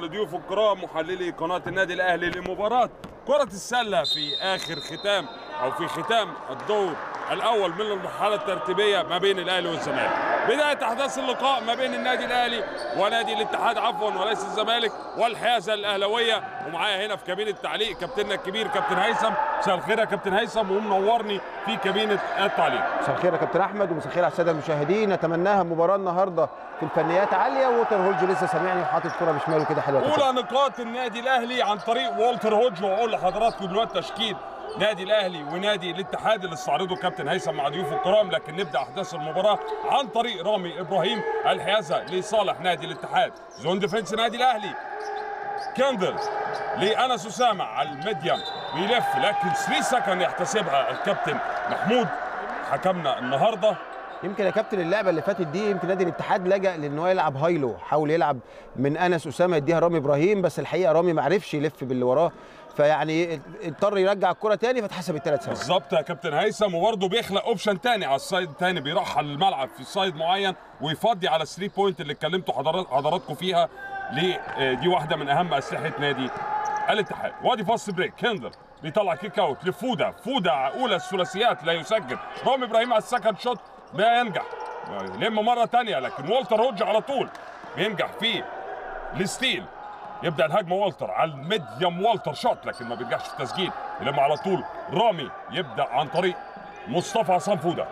لضيوف الكرام محللي قناة النادي الأهلي لمباراة كرة السلة في آخر ختام أو في ختام الدور الأول من المرحلة الترتيبية ما بين الأهلي والزمالك بداية أحداث اللقاء ما بين النادي الأهلي ونادي الاتحاد عفوا وليس الزمالك والحيازة الأهلوية ومعايا هنا في كابينة التعليق كابتننا الكبير كابتن هيثم مساء الخير يا كابتن هيثم ومنورني في كابينة التعليق مساء الخير يا كابتن احمد ومساء الخير على الساده المشاهدين نتمناها مباراه النهارده في الفنيات عاليه ووتر هولج لسه سامعني وحاطط كره بشماله كده حلوه كده. اولى نقاط النادي الاهلي عن طريق والتر هوج واقول لحضراتكم دلوقتي تشكيل نادي الاهلي ونادي الاتحاد اللي استعرضه كابتن هيثم مع ضيوفه الكرام لكن نبدا احداث المباراه عن طريق رامي ابراهيم الحيازه لصالح نادي الاتحاد زون ديفنس نادي الاهلي كاندل لانس اسامه على الميديم بيلف لكن 3 سكند يحتسبها الكابتن محمود حكمنا النهارده يمكن يا كابتن اللعبه اللي فاتت دي يمكن نادي الاتحاد لجا لان هو يلعب هايلو حاول يلعب من انس اسامه يديها رامي ابراهيم بس الحقيقه رامي ما عرفش يلف باللي وراه فيعني اضطر يرجع الكره تاني فاتحسب الثلاث ثواني بالظبط يا كابتن هيثم وبرضه بيخلق اوبشن تاني على السايد التاني بيرحل الملعب في سايد معين ويفضي على 3 بوينت اللي اتكلمتوا حضرات حضراتكم فيها ليه آه، دي واحده من اهم اسلحه نادي الاتحاد وادي فاست بريك كندر بيطلع كيك اوت لفودا فودا اولى الثلاثيات لا يسجل رامي ابراهيم على السكند شوت ما ينجح يلم مره تانية لكن والتر هوج على طول بينجح في الستيل يبدا الهجمه والتر على الميديم والتر شوت لكن ما بينجحش في التسجيل يلم على طول رامي يبدا عن طريق مصطفى عصام فودا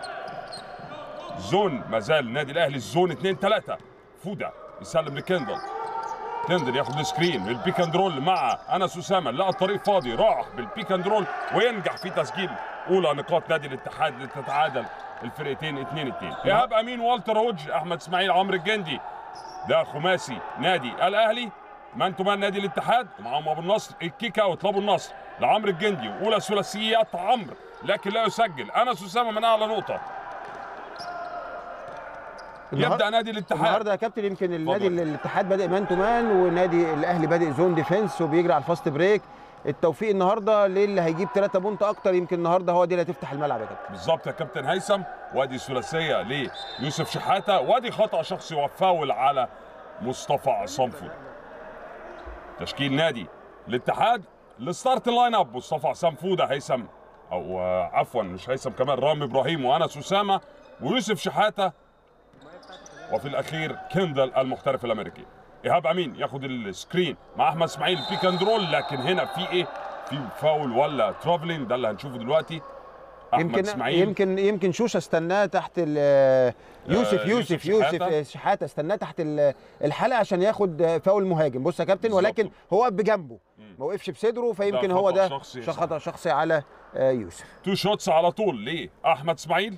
زون ما زال النادي الاهلي الزون 2 3 فودا يسلم لكندل كندل ياخد السكرين بالبيك اند رول مع انس اسامه لقى الطريق فاضي راح بالبيك اند رول وينجح في تسجيل اولى نقاط نادي الاتحاد لتتعادل الفرقتين 2 2 ايهاب امين والتر هوج احمد اسماعيل عمرو الجندي ده خماسي نادي الاهلي مان تو مان نادي الاتحاد ومعاهم ابو النصر الكيك اوت لابو النصر لعمرو الجندي واولى ثلاثيات عمرو لكن لا يسجل انس اسامه من اعلى نقطه النهار- يبدا نادي الاتحاد النهارده يا كابتن يمكن النادي اتفضل. الاتحاد بادئ مان تو مان ونادي الاهلي بادئ زون ديفense وبيجري على الفاست بريك التوفيق النهارده للي هيجيب 3 بونت اكتر يمكن النهارده هو دي اللي هتفتح الملعب يا كابتن بالظبط يا كابتن هيثم وادي ثلاثيه ليوسف شحاته وادي خطا شخصي وفاول على مصطفى عصام فول تشكيل نادي الاتحاد الستارت لاين اب مصطفى عصام فوده هيثم او آه، عفوا مش هيثم كمان رامي ابراهيم وانس اسامه ويوسف شحاته وفي الاخير كندل المحترف الامريكي ايهاب امين ياخد السكرين مع احمد اسماعيل بيك اند رول لكن هنا في ايه في فاول ولا ترافلين ده اللي هنشوفه دلوقتي احمد يمكن اسماعيل يمكن يمكن شوشه استناه تحت ال- يوسف آه، يوسف يوسف يوسف شحاتة. شحاته استناه تحت ال- الحلقه عشان ياخد فاول مهاجم بص يا كابتن بالظبط. ولكن هو واقف بجنبه ما وقفش بصدره فيمكن ده هو خطأ ده شخصي ش- خطا شخصي على آه، يوسف تو شوتس على طول ليه احمد اسماعيل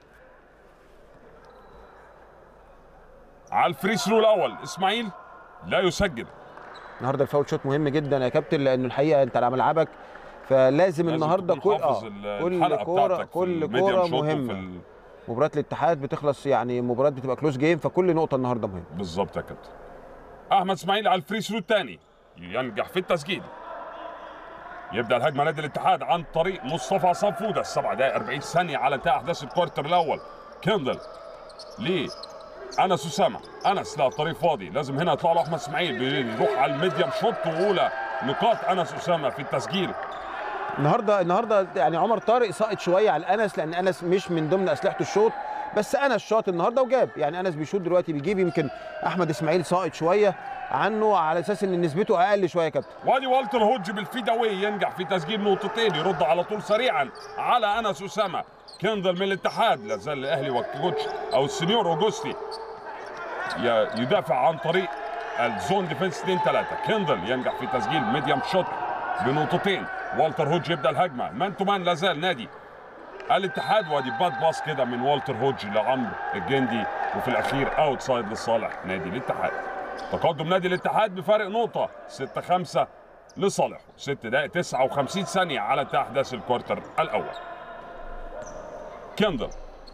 على الفري ثرو الاول اسماعيل لا يسجل النهارده الفاول شوت مهم جدا يا كابتن لانه الحقيقه انت على ملعبك فلازم لازم النهارده تكون كل حافظ اه ال- كل الحلقة كوره بتاعتك في كل الميديم كوره شوت وفي مهمه ال- مباراه الاتحاد بتخلص يعني مباراه بتبقى كلوز جيم فكل نقطه النهارده مهمه بالظبط يا كابتن احمد اسماعيل على الفري ثرو الثاني ينجح في التسجيل يبدا الهجمه نادي الاتحاد عن طريق مصطفى عصام فوده السبع دقائق 40 ثانيه على انتهاء احداث الكوارتر الاول كندل ليه انس اسامه انس لا الطريق فاضي لازم هنا يطلع له احمد اسماعيل بيروح على الميديم شوت واولى نقاط انس اسامه في التسجيل النهارده النهارده يعني عمر طارق ساقط شويه على انس لان انس مش من ضمن اسلحته الشوط بس انس شاط النهارده وجاب يعني انس بيشوط دلوقتي بيجيب يمكن احمد اسماعيل ساقط شويه عنه على اساس ان نسبته اقل شويه يا كابتن وادي والتر هوج بالفيداوي ينجح في تسجيل نقطتين يرد على طول سريعا على انس اسامه كندل من الاتحاد لا زال الاهلي والكوتش او السنيور اوجوستي ي- يدافع عن طريق الزون ديفنس 2 3 كندل ينجح في تسجيل ميديم شوت بنقطتين والتر هوج يبدا الهجمه مان تو مان لا زال نادي الاتحاد وادي باد باص كده من والتر هوج لعمرو الجندي وفي الاخير اوت سايد لصالح نادي الاتحاد تقدم نادي الاتحاد بفارق نقطه 6 5 لصالحه 6 دقائق 59 ثانيه على انتهاء احداث الكوارتر الاول كندل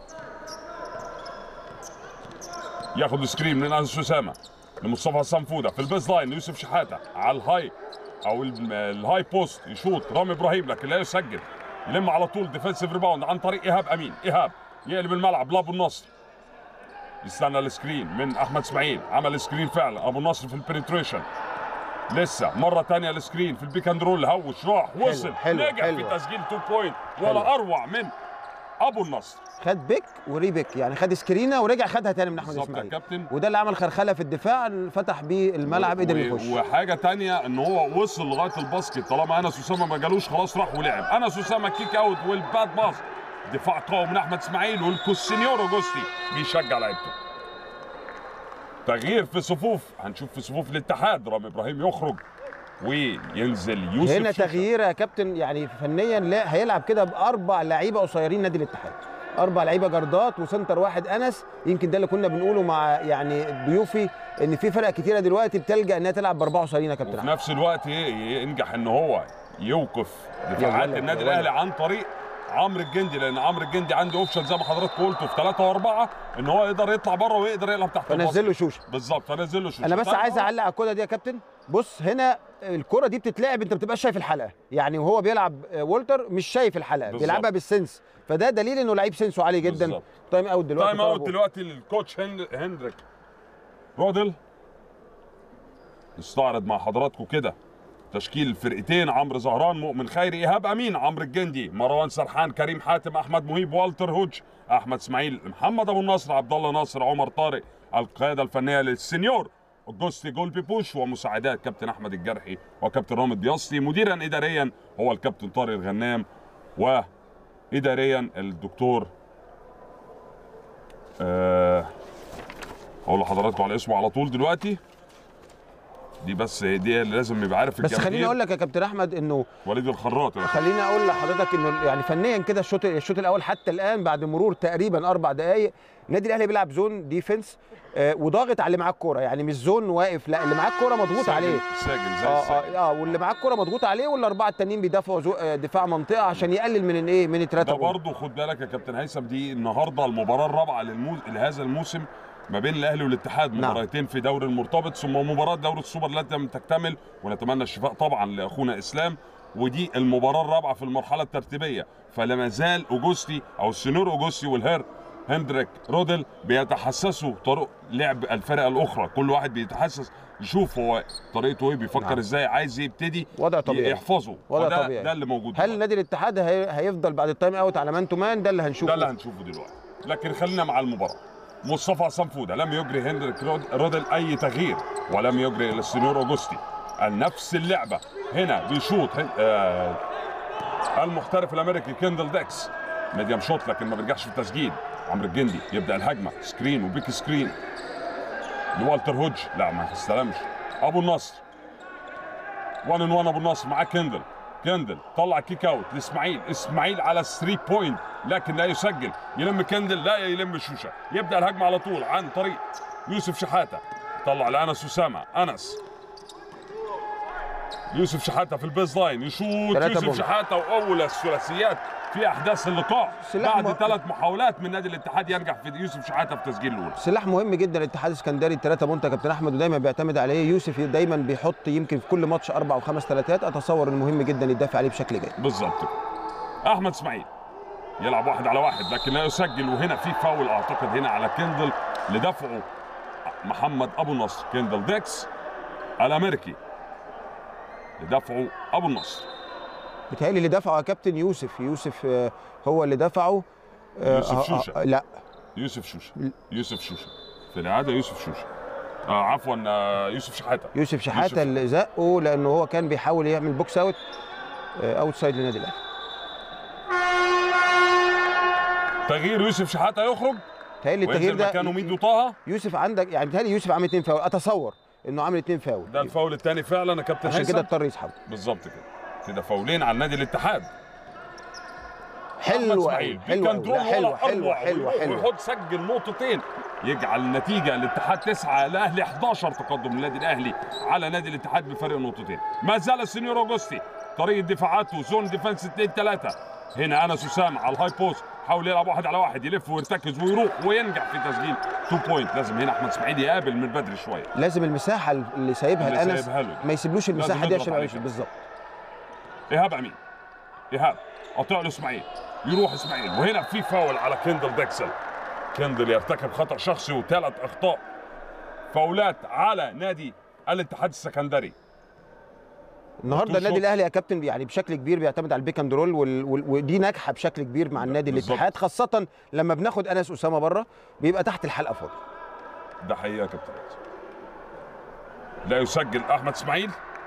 ياخد سكرين من انس اسامه لمصطفى حسام فوده في البيز لاين يوسف شحاته على الهاي او ال- الهاي بوست يشوط رامي ابراهيم لكن لا يسجل يلم على طول ديفensive ريباوند عن طريق ايهاب امين ايهاب يقلب الملعب لابو النصر يستنى السكرين من احمد اسماعيل عمل سكرين فعلا ابو النصر في البنتريشن لسه مره تانية السكرين في البيك اند رول هوش راح وصل حلو، نجح حلو. في تسجيل 2 بوينت حلو. ولا اروع من ابو النصر خد بيك وريبيك يعني خد سكرينه ورجع خدها تاني من احمد بالظبط يا اسماعيل كابتن وده اللي عمل خرخله في الدفاع اللي فتح بيه الملعب قدر و- يخش وحاجه تانية ان هو وصل لغايه الباسكت طالما انس اسامه ما جالوش خلاص راح ولعب انس اسامه كيك اوت والباد باص دفاع قوي من احمد اسماعيل والكوسينيور اوجوستي بيشجع لعيبته تغيير في صفوف هنشوف في صفوف الاتحاد رامي ابراهيم يخرج وينزل يوسف هنا شوشة. تغيير يا كابتن يعني فنيا لا هيلعب كده باربع لعيبه قصيرين نادي الاتحاد اربع لعيبه جردات وسنتر واحد انس يمكن ده اللي كنا بنقوله مع يعني ضيوفي ان في فرق كتيره دلوقتي بتلجا انها تلعب باربعه قصيرين يا كابتن وفي احمد نفس الوقت ي- ينجح ان هو يوقف دفاعات ولد، النادي يا ولد. الاهلي عن طريق عمرو الجندي لان عمرو الجندي عنده اوبشن زي ما حضرتك قلتوا في ثلاثه واربعه ان هو يقدر يطلع بره ويقدر يلعب تحت فنزل له الباسكت. شوشه بالظبط فنزل له شوشة. انا بس طيب، عايز اعلق على الكوره دي يا كابتن بص هنا الكره دي بتتلعب انت ما بتبقاش شايف الحلقه يعني وهو بيلعب آه، وولتر مش شايف الحلقه بالظبط. بيلعبها بالسنس فده دليل انه لعيب سنسه عالي جدا بالظبط. تايم اوت دلوقتي تايم اوت طلبه. دلوقتي للكوتش هند... هندريك رودل نستعرض مع حضراتكم كده تشكيل الفرقتين عمرو زهران مؤمن خيري ايهاب امين عمرو الجندي مروان سرحان كريم حاتم احمد مهيب والتر هوج احمد اسماعيل محمد ابو النصر عبد الله ناصر عمر طارق القياده الفنيه للسنيور اوجوستي جولبي بوش ومساعدات كابتن احمد الجرحي وكابتن رامي الدياصلي مديرا اداريا هو الكابتن طارق الغنام واداريا الدكتور آه، اقول لحضراتكم على اسمه على طول دلوقتي دي بس دي اللي لازم يبقى عارف بس خليني الجماهير. اقول لك يا كابتن احمد انه وليد الخراط يا خليني اقول لحضرتك انه يعني فنيا كده الشوط الشوط الاول حتى الان بعد مرور تقريبا اربع دقائق النادي الاهلي بيلعب زون ديفنس آه وضاغط على اللي معاه الكوره يعني مش زون واقف لا اللي معاه الكوره مضغوط ساجن- عليه ساجن زي اه الساجن اه اه واللي معاه الكوره مضغوط عليه والاربعه التانيين بيدافعوا زو- آه، دفاع منطقه عشان يقلل من الايه من ده الثلاثه برضه خد بالك يا كابتن هيثم دي النهارده المباراه الرابعه للمو... لهذا الموسم ما بين الاهلي والاتحاد نعم. مباراتين في دوري المرتبط ثم مباراه دوري السوبر التي لم تكتمل ونتمنى الشفاء طبعا لاخونا اسلام ودي المباراه الرابعه في المرحله الترتيبيه فلما زال اوجوستي او السنور اوجوستي والهير هندريك رودل بيتحسسوا طرق لعب الفرق الاخرى كل واحد بيتحسس يشوف هو طريقته ايه بيفكر نعم. ازاي عايز يبتدي وضع طبيعي يحفظه وضع وده طبيعي. ده اللي موجود هل نادي الاتحاد هي- هيفضل بعد التايم اوت على مان تو مان ده اللي هنشوفه ده اللي هنشوفه دلوقتي لكن خلينا مع المباراه مصطفى عصام فوده لم يجري هندريك رود- رودل اي تغيير ولم يجري السنيور اوجوستي نفس اللعبه هنا بيشوط هن- آه المحترف الامريكي كيندل ديكس ميديم شوت لكن ما بيرجعش في التسجيل عمرو الجندي يبدا الهجمه سكرين وبيك سكرين لوالتر هوج لا ما استلمش ابو النصر 1 ان 1 ابو النصر معاه كندل كندل طلع كيك اوت لاسماعيل اسماعيل على 3 بوينت لكن لا يسجل يلم كندل لا يلم شوشه يبدا الهجمه على طول عن طريق يوسف شحاته طلع لانس اسامه انس يوسف شحاته في البيز لاين يشوط ثلاثة يوسف بونت. شحاته واول الثلاثيات في احداث اللقاء سلاح بعد م- ثلاث محاولات من نادي الاتحاد ينجح في يوسف شحاته في تسجيل الاولى سلاح مهم جدا الاتحاد الاسكندري الثلاثه بونت يا كابتن احمد ودايما بيعتمد عليه يوسف دايما بيحط يمكن في كل ماتش اربع او خمس ثلاثات اتصور انه مهم جدا يدافع عليه بشكل جيد بالظبط كده. احمد اسماعيل يلعب واحد على واحد لكن لا يسجل وهنا في فاول اعتقد هنا على كندل لدفعه محمد ابو النصر كندل ديكس الامريكي لدفعه ابو النصر بيتهيألي اللي دفعه يا كابتن يوسف يوسف آه، هو اللي دفعه آه، يوسف آه، آه، شوشة. لا يوسف شوشه يوسف شوشه في العاده يوسف شوشه آه عفوا آه يوسف شحاته يوسف يوسف. شحاته اللي زقه لانه هو كان بيحاول يعمل بوكس اوت اوت سايد للنادي الاهلي تغيير يوسف شحاته يخرج بيتهيألي التغيير وينزل ده مكانه ميدو طه يوسف عندك يعني بيتهيألي يوسف عامل اثنين فاول اتصور انه عامل اثنين فاول ده الفاول الثاني فعلا يا كابتن عشان كده هيثم اضطر يسحب بالظبط كده كده فاولين على نادي الاتحاد حلو قوي حلو قوي لا حلو حلو حلو حلو ويحط سجل نقطتين يجعل النتيجه الاتحاد 9 الاهلي 11 تقدم النادي الاهلي على نادي الاتحاد بفرق نقطتين ما زال السنيور اوجوستي طريقه دفاعاته زون ديفنس 2 3 هنا انس اسامه على الهاي بوست حاول يلعب واحد على واحد يلف ويرتكز ويروح وينجح في تسجيل 2 بوينت لازم هنا احمد اسماعيل يقابل من بدري شويه لازم المساحه اللي سايبها اللي الانس سايبها له. ما يسيبلوش المساحه دي يضغط عشان ما عليه يعملش كده. بالظبط ايهاب امين ايهاب قطع له اسماعيل يروح اسماعيل وهنا في فاول على كندل ديكسل كندل يرتكب خطا شخصي وثلاث اخطاء فاولات على نادي الاتحاد السكندري النهارده تو النادي شوت. الاهلي يا كابتن يعني بشكل كبير بيعتمد على البيك اند رول وال... وال... ودي ناجحه بشكل كبير مع النادي بالظبط. الاتحاد خاصه لما بناخد انس اسامه بره بيبقى تحت الحلقه فاضي ده حقيقه يا كابتن لا يسجل احمد اسماعيل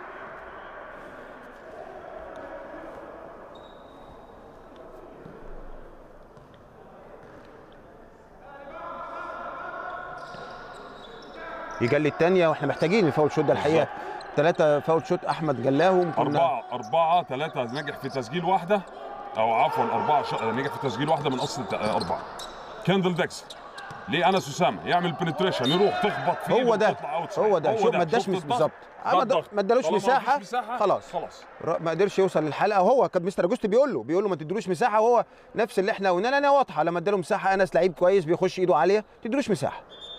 يجلي الثانيه واحنا محتاجين الفاول شوت ده الحقيقه ثلاثه فاول شوت احمد جلاهم كنا أربعة أربعة ثلاثة نجح في تسجيل واحدة أو عفوا أربعة ش... نجح في تسجيل واحدة من أصل ت- أربعة كاندل ديكس لأنس أسامة يعمل بنتريشن يروح تخبط فيه هو ده وتطلع outside. هو ده شوف ما اداش شفت مس- الضغط؟ بالظبط ده ما اد- الضغط. ما ادالوش طالما مساحه مفيش مساحة خلاص خلاص ر- ما قدرش يوصل للحلقه وهو كان مستر اجوست بيقول له بيقول له ما تديلوش مساحه وهو نفس اللي احنا قلنا لنا واضحه لما اداله مساحه انس لعيب كويس بيخش ايده عاليه ما تديلوش مساحه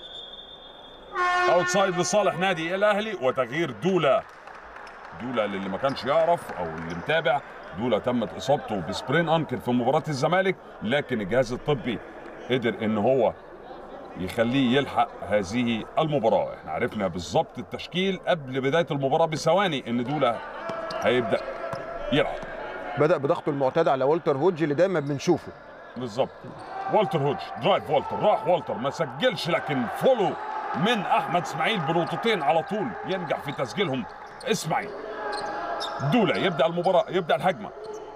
اوتسايد لصالح نادي الاهلي وتغيير دولا دولا للي ما كانش يعرف او اللي متابع دولا تمت اصابته بسبرين انكل في مباراه الزمالك لكن الجهاز الطبي قدر ان هو يخليه يلحق هذه المباراه احنا عرفنا بالظبط التشكيل قبل بدايه المباراه بثواني ان دولا هيبدا يلعب بدا بضغطه المعتاد على والتر هوج اللي دايما بنشوفه بالظبط والتر هوج درايف والتر راح والتر ما سجلش لكن فولو من احمد اسماعيل بنقطتين على طول ينجح في تسجيلهم اسماعيل دولا يبدا المباراه يبدا الهجمه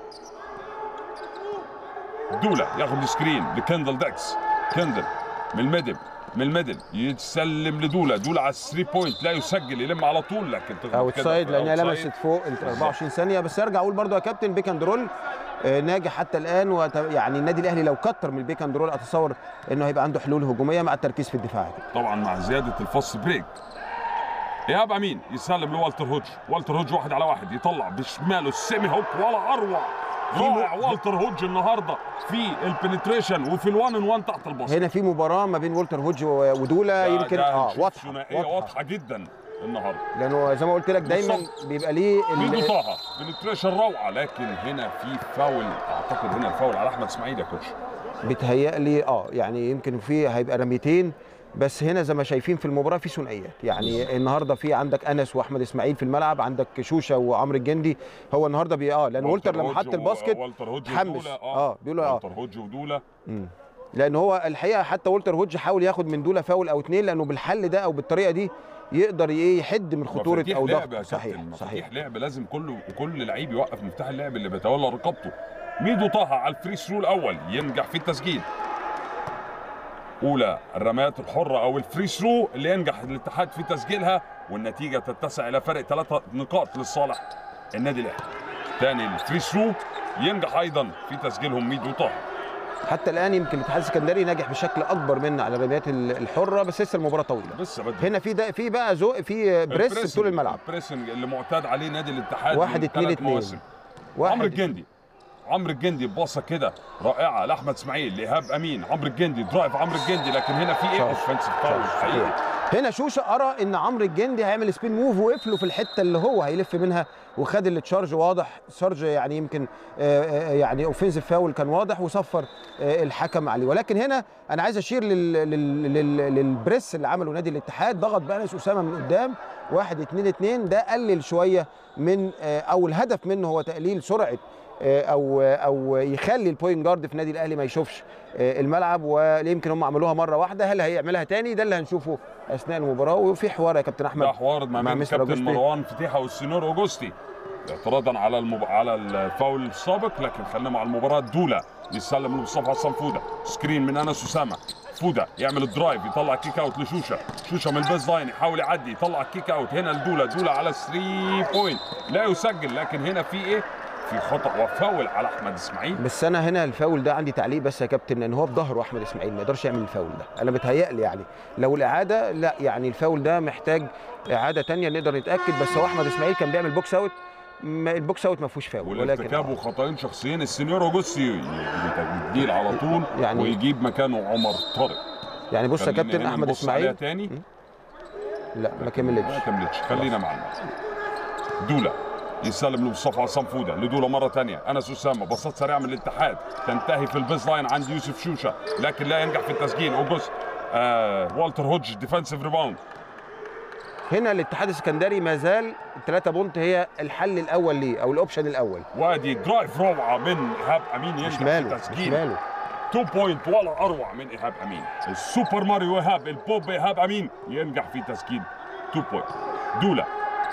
دولا ياخد السكرين لكندل داكس كندل من الميدل من الميدل يتسلم لدولا دولا على الثري بوينت لا يسجل يلم على طول لكن تخبط اوت كده سايد في لانها الأوتسايد. لمست فوق ال 24 ثانيه بس ارجع اقول برضو يا كابتن بيك اند رول آه، ناجح حتى الان وت... يعني النادي الاهلي لو كتر من البيك اند رول اتصور انه هيبقى عنده حلول هجوميه مع التركيز في الدفاع يا كابتن. طبعا مع زياده الفاست بريك ايهاب امين يسلم لوالتر هوج والتر هوج واحد على واحد يطلع بشماله السيمي هوك ولا اروع رائع والتر هوج النهارده في البنتريشن وفي الوان ان وان تحت الباسكت هنا في مباراه ما بين والتر هوج و- ودولا ده- يمكن ده اه هنشوف واضحه ثنائيه واضحه واضحه جدا النهارده لانه زي ما قلت لك دايما بالظبط. بيبقى ليه ال- ميدو طه بنتريشن روعه لكن هنا في فاول اعتقد هنا الفاول على احمد اسماعيل يا كوتش بيتهيألي اه يعني يمكن في هيبقى رميتين بس هنا زي ما شايفين في المباراه في ثنائيات يعني النهارده في عندك انس واحمد اسماعيل في الملعب عندك شوشه وعمرو الجندي هو النهارده بي اه لان والتر لما هوج حط و- الباسكت والتر هوج حمس. ودولا آه، بيقولوا آه. والتر هوج ودولا لان هو الحقيقه حتى والتر هوج حاول ياخد من دوله فاول او اتنين لانه بالحل ده او بالطريقه دي يقدر ايه يحد من خطوره مفاتيح او لعب يا ضغط صحيح كابتن، صحيح مفاتيح لعب لازم كله كل لعيب يوقف مفتاح اللعب اللي بيتولى رقابته ميدو طه على الفري ثرو الاول ينجح في التسجيل اولى الرميات الحره او الفري ثرو اللي ينجح الاتحاد في تسجيلها والنتيجه تتسع الى فرق ثلاثه نقاط لصالح النادي الاهلي ثاني الفري ثرو ينجح ايضا في تسجيلهم ميدو طه حتى الان يمكن الاتحاد السكندري نجح بشكل اكبر منا على الرميات ال- الحره بس لسه المباراه طويله لسه بدري هنا في ده في بقى ذوق في بريس البريسنج- طول الملعب البريسنج اللي معتاد عليه نادي الاتحاد واحد من اتنين ثلاث اتنين. مواسم. عمرو واحد الجندي عمرو الجندي بباصه كده رائعه لاحمد اسماعيل لايهاب امين عمرو الجندي درايف عمرو الجندي لكن هنا في ايه صح. اوفنسيف فاول صح. حقيقي هنا شوشه ارى ان عمرو الجندي هيعمل سبين موف وقفله في الحته اللي هو هيلف منها وخد التشارج واضح تشارج يعني يمكن آه، آه، يعني اوفنسيف فاول كان واضح وصفر آه، الحكم عليه ولكن هنا انا عايز اشير لل لل لل للبريس اللي عمله نادي الاتحاد ضغط بانس اسامه من قدام واحد اتنين اتنين ده قلل شويه من آه، او الهدف منه هو تقليل سرعه آه، او او يخلي البوينت جارد في نادي الاهلي ما يشوفش آه، الملعب ويمكن هم عملوها مره واحده هل هيعملها تاني ده اللي هنشوفه اثناء المباراه وفي حوار يا كابتن احمد ده حوار ما مع بين مستر كابتن أوجوستي. مروان فتيحه والسينور اوجوستي اعتراضا على المب... على الفاول السابق لكن خلينا مع المباراه دولا يسلم لمصطفى حسن فوده سكرين من انس اسامه فوده يعمل الدرايف يطلع كيك اوت لشوشه شوشه من البيز لاين يحاول يعدي يطلع كيك اوت هنا لدولا دولا على 3 بوينت لا يسجل لكن هنا في ايه في خطا وفاول على احمد اسماعيل بس انا هنا الفاول ده عندي تعليق بس يا كابتن ان هو في ظهره احمد اسماعيل ما يقدرش يعمل الفاول ده انا بتهيألي يعني لو الاعاده لا يعني الفاول ده محتاج اعاده تانية نقدر نتاكد بس هو احمد اسماعيل كان بيعمل بوكس اوت ما- البوكس اوت ما فيهوش فاول ولكن والارتكاب آه. وخطأين شخصيين السينيور اوجوستي يديل على طول يعني- ويجيب مكانه عمر طارق يعني بص يا خلينا كابتن هنا احمد نبص عليها اسماعيل تاني لا ما ما كملتش كملتش خلينا معنا دولا يسلم لمصطفى عصام فوده لدولا مره ثانيه انس اسامه بساط سريعه من الاتحاد تنتهي في البيز لاين عند يوسف شوشه لكن لا ينجح في التسجيل اوجوست آه والتر هوج ديفensive ريباوند هنا الاتحاد السكندري ما زال الثلاثه بونت هي الحل الاول ليه او الاوبشن الاول وادي درايف روعه من ايهاب امين مش ينجح في ماله مش تسجيل ماله 2 بوينت ولا اروع من ايهاب امين السوبر ماريو ايهاب البوب ايهاب امين ينجح في تسجيل 2 بوينت دولا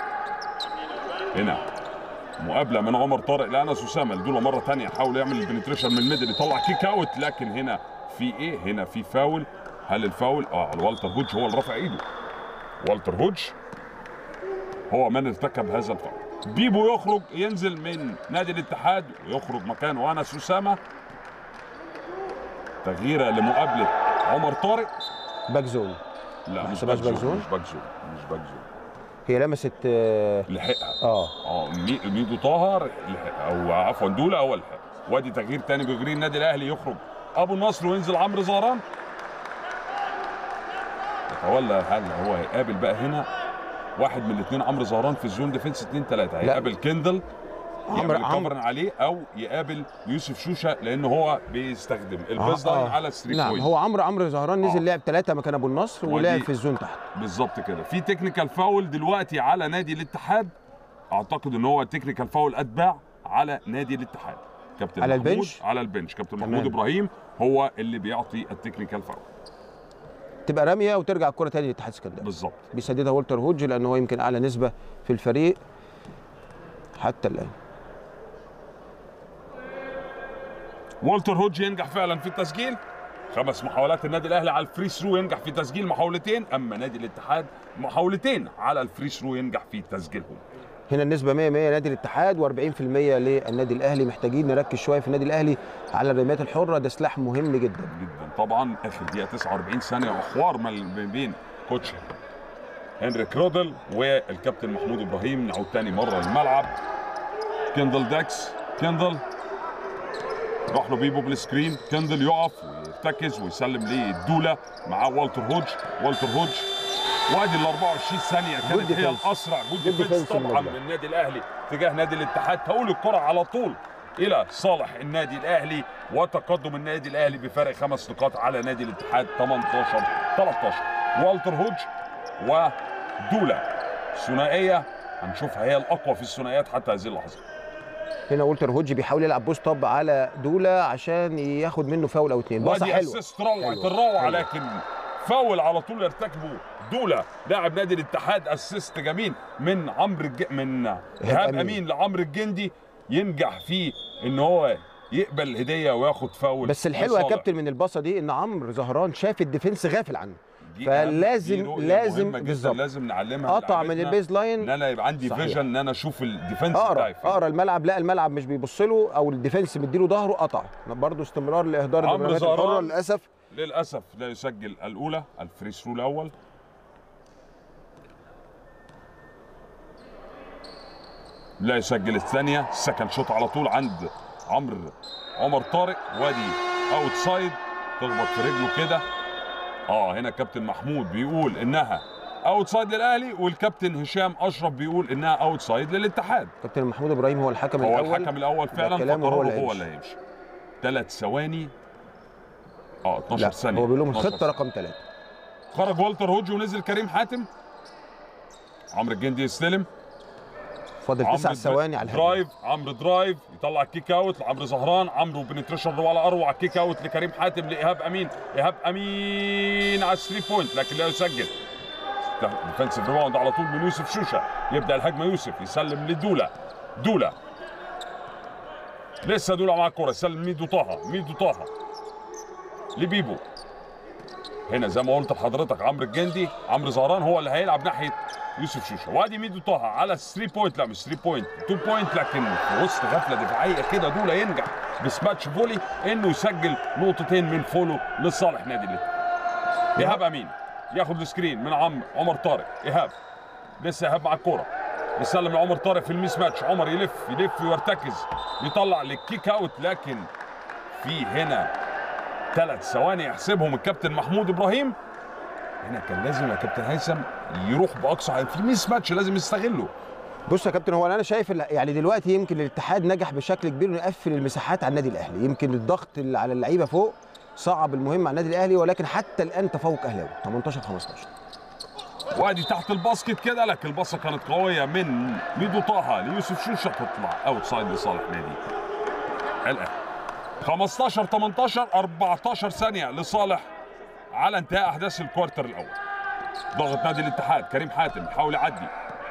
هنا مقابله من عمر طارق لانس اسامه دولا مره ثانيه حاول يعمل البنتريشن من الميدل يطلع كيك اوت لكن هنا في ايه هنا في فاول هل الفاول اه والتر هوج هو اللي رافع ايده والتر هوج هو من ارتكب هذا الفاول بيبو يخرج ينزل من نادي الاتحاد ويخرج مكانه انس اسامه تغييره لمقابله عمر طارق باك زون لا ما مش حسبهاش باك باك زون زون؟ مش باك زون مش باك زون هي لمست اه لحقها آه. اه مي- ميدو طاهر لحق او عفوا دولا هو لحق وادي تغيير تاني بيجري النادي الاهلي يخرج ابو النصر وينزل عمرو زهران يتولى هل هو هيقابل بقى هنا واحد من الاثنين عمرو زهران في الزون ديفنس 2 3 هيقابل كندل عمرو- يعمل عمرو- كفرن عليه او يقابل يوسف شوشه لان هو بيستخدم البيز آه، لاين آه. على الثري نعم بوينت هو عمرو عمرو زهران نزل آه. لعب ثلاثه مكان ابو النصر ودي- ولعب في الزون تحت بالظبط كده في تكنيكال فاول دلوقتي على نادي الاتحاد اعتقد ان هو تكنيكال فاول اتباع على نادي الاتحاد كابتن على محمود البنش؟ على البنش كابتن تمام. محمود ابراهيم هو اللي بيعطي التكنيكال فاول تبقى راميه وترجع الكره تاني للاتحاد السكندري بالظبط بيسددها والتر هوج لان هو يمكن اعلى نسبه في الفريق حتى الان والتر هوج ينجح فعلا في التسجيل خمس محاولات النادي الاهلي على الفري ثرو ينجح في تسجيل محاولتين اما نادي الاتحاد محاولتين على الفري ثرو ينجح في تسجيلهم هنا النسبه 100 100 نادي الاتحاد و40% للنادي الاهلي محتاجين نركز شويه في النادي الاهلي على الرميات الحره ده سلاح مهم جدا جدا طبعا اخر دقيقه 49 ثانيه واخوار ما بين كوتش هنريك رودل والكابتن محمود ابراهيم نعود تاني مره الملعب كندل داكس كندل راح له بيبو بالسكرين كندل يقف ويرتكز ويسلم للدوله معاه والتر هوج والتر هوج وادي ال 24 ثانيه كانت Good هي defense. الاسرع جود Good ديفنس defense طبعا النادي من النادي الاهلي تجاه نادي الاتحاد تقول الكره على طول الى صالح النادي الاهلي وتقدم النادي الاهلي بفارق خمس نقاط على نادي الاتحاد 18 13 والتر هوج ودولا ثنائيه هنشوفها هي الاقوى في الثنائيات حتى هذه اللحظه هنا والتر هوج بيحاول يلعب بوست اب على دولا عشان ياخد منه فاول او اتنين باصه وادي حلوه اسيست روعه حلوة. الروعه حلوة. لكن فاول على طول يرتكبه دولا لاعب نادي الاتحاد اسيست جميل من عمرو الج... من ايهاب أمين. امين لعمرو الجندي ينجح فيه ان هو يقبل الهديه وياخد فاول بس الحلو يا لصالح. كابتن من الباصه دي ان عمرو زهران شاف الديفنس غافل عنه دي فلازم- أهم- دي رؤية لازم- مهمة جدا بالظبط. لازم نعلمها قطع من للاعبتنا البيز ان لاين انا يبقى عندي صحيح. فيجن ان انا اشوف الديفنس اقرا بتاعي فين. اقرا الملعب لا الملعب مش بيبص له او الديفنس مديله ظهره قطع برضه استمرار لاهدار عمرو الرميات زهران. الحره للاسف للاسف لا يسجل الاولى الفري ثرو الاول لا يسجل الثانيه السكند شوت على طول عند عمرو عمر طارق وادي اوت سايد تخبط في رجله كده اه هنا الكابتن محمود بيقول انها اوت سايد للاهلي والكابتن هشام اشرف بيقول انها اوت سايد للاتحاد كابتن محمود ابراهيم هو الحكم هو الاول الحكم الاول فعلا كلامه هو فقراره اللي هو هيمشي. اللي هيمشي ثلاث ثواني اه 12 لا ثانيه هو بيقول لهم 12 الخطه رقم ثلاثه خرج والتر هوج ونزل كريم حاتم عمرو الجندي يستلم فاضل عمرو تسع در- ثواني على الهجمه درايف عمرو درايف يطلع الكيك اوت لعمرو زهران عمرو بنتريشن ولا اروع كيك اوت لكريم حاتم لايهاب امين ايهاب امين على الثري بوينت لكن لا يسجل ديفنسيف ريباوند على طول من يوسف شوشه يبدا الهجمه يوسف يسلم لدولا دولا لسه دولا مع الكره يسلم ميدو طه ميدو طه لبيبو هنا زي ما قلت لحضرتك عمرو الجندي عمرو زهران هو اللي هيلعب ناحيه يوسف شوشه وادي ميدو طه على 3 بوينت لا مش 3 بوينت 2 بوينت لكن في وسط غفله دفاعيه كده دولا ينجح بسماتش فولي انه يسجل نقطتين من فولو لصالح نادي الاتحاد ايهاب امين ياخد السكرين من عمرو عمر طارق ايهاب لسه ايهاب مع الكوره يسلم لعمر طارق في الميس ماتش عمر يلف يلف ويرتكز يطلع للكيك اوت لكن في هنا ثلاث ثواني يحسبهم الكابتن محمود ابراهيم هنا كان لازم يا كابتن هيثم يروح باقصى في ميس ماتش لازم يستغله بص يا كابتن هو انا شايف ال- يعني دلوقتي يمكن الاتحاد نجح بشكل كبير انه يقفل المساحات على النادي الاهلي يمكن الضغط اللي على اللعيبه فوق صعب المهم على النادي الاهلي ولكن حتى الان تفوق اهلاوي 18 15 وادي تحت الباسكت كده لكن الباصه كانت قويه من ميدو طه ليوسف شوشه تطلع اوت سايد لصالح نادي الاهلي 15 18 14 ثانيه لصالح على انتهاء احداث الكوارتر الاول ضغط نادي الاتحاد كريم حاتم يحاول يعدي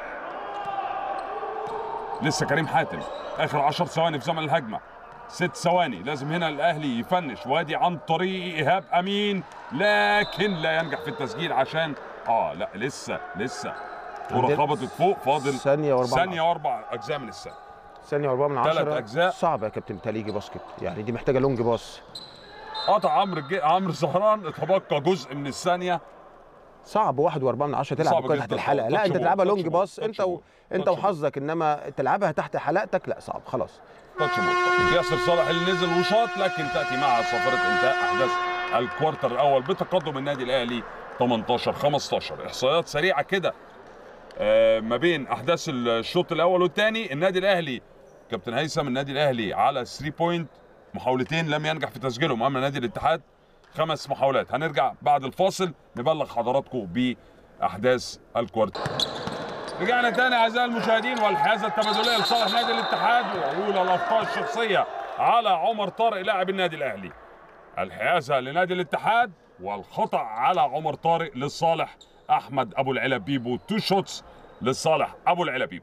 لسه كريم حاتم اخر 10 ثواني في زمن الهجمه ست ثواني لازم هنا الاهلي يفنش وادي عن طريق ايهاب امين لكن لا ينجح في التسجيل عشان اه لا لسه لسه كرة عندنا خبطت فوق فاضل ثانية وأربعة من ثانية واربع اجزاء من الثانية ثانية وأربعة من تلات عشرة أجزاء. صعب يا كابتن بتهيألي يجي باسكت يعني دي محتاجة لونج باص قطع عمرو الج- عمرو زهران تبقى جزء من الثانية صعب واحد وأربعة من عشرة تلعب صعب الكرة تحت جداً. الحلقة لا تاتش أنت بول، تلعبها تاتش لونج بول، باص تاتش أنت و... بول، أنت تاتش بول. وحظك إنما تلعبها تحت حلقتك لا صعب خلاص تاتش بول ياسر صالح اللي نزل وشاط لكن تاتي مع صفرة انتهاء احداث الكوارتر الاول بتقدم النادي الاهلي 18 15 احصائيات سريعه كده آه، ما بين احداث الشوط الاول والثاني النادي الاهلي كابتن هيثم النادي الاهلي على 3 بوينت محاولتين لم ينجح في تسجيلهم اما نادي الاتحاد خمس محاولات هنرجع بعد الفاصل نبلغ حضراتكم باحداث الكوارتر رجعنا تاني اعزائي المشاهدين والحيازه التبادليه لصالح نادي الاتحاد واولى الاخطاء الشخصيه على عمر طارق لاعب النادي الاهلي الحيازه لنادي الاتحاد والخطا على عمر طارق لصالح احمد ابو العلا بيبو تو شوتس لصالح ابو العلا بيبو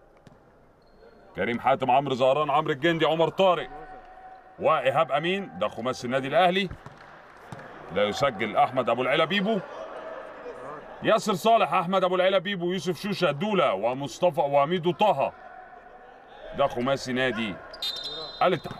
كريم حاتم عمرو زهران عمرو الجندي عمر طارق وايهاب امين ده خماسي النادي الاهلي لا يسجل احمد ابو العلا بيبو ياسر صالح احمد ابو العلا بيبو يوسف شوشه دوله ومصطفى وميدو طه ده خماسي نادي الاتحاد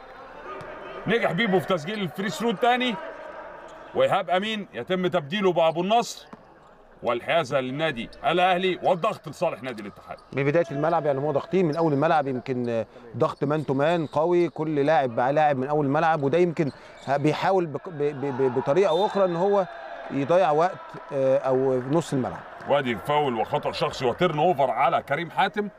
نجح بيبو في تسجيل الفري ثرو الثاني وايهاب امين يتم تبديله بابو النصر والحيازه للنادي الاهلي والضغط لصالح نادي الاتحاد من بدايه الملعب يعني هم ضاغطين من اول الملعب يمكن آه، ضغط مان تو مان قوي كل لاعب مع لاعب من اول الملعب وده يمكن ه- بيحاول بق- ب- ب- ب- بطريقه او اخرى ان هو يضيع وقت آه، او في نص الملعب وادي فاول وخطا شخصي وتيرن اوفر على كريم حاتم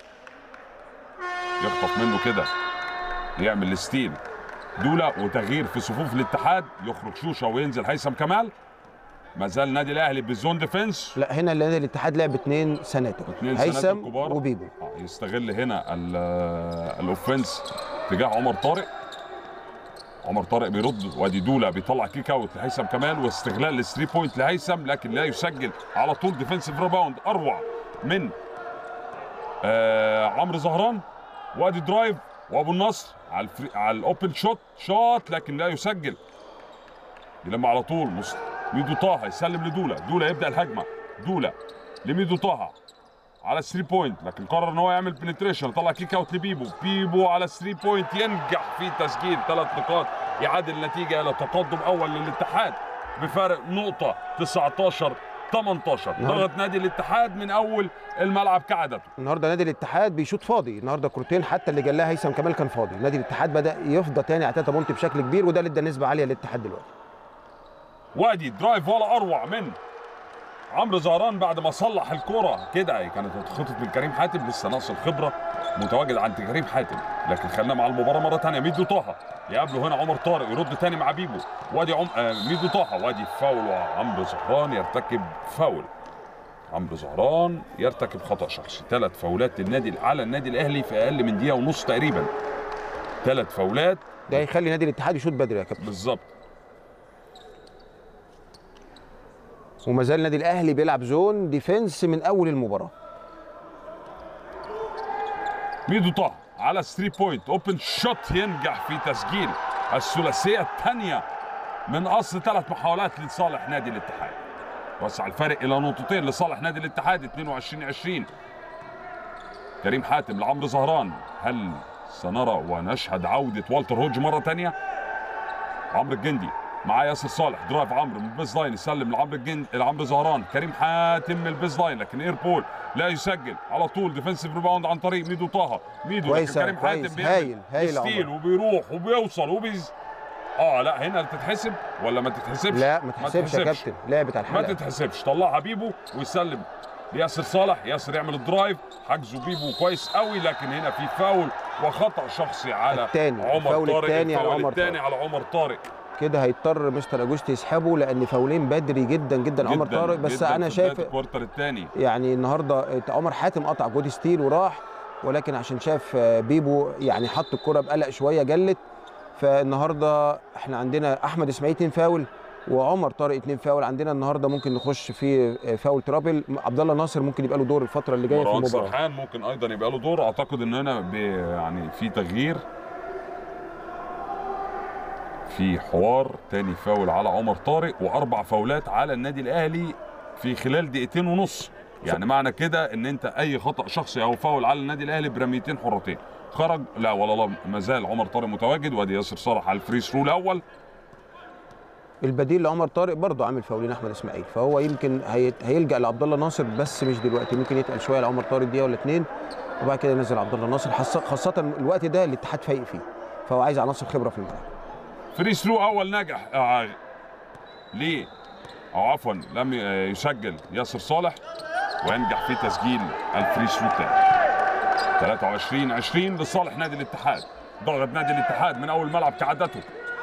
يخطف منه كده يعمل الستيل دوله وتغيير في صفوف الاتحاد يخرج شوشه وينزل هيثم كمال ما زال النادي الاهلي بالزون ديفنس لا هنا اللي الاتحاد لعب اثنين سناتر اثنين سناتر هيثم كبار. وبيبو آه، يستغل هنا ال- آه، الاوفنس تجاه عمر طارق عمر طارق بيرد وادي دولا بيطلع كيك اوت لهيثم كمال واستغلال الثري بوينت لهيثم لكن لا يسجل على طول ديفنسيف ريباوند اروع من آه عمرو زهران وادي درايف وابو النصر على الفري على الاوبن شوت شوت لكن لا يسجل يلم على طول مص- ميدو طه يسلم لدولا دولا يبدا الهجمه دولا لميدو طه على 3 بوينت لكن قرر ان هو يعمل بنتريشن طلع كيك اوت لبيبو بيبو على 3 بوينت ينجح في تسجيل ثلاث نقاط يعادل النتيجه الى تقدم اول للاتحاد بفارق نقطه 19 18 نعم. ضغط نادي الاتحاد من اول الملعب كعادته النهارده نادي الاتحاد بيشوط فاضي النهارده كورتين حتى اللي جلاها هيثم كمال كان فاضي نادي الاتحاد بدا يفضى تاني على تلاته بونت بشكل كبير وده اللي ادى نسبه عاليه للاتحاد دلوقتي وادي درايف ولا اروع من عمرو زهران بعد ما صلح الكرة كده كانت هتخطف من كريم حاتم لسه ناقص الخبرة متواجد عند كريم حاتم لكن خلينا مع المباراة مرة ثانية ميدو طه يقابله هنا عمر طارق يرد تاني مع بيبو وادي عم... آه ميدو طه وادي فاول وعمرو زهران يرتكب فاول عمرو زهران يرتكب خطأ شخصي ثلاث فاولات للنادي على النادي الأهلي في أقل من دقيقة ونص تقريبا ثلاث فاولات ده هيخلي نادي الاتحاد يشوط بدري يا كابتن بالظبط وما زال النادي الاهلي بيلعب زون ديفense من اول المباراه ميدو طه على 3 بوينت اوبن شوت ينجح في تسجيل الثلاثيه الثانيه من اصل ثلاث محاولات لصالح نادي الاتحاد وسع الفارق الى نقطتين لصالح نادي الاتحاد 22 20 كريم حاتم لعمرو زهران هل سنرى ونشهد عوده والتر هوج مره ثانيه عمرو الجندي مع ياسر صالح درايف عمرو من البيز لاين يسلم لعمرو الجندي لعمرو زهران كريم حاتم من البيز لاين لكن اير بول لا يسجل على طول ديفنسيف ريباوند عن طريق ميدو طه ميدو كويس لكن كريم كويس. حاتم بيعمل هايل- هايل يا ستيل عمر. وبيروح وبيوصل وبيز اه لا هنا تتحسب ولا ما تتحسبش لا ما تحسبش يا كابتن لعبه على ما الحلقه تتحسبش طلعها بيبو ويسلم لياسر صالح ياسر يعمل الدرايف حجزه بيبو كويس قوي لكن هنا في فاول وخطا شخصي على التاني، عمر الفاول طارق التاني على الفاول عمر التاني طارق. على عمر طارق كده هيضطر مستر اجوستي يسحبه لان فاولين بدري جدا جدا عمر جداً- طارق بس جداً انا في شايف بداية الكوارتر الثاني يعني النهارده عمر حاتم قطع جودي ستيل وراح ولكن عشان شاف آه، بيبو يعني حط الكرة بقلق شويه جلت فالنهارده احنا عندنا احمد اسماعيل اتنين فاول وعمر طارق اتنين فاول عندنا النهارده ممكن نخش في آه، فاول ترابل عبد الله ناصر ممكن يبقى له دور الفتره اللي جايه في مروان المباراه سرحان ممكن ايضا يبقى له دور اعتقد ان هنا ب- يعني في تغيير في حوار تاني فاول على عمر طارق واربع فاولات على النادي الاهلي في خلال دقيقتين ونص يعني معنى كده ان انت اي خطا شخصي او فاول على النادي الاهلي برميتين حرتين خرج لا ولا لا ما زال عمر طارق متواجد وادي ياسر صالح على الفري ثرو الاول البديل لعمر طارق برضه عامل فاولين احمد اسماعيل فهو يمكن هي... هيلجا لعبد الله ناصر بس مش دلوقتي ممكن يتقل شويه لعمر طارق دقيقه ولا اتنين وبعد كده ينزل عبد الله ناصر خاصه خاصة الوقت ده الاتحاد فايق فيه فهو عايز عناصر خبره في الملعب فري ثرو اول نجح آه ليه او عفوا لم ي- آه، يسجل ياسر صالح وينجح في تسجيل الفري ثرو الثاني 23 20 لصالح نادي الاتحاد ضغط نادي الاتحاد من اول ملعب كعادته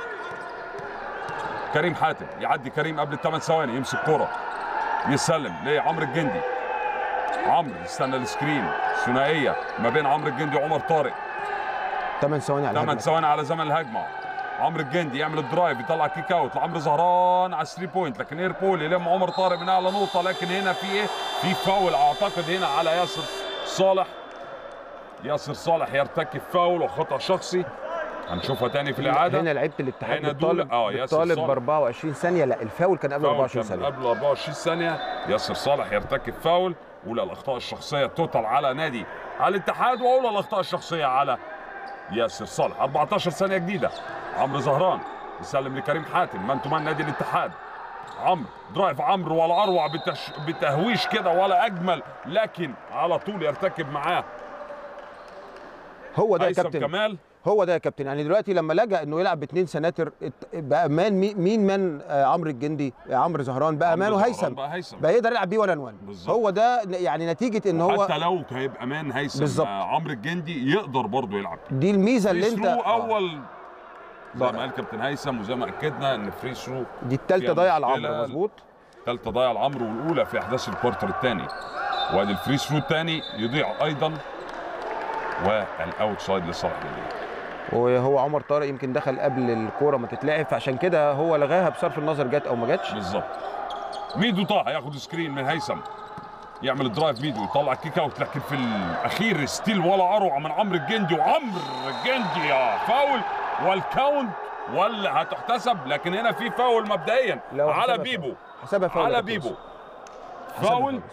كريم حاتم يعدي كريم قبل الثمان ثواني يمسك كرة يسلم لعمرو الجندي عمرو يستنى السكرين ثنائيه ما بين عمرو الجندي وعمر طارق 8 ثواني على 8 الهجمة. ثواني على زمن الهجمه عمرو الجندي يعمل الدرايف يطلع كيك اوت لعمرو زهران على 3 بوينت لكن اير بول يلم عمر طارق من اعلى نقطه لكن هنا في ايه؟ في فاول اعتقد هنا على ياسر صالح ياسر صالح يرتكب فاول وخطا شخصي هنشوفها تاني في الاعاده هنا لعيبه الاتحاد هنا دول- بتطالب آه، ياسر بتطالب صالح. ب 24 ثانيه لا الفاول كان قبل فاول 24 كان ثانيه قبل 24 ثانيه ياسر صالح يرتكب فاول اولى الاخطاء الشخصيه توتال على نادي على الاتحاد واولى الاخطاء الشخصيه على ياسر صالح 14 ثانيه جديده عمرو زهران يسلم لكريم حاتم مان تو مان نادي الاتحاد عمرو درايف عمرو ولا اروع بتش... بتهويش كده ولا اجمل لكن على طول يرتكب معاه هو ده يا هيثم كابتن كمال هو ده يا كابتن يعني دلوقتي لما لجأ انه يلعب باثنين سناتر ات- بقى مان مي- مين مان آه، عمرو الجندي آه، عمرو زهران بقى عمرو مانه زهران هيثم بقى هيثم بقى يقدر يلعب بيه 1 1 بالظبط. هو ده ن- يعني نتيجه ان هو حتى لو هيبقى مان هيثم بالظبط. آه، عمرو الجندي يقدر برضه يلعب دي الميزه اللي فري انت ثرو آه، اول زي بقى. ما قال كابتن هيثم وزي ما اكدنا ان فري ثرو دي الثالثه فيها ضايعه مشكلة. لعمرو مظبوط ثالثه ضايع العمرو والاولى في احداث الكوارتر الثاني وادي الفري ثرو الثاني يضيع ايضا والاوت سايد لصالح النادي وهو عمر طارق يمكن دخل قبل الكوره ما تتلعب فعشان كده هو لغاها بصرف النظر جت او ما جاتش بالظبط ميدو طه ياخد سكرين من هيثم يعمل الدرايف ميدو يطلع كيك اوت لكن في الاخير ستيل ولا اروع من عمرو الجندي وعمرو الجندي يا فاول والكاونت ولا هتحتسب لكن هنا في فاول مبدئيا لو على حسبها بيبو فاول. حسبها فاول على يا بيبو كابتن. حسبها فاول فاول.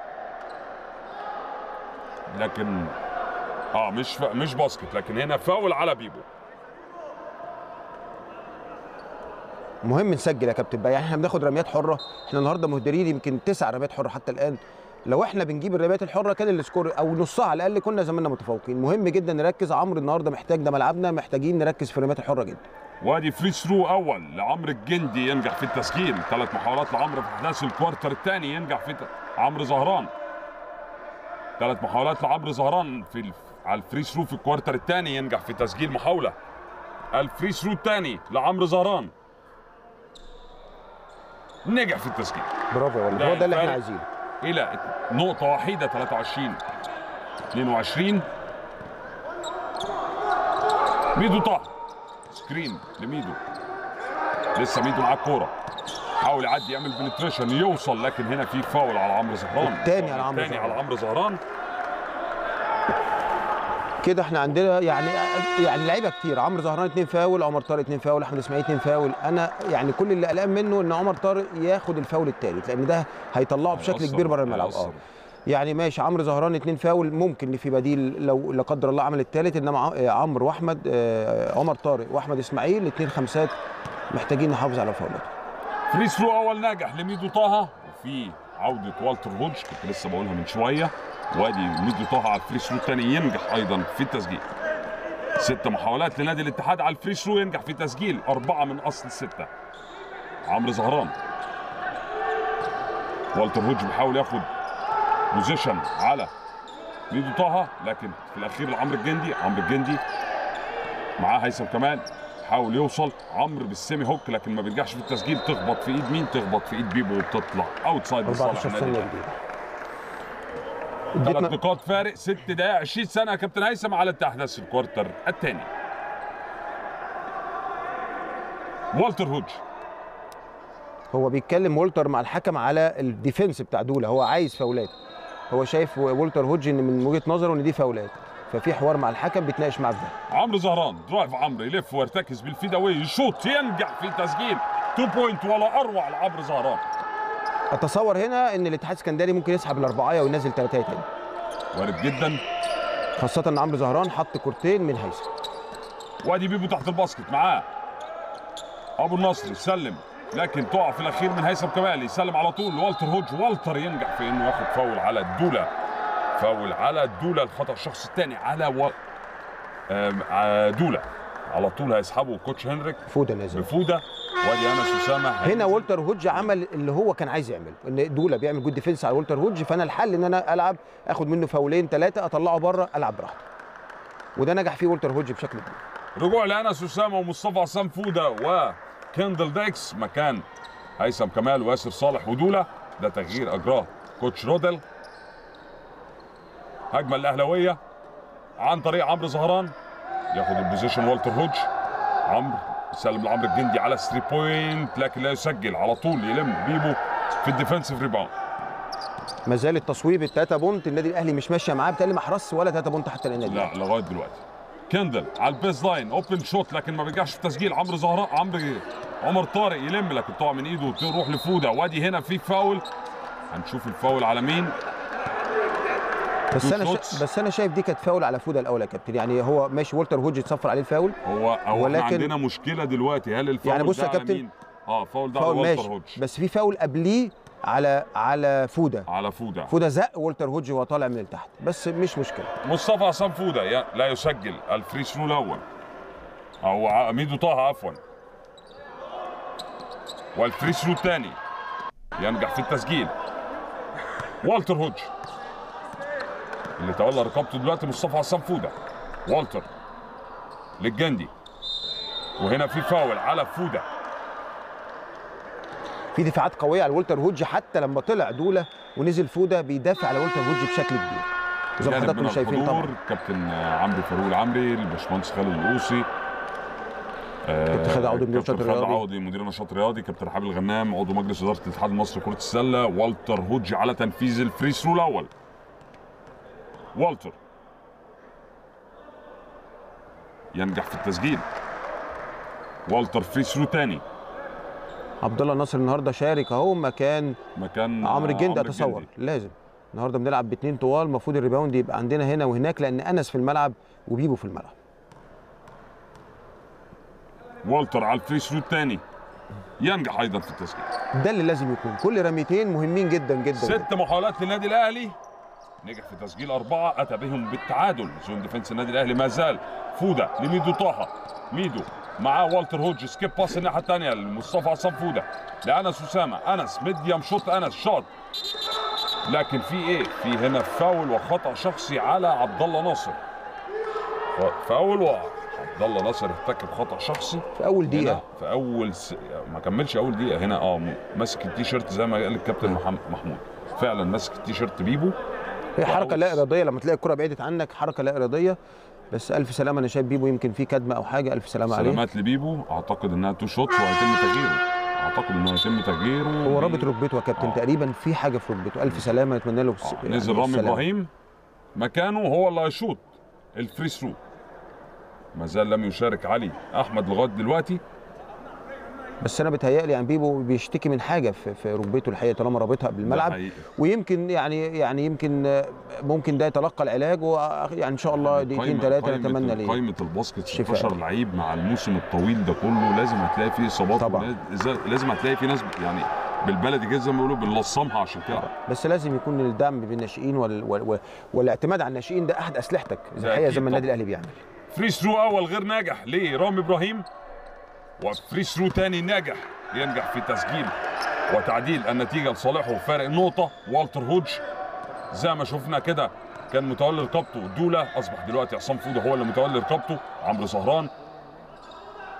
لكن اه مش ف... مش باسكت لكن هنا فاول على بيبو مهم نسجل يا كابتن بقى يعني احنا بناخد رميات حره احنا النهارده مهدرين يمكن تسع رميات حره حتى الان لو احنا بنجيب الرميات الحره كان السكور او نصها على الاقل كنا زماننا متفوقين مهم جدا نركز عمرو النهارده محتاج ده ملعبنا محتاجين نركز في الرميات الحره جدا وادي فري ثرو اول لعمرو الجندي ينجح في التسجيل ثلاث محاولات لعمرو في احداث الكوارتر الثاني ينجح في ت... عمرو زهران ثلاث محاولات لعمرو زهران في ال... على الفري ثرو في الكوارتر الثاني ينجح في تسجيل محاوله الفري ثرو الثاني لعمرو زهران نجح في التسجيل برافو يا ده ولد هو ده اللي احنا الفرق. عايزينه الى نقطة وحيدة 23 22 ميدو طه سكرين لميدو لسه ميدو معاه الكورة حاول يعدي يعمل بنتريشن يوصل لكن هنا في فاول على عمرو زهران التاني على عمرو التاني زهران. على عمرو زهران كده احنا عندنا يعني يعني لعيبه كتير عمرو زهران اتنين فاول عمر طارق اتنين فاول احمد اسماعيل اتنين فاول انا يعني كل اللي قلقان منه ان عمر طارق ياخد الفاول الثالث لان ده هيطلعه بشكل هيأثر- كبير بره الملعب هيأثر. اه يعني ماشي عمرو زهران اتنين فاول ممكن إن في بديل لو لا قدر الله عمل الثالث انما ع- آه، عمرو واحمد آه، عمر طارق واحمد اسماعيل اتنين خمسات محتاجين نحافظ على فاولاتهم فري ثرو اول ناجح لميدو طه وفي عودة والتر هودج كنت لسه بقولها من شوية وادي ميدو طه على الفري ثرو الثاني ينجح ايضا في التسجيل ست محاولات لنادي الاتحاد على الفري ثرو ينجح في تسجيل أربعة من أصل ستة عمرو زهران والتر هودج بيحاول ياخد بوزيشن على ميدو طه لكن في الأخير لعمرو الجندي عمرو الجندي معاه هيثم كمال حاول يوصل عمرو بالسيمي هوك لكن ما بيرجعش في التسجيل تخبط في ايد مين تخبط في ايد بيبو وبتطلع اوت سايد لصالح 14 النادي ثانيه الأهلي. جديده ثلاث اديتنا نقاط فارق ست دقائق 20 سنه يا كابتن هيثم على التحدث في الكوارتر الثاني والتر هوج هو بيتكلم وولتر مع الحكم على الديفنس بتاع دوله هو عايز فاولات هو شايف وولتر هوج ان من وجهه نظره ان دي فاولات ففي حوار مع الحكم بيتناقش معاه في ده عمرو زهران درايف عمرو يلف ويرتكز بالفيداوي يشوط ينجح في تسجيل 2 بوينت ولا اروع لعمرو زهران اتصور هنا ان الاتحاد السكندري ممكن يسحب الاربعايه وينزل ثلاثه تاني وارد جدا خاصه ان عمرو زهران حط كورتين من هيثم وادي بيبو تحت الباسكت معاه ابو النصر يسلم لكن تقع في الاخير من هيثم كمال يسلم على طول والتر هوج والتر ينجح في انه ياخد فاول على الدوله فاول على الدوله الخطا الشخص الثاني على و... آم، ع- دوله على طول هيسحبه كوتش هنريك فوده نازل بفوده وادي انس اسامه هنا هينزل. وولتر هوج عمل اللي هو كان عايز يعمله ان دوله بيعمل جود ديفنس على وولتر هوج فانا الحل ان انا العب اخد منه فاولين ثلاثه اطلعه بره العب براحتي وده نجح فيه وولتر هوج بشكل كبير رجوع لانس اسامه ومصطفى عصام فوده وكندل دايكس مكان هيثم كمال وياسر صالح ودوله ده تغيير اجراه كوتش رودل هجمه الاهلاويه عن طريق عمرو زهران ياخد البوزيشن والتر هوج عمرو يسلم لعمرو الجندي على 3 بوينت لكن لا يسجل على طول يلم بيبو في الديفensive ريباوند ما زال التصويب التلاته بونت النادي الاهلي مش ماشيه معاه بالتالي ما حرصش ولا تلاته بونت حتى للنادي لا لغايه دلوقتي كندل على البيز لاين اوبن شوت لكن ما بيرجعش في تسجيل عمرو زهراء عمرو عمر طارق يلم لكن تقع من ايده وتروح لفوده وادي هنا في فاول هنشوف الفاول على مين بس Two انا shots. شا... بس انا شايف دي كانت فاول على فوده الاول يا كابتن يعني هو ماشي وولتر هوج اتصفر عليه الفاول هو هو احنا ولكن- عندنا مشكله دلوقتي هل الفاول يعني بص ده يا على كابتن، مين؟ اه فاول ده على فاول والتر ماشي هوج بس في فاول قبليه على على فوده على فوده فوده زق وولتر هوج وهو طالع من تحت بس مش مشكله مصطفى عصام فوده ي- لا يسجل الفري ثرو الاول او ع- ميدو طه عفوا والفري ثرو الثاني ينجح في التسجيل والتر هوج اللي تولى رقابته دلوقتي مصطفى عصام فوده والتر للجندي وهنا في فاول على فوده في دفاعات قويه على وولتر هوج حتى لما طلع دوله ونزل فوده بيدافع على وولتر هوج بشكل كبير زي ما جانب حضراتكم من شايفين الحضور طبعا كابتن عمرو فاروق العمري الباشمهندس خالد القوسي كابتن خالد عوضي مدير النشاط كابتن خالد الرياضي. عوضي مدير النشاط الرياضي كابتن رحاب الغنام عضو مجلس اداره الاتحاد المصري لكره السله والتر هوج على تنفيذ الفري ثرو الاول والتر ينجح في التسجيل والتر فري ثرو ثاني عبد الله ناصر النهارده شارك اهو مكان مكان عمرو الجندي عمرو اتصور الجندي. لازم النهارده بنلعب باثنين طوال المفروض الريباوند يبقى عندنا هنا وهناك لان انس في الملعب وبيبو في الملعب والتر على الفري ثرو الثاني ينجح ايضا في التسجيل ده اللي لازم يكون كل رميتين مهمين جدا جدا, جداً. ست محاولات للنادي الاهلي نجح في تسجيل اربعه اتى بهم بالتعادل زون ديفنس النادي الاهلي ما زال فوده لميدو طه ميدو معاه والتر هوج سكيب باس الناحيه الثانيه لمصطفى عصام فوده لانس اسامه انس ميديم شوت انس شوت لكن في ايه؟ في هنا فاول وخطا شخصي على عبد الله ناصر فاول وعبد الله ناصر ارتكب خطا شخصي في اول هنا دقيقه في اول س... ما كملش اول دقيقه هنا اه م- ماسك التيشيرت زي ما قال الكابتن محم- محمود فعلا ماسك التيشيرت بيبو هي حركه لا وأوس. اراديه لما تلاقي الكره بعدت عنك حركه لا اراديه بس الف سلامه انا شايف بيبو يمكن في كدمه او حاجه الف سلامه عليه سلامات لبيبو اعتقد انها تو شوتس وهيتم تغييره اعتقد انه هيتم تغييره هو ب- رابط ركبته يا كابتن آه. تقريبا في حاجه في ركبته الف سلامه نتمنى له الس- آه، يعني نزل رامي السلامة. ابراهيم مكانه هو اللي هيشوط الفري ثرو ما زال لم يشارك علي احمد لغايه دلوقتي بس انا بتهيألي يعني بيبو بيشتكي من حاجه في, في ركبته الحقيقه طالما رابطها قبل ده الملعب حقيقي. ويمكن يعني يعني يمكن آه، ممكن ده يتلقى العلاج ويعني ان شاء الله دقيقتين قايمة- ثلاثه قايمة نتمنى ال- ليه قايمة الباسكت شفاء. 16 لعيب مع الموسم الطويل ده كله لازم هتلاقي فيه اصابات طبعا. ولاز- لازم هتلاقي فيه ناس ب- يعني بالبلدي كده زي ما بيقولوا بنلصمها عشان تلعب بس لازم يكون الدعم بالناشئين وال... وال... وال... والاعتماد على الناشئين ده احد اسلحتك ده زي الحقيقه أكيد زي ما النادي طبعا. الاهلي بيعمل فري ثرو اول غير ناجح لرامي ابراهيم وفري ثرو تاني ناجح ينجح في تسجيل وتعديل النتيجه لصالحه فارق نقطه والتر هوج زي ما شفنا كده كان متولي رقابته دوله اصبح دلوقتي عصام فوده هو اللي متولي رقابته عمرو زهران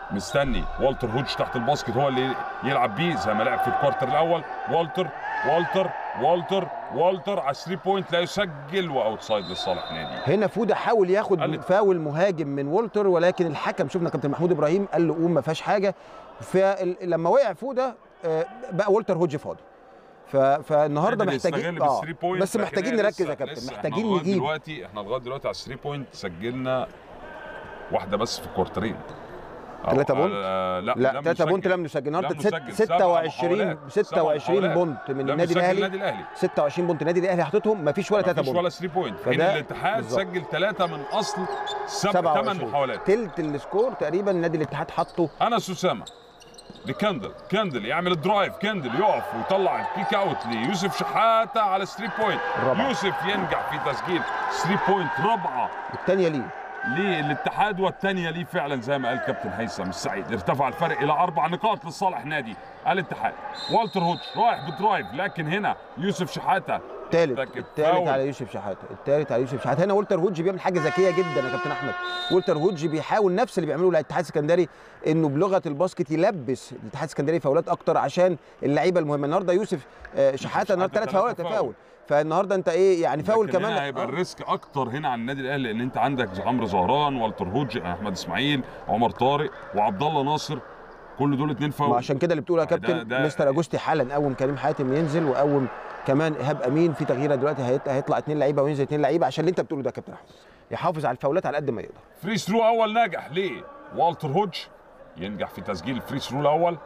مستني والتر هوج تحت الباسكت هو اللي يلعب بيه زي ما لعب في الكوارتر الاول والتر والتر والتر والتر على 3 بوينت لا يسجل واوتسايد لصالح نادي هنا فوده حاول ياخد قالت- فاول مهاجم من وولتر ولكن الحكم شفنا كابتن محمود ابراهيم قال له قوم ما فيهاش حاجه فلما وقع فوده آه، بقى وولتر هوج فاضي ف- فالنهارده قدر محتاجين يستغل آه، بالثري بوينت بس لكن محتاجين هي نركز لسه- يا كابتن لسه إحنا محتاجين لغاية نجيب دلوقتي احنا لغايه دلوقتي على 3 بوينت سجلنا واحده بس في الكوارترين أو تلاتة على- بونت؟ لا لا لم 3 بونت نسجل. لم نسجل النهارده لم ست- نسجل. سبع 26 محاولات. سبع 26 محاولات. بونت من لم النادي يسجل الاهلي النادي الاهلي 26 بونت النادي الاهلي حاططهم ما فيش ولا 3 مفيش بونت ولا 3 بوينت في حين فده الاتحاد بالظبط. سجل ثلاثه من اصل سبع ثمان محاولات تلت السكور تقريبا نادي الاتحاد حطه انس اسامه لكندل كندل يعمل الدرايف كندل يقف ويطلع الكيك اوت ليوسف شحاته على 3 بوينت الرابعة. يوسف ينجح في تسجيل 3 بوينت رابعه الثانيه ليه للاتحاد والثانيه ليه فعلا زي ما قال كابتن هيثم السعيد ارتفع الفرق الى اربع نقاط لصالح نادي الاتحاد والتر هوتش رايح بدرايف لكن هنا يوسف شحاته الثالث لكن الثالث فاول. على يوسف شحاته الثالث على يوسف شحاته هنا وولتر هوج بيعمل حاجه ذكيه جدا يا كابتن احمد وولتر هوج بيحاول نفس اللي بيعمله الاتحاد السكندري انه بلغه الباسكت يلبس الاتحاد السكندري فاولات اكتر عشان اللعيبه المهمه النهارده يوسف آه، شحاته النهارده ثلاث شحاتة فاولات تلاتة فاول فالنهارده انت ايه يعني فاول لكن كمان هنا هيبقى آه. الريسك اكتر هنا على النادي الاهلي لان انت عندك عمرو زهران والتر هوج احمد اسماعيل عمر طارق وعبد الله ناصر كل دول اتنين ما فاول عشان كده اللي بتقول يا ده- كابتن ده- مستر اجوستي حالا قوم كريم حاتم ينزل وقوم كمان ايهاب امين في تغييره دلوقتي هيط- هيطلع اثنين لعيبه وينزل اثنين لعيبه عشان اللي انت بتقوله ده يا كابتن احمد يحافظ على الفاولات على قد ما يقدر فري ثرو اول ناجح ليه والتر هوج ينجح في تسجيل الفري ثرو الاول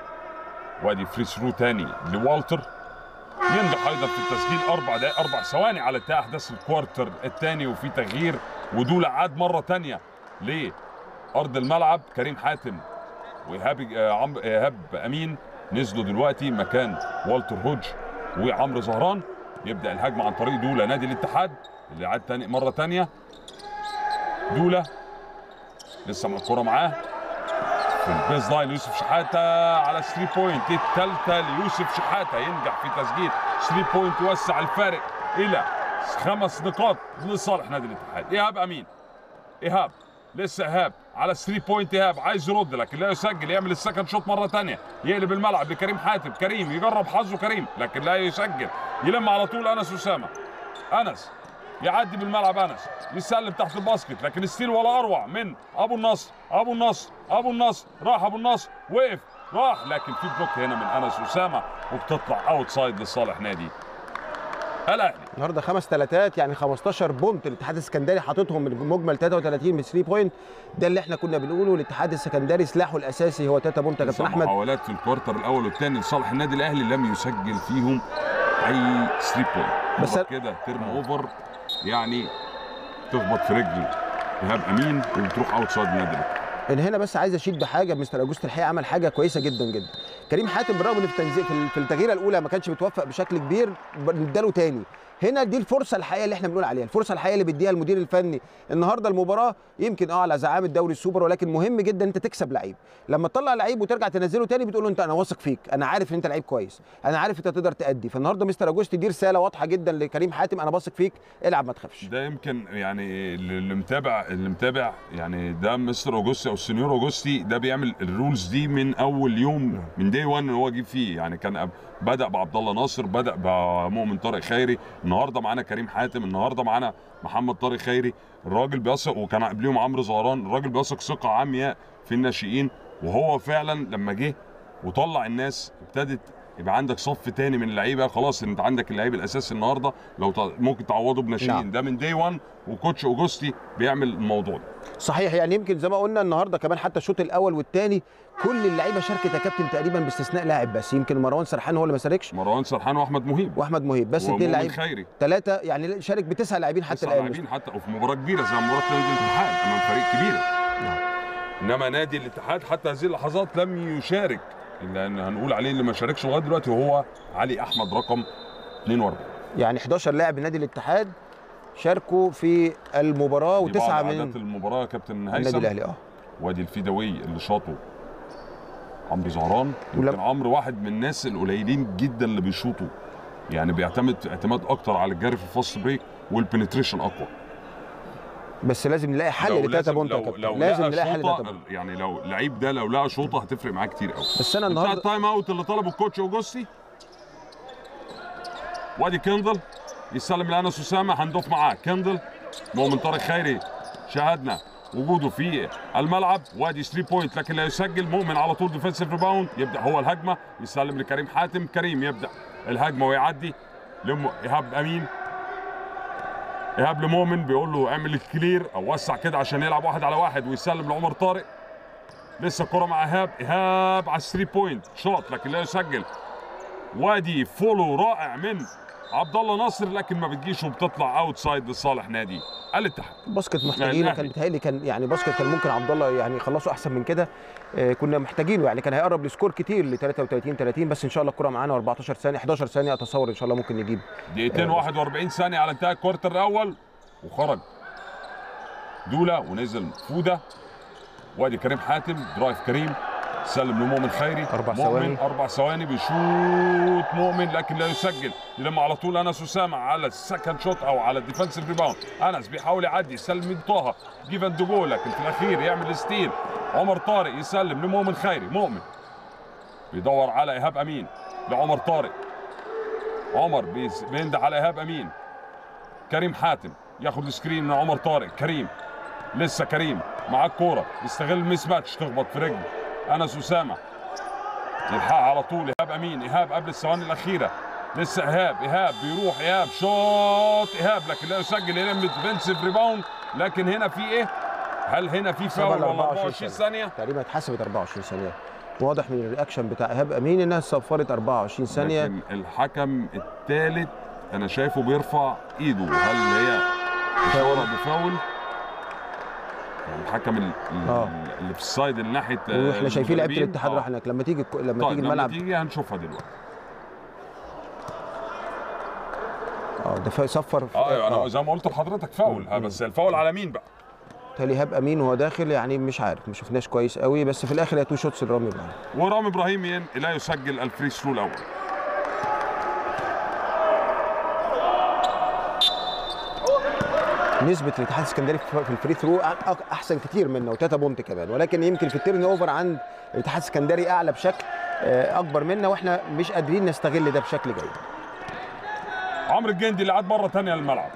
وادي فري ثرو تاني لوالتر ينجح ايضا في التسجيل اربع دقائق اربع ثواني على انتهاء احداث الكوارتر الثاني وفي تغيير ودول عاد مره ثانيه لارض الملعب كريم حاتم وايهاب آه، عم ايهاب امين نزلوا دلوقتي مكان والتر هوج وعمرو زهران يبدا الهجمه عن طريق دوله نادي الاتحاد اللي عاد تاني مره ثانيه دوله لسه مع الكوره معاه في البيز لاين يوسف شحاته على 3 بوينت الثالثه ليوسف شحاته ينجح في تسجيل 3 بوينت يوسع الفارق الى خمس نقاط لصالح نادي الاتحاد ايهاب امين ايهاب لسه ايهاب على 3 بوينت ايهاب عايز يرد لكن لا يسجل يعمل السكند شوت مره ثانيه يقلب الملعب لكريم حاتم كريم يجرب حظه كريم لكن لا يسجل يلم على طول انس اسامه انس يعدي بالملعب انس يسلم تحت الباسكت لكن ستيل ولا اروع من ابو النصر ابو النصر ابو النصر راح ابو النصر وقف راح لكن في بلوك هنا من انس اسامه وبتطلع اوت سايد لصالح نادي الاهلي النهارده خمس ثلاثات يعني 15 بونت الاتحاد السكندري حاططهم من مجمل 33 من 3 بوينت ده اللي احنا كنا بنقوله الاتحاد السكندري سلاحه الاساسي هو 3 بونت يا كابتن تسع احمد محاولات في الكوارتر الاول والثاني لصالح النادي الاهلي لم يسجل فيهم اي 3 بوينت بس بس كده ترم اوفر يعني تخبط في رجل ايهاب امين وبتروح اوت سايد النادي الأهلي. انا هنا بس عايز اشيد بحاجه مستر اجوست الحقيقه عمل حاجه كويسه جدا جدا كريم حاتم بالرغم ان في التنزيل في التغييره الاولى ما كانش بيتوفق بشكل كبير اداله تاني هنا دي الفرصه الحقيقيه اللي احنا بنقول عليها الفرصه الحقيقيه اللي بيديها المدير الفني النهارده المباراه يمكن اه على زعامه دوري السوبر ولكن مهم جدا انت تكسب لعيب لما تطلع لعيب وترجع تنزله تاني بتقول له انت انا واثق فيك انا عارف ان انت لعيب كويس انا عارف انت تقدر تأدي فالنهارده مستر اجوست دي رساله واضحه جدا لكريم حاتم انا واثق فيك العب ما تخافش ده يمكن يعني اللي متابع اللي متابع يعني ده مستر اوجوستي او السنيور اوجوستي ده بيعمل الرولز دي من اول يوم من دي 1 هو جه فيه يعني كان أب- بدا بعبد الله ناصر بدا بمؤمن طارق خيري النهارده معانا كريم حاتم النهارده معانا محمد طارق خيري الراجل بيثق وكان قبليهم عمرو زهران الراجل بيثق ثقه عمياء في الناشئين وهو فعلا لما جه وطلع الناس ابتدت يبقى عندك صف تاني من اللعيبه خلاص انت عندك اللعيب الاساسي النهارده لو ت- ممكن تعوضه بناشئين نعم. ده من دي 1 وكوتش اوجوستي بيعمل الموضوع ده صحيح يعني يمكن زي ما قلنا النهارده كمان حتى الشوط الاول والثاني كل اللعيبه شاركت يا كابتن تقريبا باستثناء لاعب بس يمكن مروان سرحان هو اللي ما شاركش مروان سرحان واحمد مهيب واحمد مهيب بس اثنين ومؤمن لعيبه خيري ثلاثه يعني شارك بتسع لاعبين حتى تسع الان لاعبين حتى وفي مباراه كبيره زي مباراه نادي الاتحاد امام فريق كبير انما نادي الاتحاد حتى هذه اللحظات لم يشارك لان هنقول عليه اللي ما شاركش لغايه دلوقتي وهو علي احمد رقم 42 يعني 11 لاعب من نادي الاتحاد شاركوا في المباراه دي بعض وتسعه عادات من المباراه يا كابتن النادي هيثم الاهلي اه وادي الفيدوي اللي شاطه عمرو زهران ولم- يمكن عمرو واحد من الناس القليلين جدا اللي بيشوطوا يعني بيعتمد اعتماد اكتر على الجري في الفاست بريك والبنتريشن اقوى بس لازم نلاقي حل لو لتاتا لازم بونتا يا لو, كابتن لو لازم لقى نلاقي حل لتاتا شوطه بونتا يعني لو اللعيب ده لو لقى شوطه هتفرق معاه كتير قوي بس انا انتهى النهارده التايم اوت اللي طلبه الكوتش اوجوستي وادي كندل يسلم لانس اسامه هندوف معاه كندل مؤمن طارق خيري شاهدنا وجوده في الملعب وادي 3 بوينت لكن لا يسجل مؤمن على طول ديفensive ريباوند يبدا هو الهجمه يسلم لكريم حاتم كريم يبدا الهجمه ويعدي لم ايهاب امين ايهاب لمؤمن بيقول له اعمل الكلير او وسع كده عشان يلعب واحد على واحد ويسلم لعمر طارق لسه الكره مع ايهاب ايهاب على الثري بوينت شوت لكن لا يسجل وادي فولو رائع من عبد الله ناصر لكن ما بتجيش وبتطلع اوت سايد لصالح نادي الاتحاد باسكت محتاجينه الأهلي. كان بيتهيألي كان يعني باسكت كان ممكن عبد الله يعني يخلصوا احسن من كده آه، كنا محتاجينه يعني كان هيقرب لسكور كتير ل 33 30 بس ان شاء الله الكره معانا و14 ثانيه 11 ثانيه اتصور ان شاء الله ممكن نجيب دقيقتين 41 ثانيه على انتهاء الكوارتر الاول وخرج دولا ونزل فوده وادي كريم حاتم درايف كريم سلم لمؤمن خيري أربع مؤمن ثواني. اربع ثواني بيشوط مؤمن لكن لا يسجل يلم على طول انس اسامه على السكند شوت او على الديفنسيف ريباوند انس بيحاول يعدي يسلم من طه جيفن دوجو لكن في الاخير يعمل ستيل عمر طارق يسلم لمؤمن خيري مؤمن بيدور على ايهاب امين لعمر طارق عمر بيس- بينده على ايهاب امين كريم حاتم ياخد السكرين من عمر طارق كريم لسه كريم معاه الكوره يستغل الميس ماتش تخبط في رجله انس اسامه يلحقها على طول ايهاب امين ايهاب قبل الثواني الاخيره لسه ايهاب ايهاب بيروح ايهاب شوط ايهاب لكن لا يسجل هنا ديفنسيف ريباوند لكن هنا في ايه؟ هل هنا في فاول ولا 24 ثانيه؟ تقريبا اتحسبت 24 ثانيه واضح من الرياكشن بتاع ايهاب امين انها صفرت 24 ثانيه لكن الحكم الثالث انا شايفه بيرفع ايده هل هي اشاره بفاول الحكم ال- ال- آه. اللي في السايد اللي ناحيه واحنا شايفين لعيبه المدربين. الاتحاد آه. راح هناك لما تيجي لما طيب تيجي لما الملعب تيجي هنشوفها دلوقتي اه ده فا- صفر اه انا زي ما قلت لحضرتك فاول آه، بس الفاول على مين بقى؟ تالي ايهاب امين وهو داخل يعني مش عارف ما شفناش كويس قوي بس في الاخر هي تو شوتس لرامي ابراهيم ورامي ابراهيم ين- لا يسجل الفري ثرو الاول نسبه الاتحاد السكندري في في الفري ثرو أ- أ- احسن كتير منا وتاتا بونت كمان ولكن يمكن في التيرن اوفر عند الاتحاد السكندري اعلى بشكل آه، اكبر منا واحنا مش قادرين نستغل ده بشكل جيد عمرو الجندي اللي عاد مره ثانيه للملعب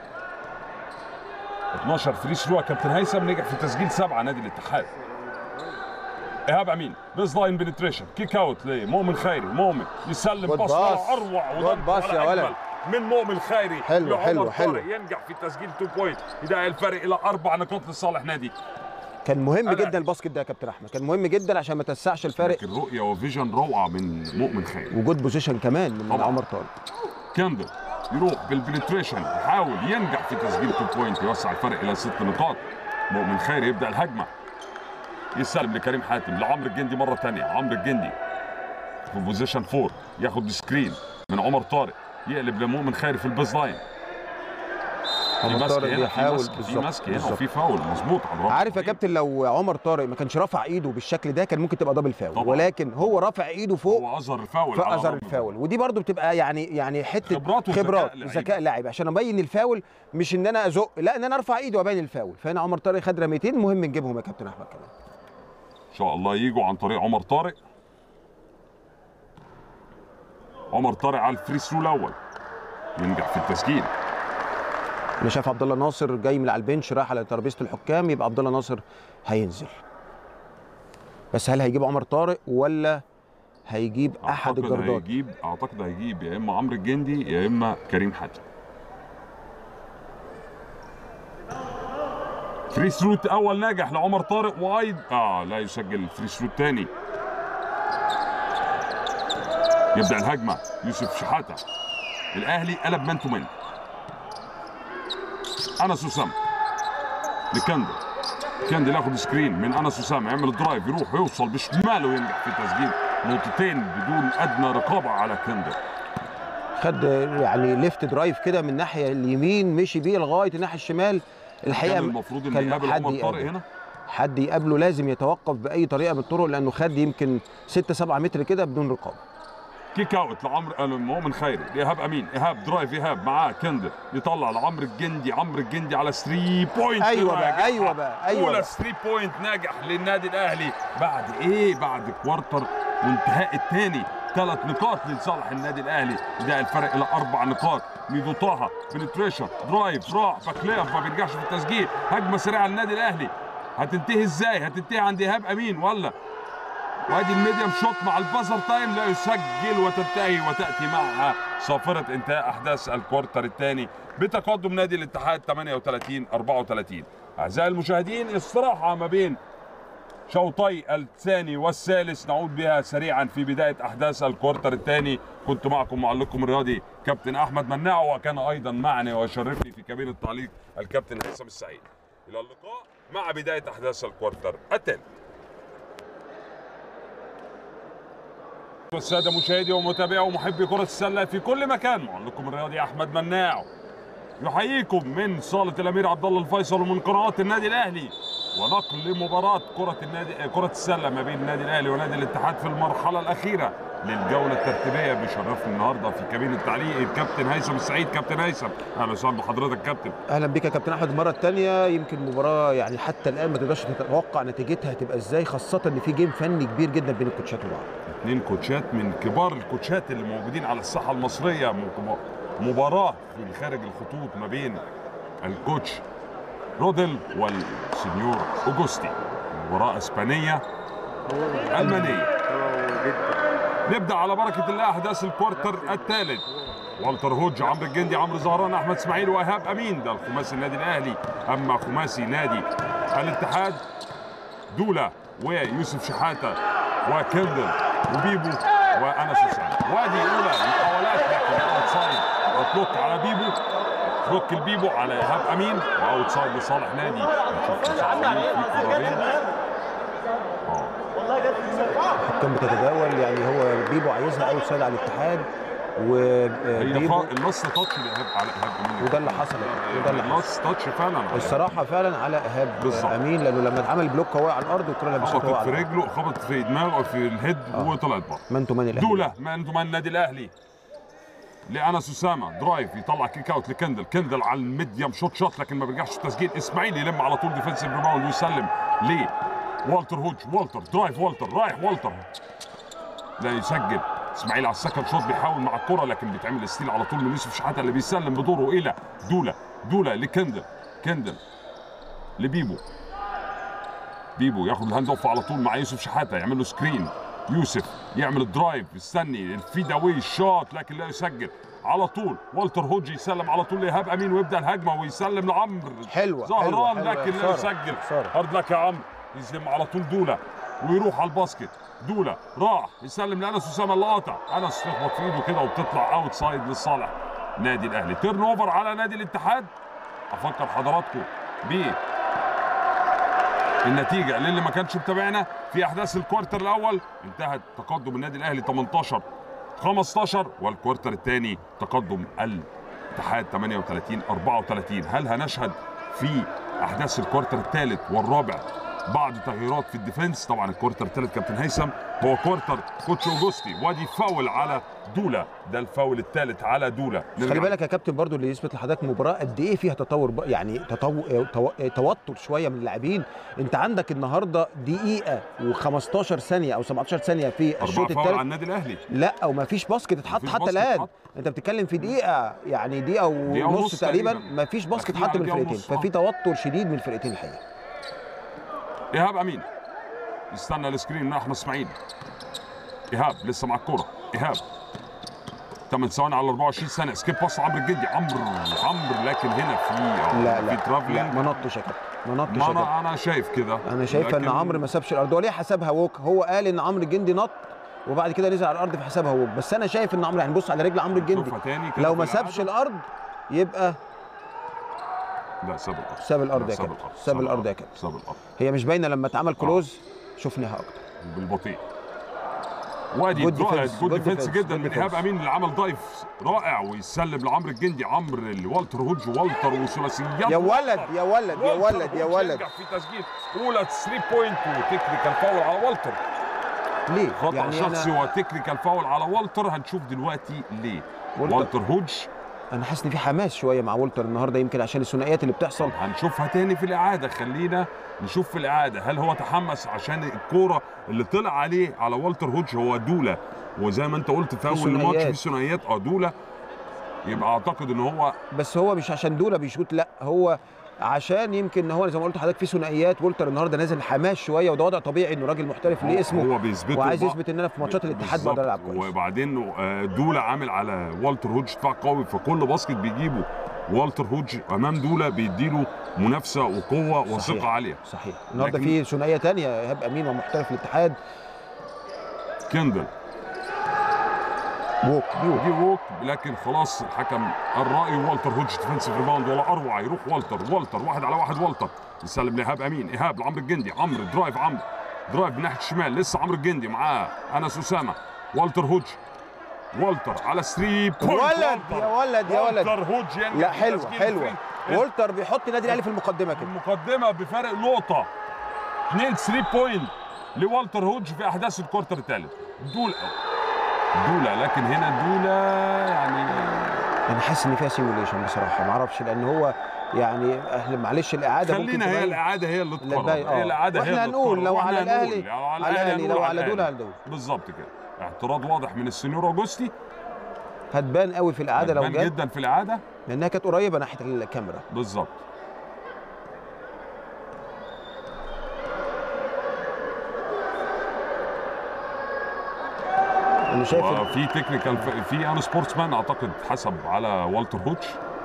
12 فري ثرو يا كابتن هيثم نجح في تسجيل سبعه نادي الاتحاد ايهاب امين بيز لاين بنتريشن كيك اوت لمؤمن خيري مؤمن يسلم جود باص باص. اروع جود وضرب باص على يا ولد. أجمل من مؤمن خيري حلو، لعمر حلو، حلو. طارق ينجح في تسجيل 2 بوينت يدعي الفرق الى اربع نقاط لصالح نادي كان مهم أنا- جدا الباسكت ده يا كابتن احمد كان مهم جدا عشان ما توسعش الفارق لكن رؤيه وفيجن روعه من مؤمن خيري وجود بوزيشن كمان من طبعاً. عمر طارق كاندل يروح بالبنتريشن يحاول ينجح في تسجيل 2 بوينت يوسع الفرق الى ست نقاط مؤمن خيري يبدا الهجمه يسلم لكريم حاتم لعمرو الجندي مره ثانيه عمرو الجندي في بوزيشن 4 ياخد سكرين من عمر طارق يقلب لمؤمن خيري في البيز لاين في عمر مسك طارق هنا في بيحاول مسك في بالظبط مسك هنا بالظبط. وفي فاول مظبوط حضرتك عارف يا كابتن لو عمر طارق ما كانش رافع ايده بالشكل ده كان ممكن تبقى دبل فاول طبعاً. ولكن هو رافع ايده فوق هو اظهر الفاول على فاظهر رامي الفاول ودي برضو بتبقى يعني يعني حته خبرات وذكاء خبرات لعيبة. ذكاء لاعب عشان ابين الفاول مش ان انا ازق لا ان انا ارفع ايدي وابين الفاول فهنا عمر طارق خد رميتين مهم نجيبهم يا كابتن احمد كمان ان شاء الله يجوا عن طريق عمر طارق عمر طارق على الفري ثرو الاول ينجح في التسجيل انا شايف عبد الله ناصر جاي من على البنش رايح على ترابيزه الحكام يبقى عبد الله ناصر هينزل بس هل هيجيب عمر طارق ولا هيجيب احد أعتقد الجردات هيجيب اعتقد هيجيب يا اما عمرو الجندي يا اما كريم حاتم فري ثرو اول ناجح لعمر طارق وايد اه لا يسجل الفري ثرو الثاني يبدا الهجمه يوسف شحاته الاهلي قلب مان تو مان انس اسامه لكندل كندل ياخد سكرين من انس اسامه يعمل الدرايف يروح يوصل بشماله وينجح في تسجيل نقطتين بدون ادنى رقابه على كندل خد يعني ليفت درايف كده من الناحيه اليمين مشي بيه لغايه الناحيه الشمال كان الحقيقه المفروض ان كان يقابل حد عمر طارق يقابل. هنا حد يقابله لازم يتوقف باي طريقه من الطرق لانه خد يمكن 6 7 متر كده بدون رقابه كيك اوت لعمرو آه، مؤمن خيري لايهاب امين ايهاب درايف ايهاب معاه كندر يطلع لعمرو الجندي عمرو الجندي على 3 بوينت أيوة بقى، ناجح. أيوة بقى، أيوة اولى بقى. 3 بوينت ناجح للنادي الاهلي بعد ايه بعد كوارتر وانتهاء الثاني ثلاث نقاط لصالح النادي الاهلي ده الفرق الى اربع نقاط ميدو طه بنتريشن درايف راح باكلاف ما بيرجعش في التسجيل هجمه سريعه للنادي الاهلي هتنتهي ازاي هتنتهي عند ايهاب امين ولا وادي الميديم شوت مع البازر تايم لا يسجل وتنتهي وتاتي معها صافره انتهاء احداث الكوارتر الثاني بتقدم نادي الاتحاد 38 34 اعزائي المشاهدين استراحه ما بين شوطي الثاني والثالث نعود بها سريعا في بدايه احداث الكوارتر الثاني كنت معكم معلقكم الرياضي كابتن احمد مناع وكان ايضا معنا ويشرفني في كابين التعليق الكابتن هيثم السعيد الى اللقاء مع بدايه احداث الكوارتر الثاني والساده مشاهدي ومتابعي ومحبي كره السله في كل مكان معلقكم الرياضي احمد مناع يحييكم من صاله الامير عبد الله الفيصل ومن قنوات النادي الاهلي ونقل لمباراه كره النادي كره السله ما بين النادي الاهلي ونادي الاتحاد في المرحله الاخيره للجوله الترتيبيه بيشرفني النهارده في كابين التعليق الكابتن هيثم السعيد كابتن هيثم اهلا وسهلا بحضرتك كابتن اهلا بك يا كابتن احمد المره الثانيه يمكن مباراه يعني حتى الان ما تقدرش تتوقع نتيجتها هتبقى ازاي خاصه ان في جيم فني كبير جدا بين الكوتشات وبعض اثنين كوتشات من كبار الكوتشات اللي موجودين على الساحه المصريه م- مباراه من خارج الخطوط ما بين الكوتش رودل والسنيور اوجوستي مباراه اسبانيه المانيه نبدا على بركه الله احداث الكوارتر الثالث والتر هوج عمرو الجندي عمرو زهران احمد اسماعيل وايهاب امين ده الخماسي النادي الاهلي اما خماسي نادي الاتحاد دولا ويوسف شحاته وكندل وبيبو وانس حسام وادي اولى محاولات لكن اوت سايد وكلوك على بيبو كلوك البيبو على ايهاب امين واوت سايد لصالح نادي نشوف لصالح مين في قرارين الحكام بتتداول يعني هو بيبو عايزها اوت سايد على الاتحاد هي وبيبو خا- النص تاتش لايهاب على ايهاب امين وده اللي حصل وده اللي حصل النص تاتش فعلا على الصراحه فعلا على ايهاب بالظبط. امين لانه لما اتعمل بلوك هو على الارض والكره لبسته هو خبطت على في الارض رجله خبطت في دماغه في الهيد وطلعت بره مان تو مان الاهلي دولة مان تو مان النادي الاهلي لانس اسامه درايف يطلع كيك اوت لكندل كندل على الميديم شوت شوت لكن ما بيرجعش التسجيل اسماعيل يلم على طول ديفنسيف ريباوند ويسلم ل والتر هوج والتر درايف والتر رايح والتر لا يسجل اسماعيل على السكند شوت بيحاول مع الكره لكن بيتعمل ستيل على طول من يوسف شحاته اللي بيسلم بدوره الى دولا دولا لكندل كندل لبيبو بيبو ياخد الهاند اوف على طول مع يوسف شحاته يعمل له سكرين يوسف يعمل الدرايف يستني الفيد اواي شوت لكن لا يسجل على طول والتر هوجي يسلم على طول لايهاب امين ويبدا الهجمه ويسلم لعمرو حلوة، زهران حلوة، حلوة. لكن لا خسارة، يسجل خسارة. هارد لك يا عمرو يسلم على طول دولا ويروح على الباسكت دولا راح يسلم لانس اسامه اللقطه انس تخبط في ايده كده وبتطلع اوت سايد لصالح نادي الاهلي تيرن اوفر على نادي الاتحاد افكر حضراتكم ب النتيجه للي ما كانش متابعنا في احداث الكوارتر الاول انتهت تقدم النادي الاهلي 18 15 والكوارتر الثاني تقدم الاتحاد 38 34 هل هنشهد في احداث الكوارتر الثالث والرابع بعض تغييرات في الديفنس طبعا الكوارتر الثالث كابتن هيثم هو كوارتر كوتش اوجوستي وادي فاول على دولا ده الفاول الثالث على دولا خلي نرجع. بالك يا كابتن برضو اللي يثبت لحضرتك مباراه قد ايه فيها تطور بق- يعني تطو... تو... توتر شويه من اللاعبين انت عندك النهارده دقيقه و15 ثانيه او 17 ثانيه في الشوط اربعه فاول على الثالث النادي الاهلي لا وما فيش باسكت اتحط مفيش حتى باسكت الان اتحط. انت بتتكلم في دقيقه يعني دقيقه دقيقة ونص ونص تقريبا تقريباً. ما فيش باسكت داخلين اتحط على من دقيقة الفرقتين ونص، ففي توتر شديد من الفرقتين الحقيقه ايهاب امين يستنى السكرين من احمد اسماعيل ايهاب لسه مع الكوره ايهاب 8 ثواني على 24 ثانيه سكيب باس عمرو الجدي عمرو عمرو لكن هنا في لا في لا ترافلينج لا ما نطش يا كابتن ما نطش ما يا كابتن انا انا شايف كده انا شايفه ان لكن عمرو ما سابش الارض هو ليه حسبها ووك هو قال ان عمرو الجندي نط وبعد كده نزل على الارض في حسابها ووك بس انا شايف ان عمرو يعني بص على رجل عمرو الجندي شوفها تاني كده لو في ما سابش الإعادة. الارض يبقى لا ساب الارض ساب الارض لا، يا ساب كابتن الأرض، ساب الارض يا كابتن ساب الارض هي مش باينه لما اتعمل كلوز شفناها اكتر بالبطيء وادي Good جود defense, جود good ديفنس defense, جدا good من ايهاب defense. امين اللي عمل دايف رائع ويسلم لعمرو الجندي عمرو والتر هوج والتر وثلاثيات يا ولد يا ولد يا والتر ولد يا هوج ولد ينجح في تسجيل اولى 3 بوينت وتكنيكال فاول على والتر ليه خطا يعني شخصي انا وتكنيكال فاول على والتر هنشوف دلوقتي ليه والتر- والتر هوج انا حاسس ان في حماس شويه مع وولتر النهارده يمكن عشان الثنائيات اللي بتحصل هنشوفها تاني في الاعاده خلينا نشوف في الاعاده هل هو تحمس عشان الكوره اللي طلع عليه على والتر هوج هو دوله وزي ما انت قلت في اول الماتش ثنائيات. في ثنائيات اه دوله يبقى اعتقد ان هو بس هو مش عشان دوله بيشوط لا هو عشان يمكن هو زي ما قلت لحضرتك في ثنائيات وولتر النهارده نازل حماس شويه وده وضع طبيعي انه راجل محترف ليه اسمه هو بيثبت وعايز يثبت ان انا في ماتشات الاتحاد بقدر العب كويس وبعدين آه، دوله عامل على والتر هوج دفاع قوي فكل باسكت بيجيبه والتر هوج امام دوله بيديله منافسه وقوه وثقه صحيح. عاليه صحيح النهارده لكن- في ثنائيه تانية ايهاب امين ومحترف الاتحاد كندل ووك دي ووك دي ووك لكن خلاص الحكم الرأي والتر هوج ديفنسيف ريباوند ولا اروع يروح والتر والتر واحد على واحد والتر يسلم لايهاب امين ايهاب لعمرو الجندي عمرو درايف عمرو درايف من ناحيه الشمال لسه عمرو الجندي معاه انس اسامه والتر هوج والتر على 3 ولد يا ولد يا ولد والتر هوج ينجح لا في حلوه تسجيل حلوه فري. وولتر بيحط النادي الاهلي في المقدمه كده المقدمه بفارق نقطه 2 3 بوينت لوالتر هوج في احداث الكورتر الثالث دوله دوله لكن هنا دوله يعني انا حاسس ان فيها سيموليشن بصراحه ما اعرفش لان هو يعني احنا معلش الاعاده ممكن خلينا هي تبين- الاعاده هي اللي اللي تقرر باين- هي آه. الاعاده هي واحنا اللي هنقول تقرر. لو وإحنا على هنقول. الأهلي- لو على على الاهلي الأهلي، هنقول لو على على دول الأهلي. على دول. بالظبط كده اعتراض واضح من السنيور اوجوستي هتبان قوي في الاعاده لو هتبان جت جدا في الاعاده لانها كانت قريبه ناحيه الكاميرا بالظبط انا شايف ال- وفي تكنيكال في ان سبورتس مان اعتقد اتحسب على والتر هوج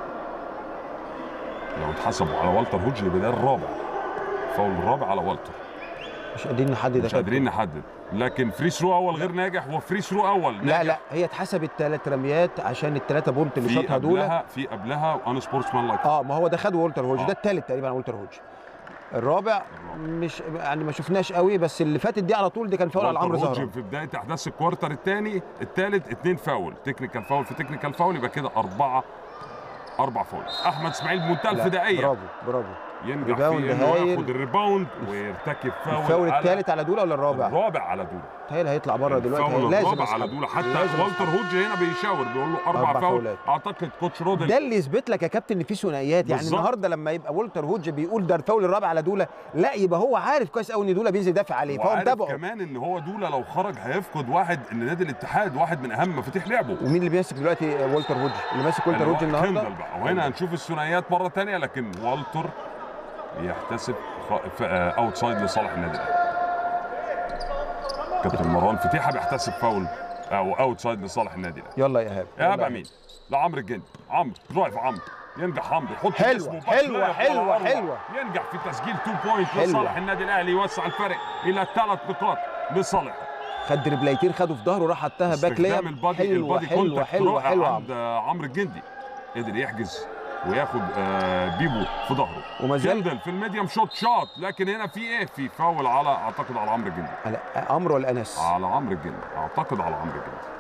لو اتحسب على والتر هوج يبقى ده الرابع فاول الرابع على والتر مش قادرين نحدد مش ده قادرين نحدد لكن فري ثرو اول غير ناجح وفري ثرو اول لا ناجح. لا هي اتحسبت ثلاث رميات عشان الثلاثه بونت اللي في شاطها دول قبلها في قبلها ان سبورتس مان لايك اه ما هو ده خد وولتر هوج آه. ده الثالث تقريبا على وولتر هوج الرابع مش يعني ما شفناش قوي بس اللي فاتت دي على طول دي كان فاول على عمرو والتر هوج زهران في بدايه احداث الكوارتر الثاني الثالث اثنين فاول تكنيكال فاول في تكنيكال فاول يبقى كده اربعه اربع فاول احمد اسماعيل بمنتهى لا، الفدائيه برافو برافو ينجح ريباوند في انه هايل. ياخد الريباوند ويرتكب فاول الفاول على الثالث على دول ولا الرابع؟ الرابع على دول تهيألي هيطلع بره دلوقتي الفاول لازم الرابع على أسحب. دول حتى لازم والتر أسحب. هوج هنا بيشاور بيقول له اربع, أربع فاول فاولات. اعتقد كوتش رودل ده اللي يثبت لك يا كابتن ان في ثنائيات يعني بالظبط. النهارده لما يبقى وولتر هوج بيقول ده الفاول الرابع على دوله لا يبقى هو عارف كويس قوي ان دوله بينزل يدافع عليه فهو وعارف متابعه كمان ان هو دوله لو خرج هيفقد واحد ان نادي الاتحاد واحد من اهم مفاتيح لعبه ومين اللي بيمسك دلوقتي وولتر هوج اللي ماسك وولتر اللي هو هوج النهارده كندل بقى وهنا هنشوف الثنائيات مره ثانيه لكن والتر يحتسب اوت سايد لصالح النادي الاهلي كابتن مروان فتيحه بيحتسب فاول او اوت سايد لصالح النادي الاهلي يلا يا ايهاب ايهاب يلا يا امين لعمرو الجندي عمرو درايف عمرو ينجح عمرو يحط حلوة، اسمه باك حلوة، لاير حلوة، ولا أروع. حلوة. ينجح في تسجيل 2 بوينت حلوة. لصالح النادي الاهلي يوسع الفرق الى ثلاث نقاط لصالحه خد رجليتين خده في ظهره راح حطها باك استخدام لياب البادي حلوه البادي حلوه كونتاكت حلوه رائع حلوه عند آه، عمرو الجندي قدر يحجز وياخد آه، بيبو في ظهره وما زال جندل في الميديم شوت شوت لكن هنا في ايه في فاول على اعتقد على عمرو الجندي على امر ولا انس على عمرو الجندي اعتقد على عمرو الجندي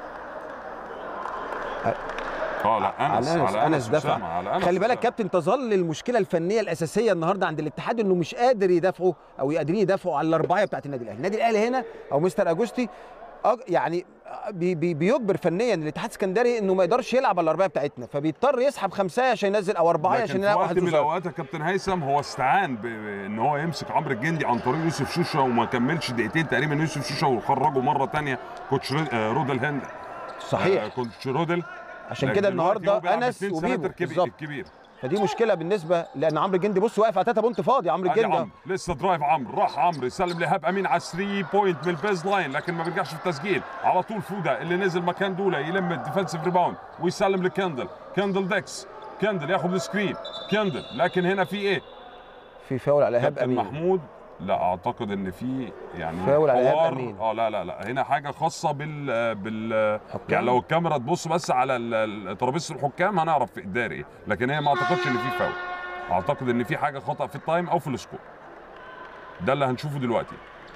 اه لا انس على انس على انس دفع أسامة، على أنس خلي بالك أسامة. كابتن تظل المشكله الفنيه الاساسيه النهارده عند الاتحاد انه مش قادر يدافعوا او قادرين يدافعوا على الاربعيه بتاعت النادي الاهلي النادي الاهلي هنا او مستر اجوستي أج- يعني بي بي بيجبر فنيا الاتحاد السكندري انه ما يقدرش يلعب على الاربعيه بتاعتنا فبيضطر يسحب خمسه عشان ينزل او اربعه لكن عشان في يلعب وقت واحد من زوزار. الاوقات يا كابتن هيثم هو استعان ب- بان هو يمسك عمرو الجندي عن طريق يوسف شوشه وما كملش دقيقتين تقريبا يوسف شوشه وخرجه مره ثانيه كوتش رود- آه، رودل هند صحيح آه، كوتش رودل عشان لكن كده دلوقتي هو النهارده بيلعب انس باتنين وبيبو سناتر كبير- بالظبط كبير فدي مشكله بالنسبه لان عمرو الجندي بص واقف على تلاته بونت فاضي عمرو ادي الجندي عمرو لسه درايف عمرو راح عمرو يسلم لإيهاب امين على 3 بوينت من البيز لاين لكن ما بيرجعش في التسجيل على طول فوده اللي نزل مكان دوله يلم الديفنسيف ريباوند ويسلم لكندل كندل ديكس كندل ياخد السكرين كندل لكن هنا في ايه في فاول على ايهاب كابتن امين محمود لا اعتقد ان في يعني فاول على إيهاب حوار- أمين. اه لا لا لا هنا حاجه خاصه بال بال حكام؟ يعني لو الكاميرا تبص بس على ال- ال- ترابيزه الحكام هنعرف في الداري ايه لكن هي ما اعتقدش ان في فاول اعتقد ان في حاجه خطا في التايم او في السكور ده اللي هنشوفه دلوقتي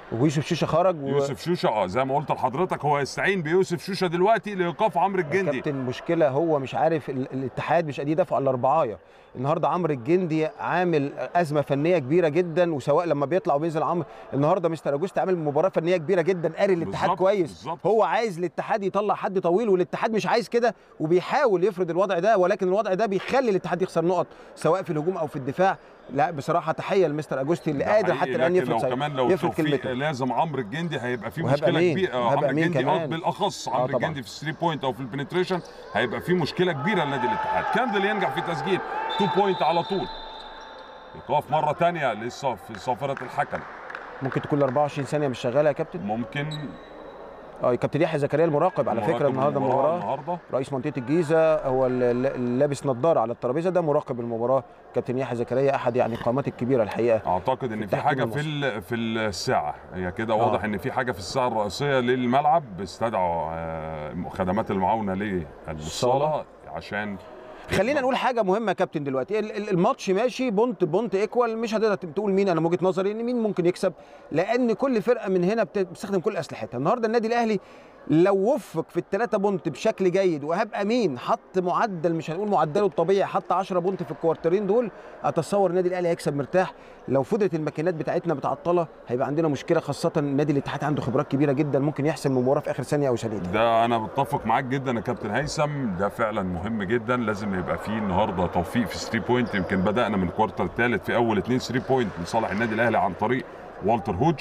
ويوسف شيشه خرج و... يوسف شوشه اه زي ما قلت لحضرتك هو يستعين بيوسف شوشه دلوقتي لايقاف عمرو الجندي كابتن مشكله هو مش عارف ال- الاتحاد مش قادر يدافع على الاربعايه النهارده عمرو الجندي عامل ازمه فنيه كبيره جدا وسواء لما بيطلع وبينزل عمرو النهارده مستر اجوست عامل مباراه فنيه كبيره جدا قاري الاتحاد بالظبط، كويس بالظبط. هو عايز الاتحاد يطلع حد طويل والاتحاد مش عايز كده وبيحاول يفرض الوضع ده ولكن الوضع ده بيخلي الاتحاد يخسر نقط سواء في الهجوم او في الدفاع لا بصراحه تحيه لمستر اجوستي اللي ده قادر حقيقي، حتى الان لكن يفرض لو سي- كمان لو يفرض توفيق كلمته لازم عمرو الجندي هيبقى في وهبقى مشكله مين؟ كبيره آه، وهبقى عمرو مين الجندي اه كمان؟ بالاخص آه عمرو طبعاً. الجندي في الثري بوينت او في البنتريشن هيبقى في مشكله كبيره لنادي الاتحاد كاندل ينجح في تسجيل 2 بوينت على طول ايقاف مره ثانيه لسه في صافره الحكم ممكن تكون ال 24 ثانيه مش شغاله يا كابتن ممكن اه كابتن يحيى زكريا المراقب على فكره مراقب النهارده المباراة مباراه النهارده رئيس منطقه الجيزه هو اللي اللي لابس نظاره على الترابيزه ده مراقب المباراه كابتن يحيى زكريا احد يعني القامات الكبيره الحقيقه اعتقد ان في التحكيم حاجه في ال- في الساعه هي كده واضح ان في حاجه في الساعه الرئيسيه للملعب بيستدعوا آه، خدمات المعاونه للصاله عشان خلينا نقول حاجه مهمه يا كابتن دلوقتي ال- ال- الماتش ماشي بونت بونت ايكوال مش هتقدر تقول مين انا من وجهه نظري ان مين ممكن يكسب لان كل فرقه من هنا بت- بتستخدم كل اسلحتها النهارده النادي الاهلي لو وفق في الثلاثه بونت بشكل جيد وهاب امين حط معدل مش هنقول معدله الطبيعي حط 10 بونت في الكوارترين دول اتصور النادي الاهلي هيكسب مرتاح لو فضلت الماكينات بتاعتنا متعطله هيبقى عندنا مشكله خاصه النادي الاتحاد عنده خبرات كبيره جدا ممكن يحسم المباراه في اخر ثانيه او ثانيتين ده انا متفق معاك جدا يا كابتن هيثم ده فعلا مهم جدا لازم يبقى فيه النهارده توفيق في 3 بوينت يمكن بدانا من الكوارتر الثالث في اول اثنين 3 بوينت لصالح النادي الاهلي عن طريق والتر هوج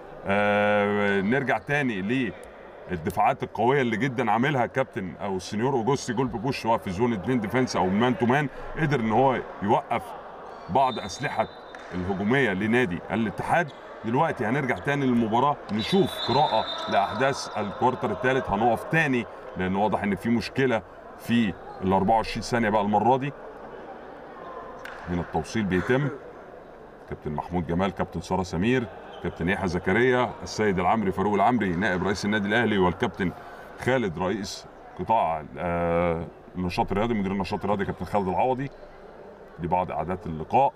آه نرجع تاني للدفاعات القويه اللي جدا عاملها كابتن او السنيور اوجوستي جولب بوش سواء في زون اثنين ديفense او مان تو مان قدر ان هو يوقف بعض اسلحه الهجوميه لنادي الاتحاد دلوقتي هنرجع تاني للمباراه نشوف قراءه لاحداث الكوارتر الثالث هنقف تاني لان واضح ان في مشكله في ال 24 ثانيه بقى المره دي هنا التوصيل بيتم كابتن محمود جمال كابتن ساره سمير كابتن يحيى زكريا السيد العمري فاروق العمري نائب رئيس النادي الاهلي والكابتن خالد رئيس قطاع آه، النشاط الرياضي مدير النشاط الرياضي كابتن خالد العوضي دي بعض اعداد اللقاء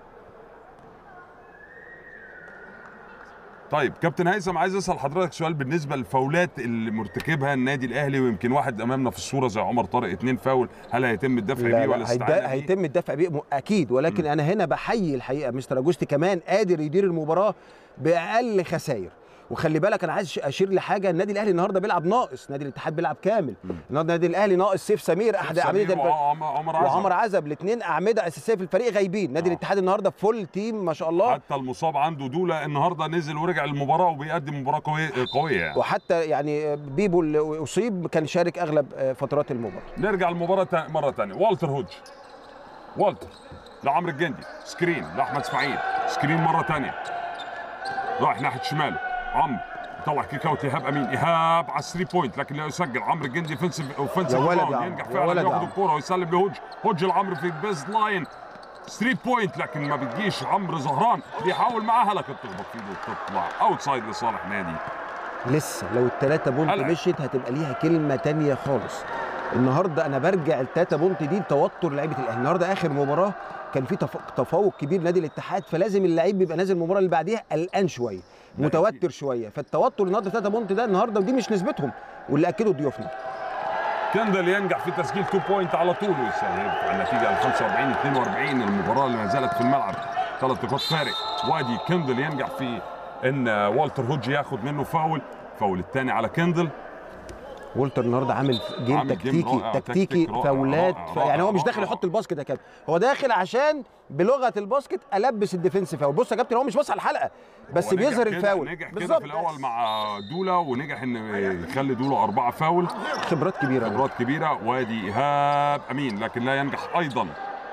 طيب كابتن هيثم عايز اسال حضرتك سؤال بالنسبه للفاولات اللي مرتكبها النادي الاهلي ويمكن واحد امامنا في الصوره زي عمر طارق اتنين فاول هل هيتم الدفع بيه لا ولا لا الاستعانه هيدا- بيه؟ هيتم الدفع بيه م- اكيد ولكن انا هنا بحيي الحقيقه مستر اجوستي كمان قادر يدير المباراه باقل خسائر وخلي بالك انا عايز اشير لحاجه النادي الاهلي النهارده بيلعب ناقص نادي الاتحاد بيلعب كامل النهارده النادي الاهلي ناقص سيف سمير احد سمير اعمده الفريق وعمر عمر عزب. وعمر عزب الاثنين اعمده اساسيه في الفريق غايبين نادي آه. الاتحاد النهارده فول تيم ما شاء الله حتى المصاب عنده دوله النهارده نزل ورجع المباراه وبيقدم مباراه قويه قويه يعني وحتى يعني بيبو اللي اصيب كان شارك اغلب آه، فترات المباراه نرجع المباراه تا- مره ثانيه والتر هوج والتر لعمرو الجندي سكرين لاحمد اسماعيل سكرين مره ثانيه رايح ناحيه شماله عمرو طلع كيك اوت ايهاب امين ايهاب على 3 بوينت لكن لا يسجل عمرو الجندي اوفنسيف اوفنسيف يا ولد يا ريباوند. عمرو، ينجح يا فعلا ولد يا ياخد عمرو. الكوره ويسلم لهوج هوج لعمرو في البيز لاين 3 بوينت لكن ما بتجيش عمرو زهران بيحاول معاها لكن تخبط في ايده وتطلع اوت سايد لصالح نادي لسه لو التلاتة بونت قلق. مشيت هتبقى ليها كلمة تانية خالص النهارده انا برجع التلاتة بونت دي بتوتر لعيبة الاهلي النهارده اخر مباراة كان في تف- تفوق كبير نادي الاتحاد فلازم اللعيب بيبقى نازل المباراة اللي بعديها قلقان شوية لا، متوتر شوية فالتوتر النهارده تلاتة بونت ده النهارده ودي مش نسبتهم واللي اكدوا ضيوفنا كندل ينجح في تسجيل 2 بوينت على طول ويسجل النتيجه ال 45 42 المباراه اللي ما زالت في الملعب ثلاث نقاط فارق وادي كندل ينجح في ان والتر هوج ياخد منه فاول فاول الثاني على كندل وولتر النهارده عامل جيم عامل جيم تكتيكي رائع، تكتيكي تكتيك رائع، فاولات رائع، ف... يعني هو مش رائع، داخل رائع. يحط الباسكت يا كابتن هو داخل عشان بلغه الباسكت البس الديفنس فاول بص يا كابتن هو مش باص على الحلقه بس هو نجح بيظهر كده- الفاول نجح كده في الاول مع دولا ونجح ان يخلي دولا اربعه فاول خبرات كبيره خبرات كبيره وادي ايهاب امين لكن لا ينجح ايضا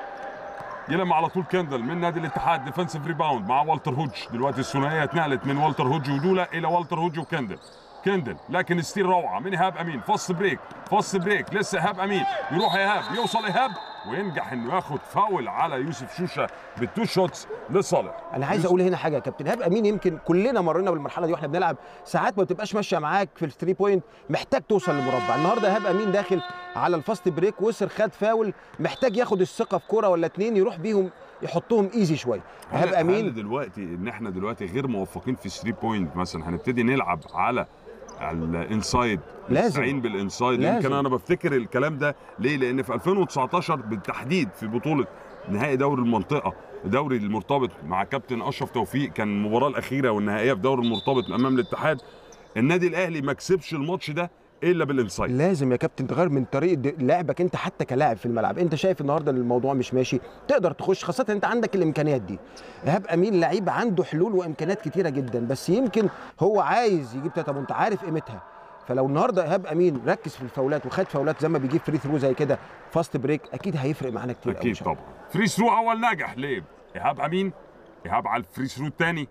يلم على طول كندل من نادي الاتحاد ديفنسيف ريباوند مع والتر هوج دلوقتي الثنائيه اتنقلت من والتر هوج ودولا الى والتر هوج وكندل كندل لكن ستيل روعه من ايهاب امين فص بريك فص بريك لسه ايهاب امين يروح ايهاب يوصل ايهاب وينجح انه ياخد فاول على يوسف شوشه بالتو شوتس لصالح انا عايز اقول هنا حاجه يا كابتن هاب امين يمكن كلنا مرينا بالمرحله دي واحنا بنلعب ساعات ما بتبقاش ماشيه معاك في الثري بوينت محتاج توصل للمربع النهارده هاب امين داخل على الفاست بريك وصل خد فاول محتاج ياخد الثقه في كوره ولا اتنين يروح بيهم يحطهم ايزي شويه ايهاب هل- امين هل دلوقتي ان احنا دلوقتي غير موفقين في 3 بوينت مثلا هنبتدي نلعب على الانسايد لازم. نستعين بالانسايد لازم. يمكن انا بفتكر الكلام ده ليه لان في 2019 بالتحديد في بطوله نهائي دوري المنطقه دوري المرتبط مع كابتن اشرف توفيق كان المباراه الاخيره والنهائيه في دوري المرتبط امام الاتحاد النادي الاهلي ما كسبش الماتش ده الا بالانسايد لازم يا كابتن تغير من طريقه د- لعبك انت حتى كلاعب في الملعب انت شايف النهارده ان الموضوع مش ماشي تقدر تخش خاصه انت عندك الامكانيات دي ايهاب امين لعيب عنده حلول وامكانيات كتيره جدا بس يمكن هو عايز يجيب تلاته بونت عارف قيمتها فلو النهارده ايهاب امين ركز في الفاولات وخد فاولات زي ما بيجيب فري ثرو زي كده فاست بريك اكيد هيفرق معانا كتير قوي إن اكيد شاء الله. طبعا فري ثرو اول ناجح ليه ايهاب امين ايهاب على الفري ثرو الثاني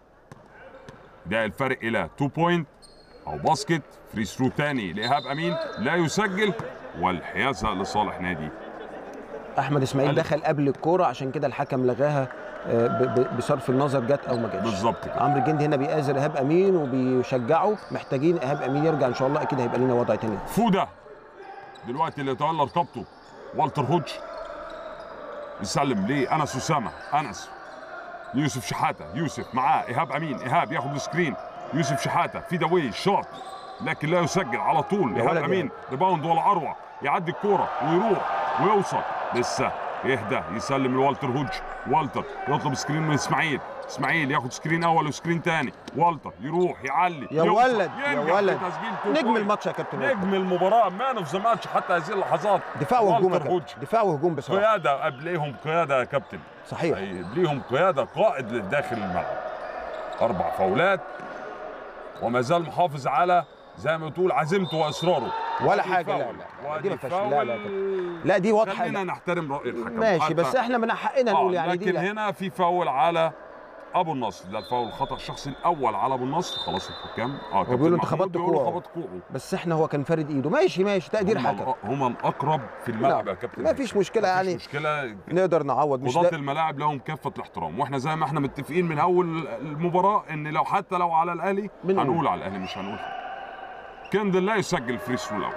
ده الفرق الى 2 بوينت او باسكت فري ثرو ثاني لايهاب امين لا يسجل والحيازه لصالح نادي احمد اسماعيل ألف. دخل قبل الكوره عشان كده الحكم لغاها آه، ب- ب- بصرف النظر جت او ما جاتش بالظبط كده عمرو الجندي هنا بيآزر ايهاب امين وبيشجعه محتاجين ايهاب امين يرجع ان شاء الله اكيد هيبقى لنا وضع تاني فوده دلوقتي اللي يتولى رقبته والتر هوج يسلم لانس اسامه انس يوسف شحاته يوسف معاه ايهاب امين ايهاب ياخد السكرين يوسف شحاته في دوي شوت لكن لا يسجل على طول يا ايهاب ولد يا امين ريباوند ولا اروع يعدي الكوره ويروح ويوصل لسه يهدى يسلم لوالتر هوج والتر يطلب سكرين من اسماعيل اسماعيل ياخد سكرين اول وسكرين تاني والتر يروح يعلي يا يوصل، ولد، يا ينجح في ولد. تسجيل two نجم point. الماتش يا كابتن وائل. نجم المباراه مان اوف ذا ماتش حتى هذه اللحظات دفاع وهجوم يا والتر هوج كابتن دفاع وهجوم بصراحه قياده قبليهم قياده يا كابتن صحيح أي ليهم قياده قائد لداخل الملعب اربع فاولات وما زال محافظ على زي ما تقول عزيمته واصراره ولا وادي حاجة، لا، فاول. لا، دي وادي ما فيهاش- لا، لا، فاول. لا دي واضحه خلينا نحترم راي الحكم ماشي حتى- بس احنا من حقنا آه نقول يعني دي لكن لا. هنا في فاول على ابو النصر ده الفاول الخطا الشخصي الاول على ابو النصر خلاص الحكام اه كابتن بيقولوا انت محمود خبطت بيقولوا كوعه. خبط كوعه بس احنا هو كان فارد ايده ماشي ماشي تقدير هم حكم الأ- هم الاقرب في الملعب لا، يا كابتن ما فيش مشكلة ما يعني. فيش مشكله نقدر نعوض مش قضاة ده الملاعب لهم كافة الاحترام واحنا زي ما احنا متفقين من اول المباراة ان لو حتى لو على الاهلي بنقول. هنقول على الاهلي مش هنقول حاجة. كندل لا يسجل فري ثرو الاول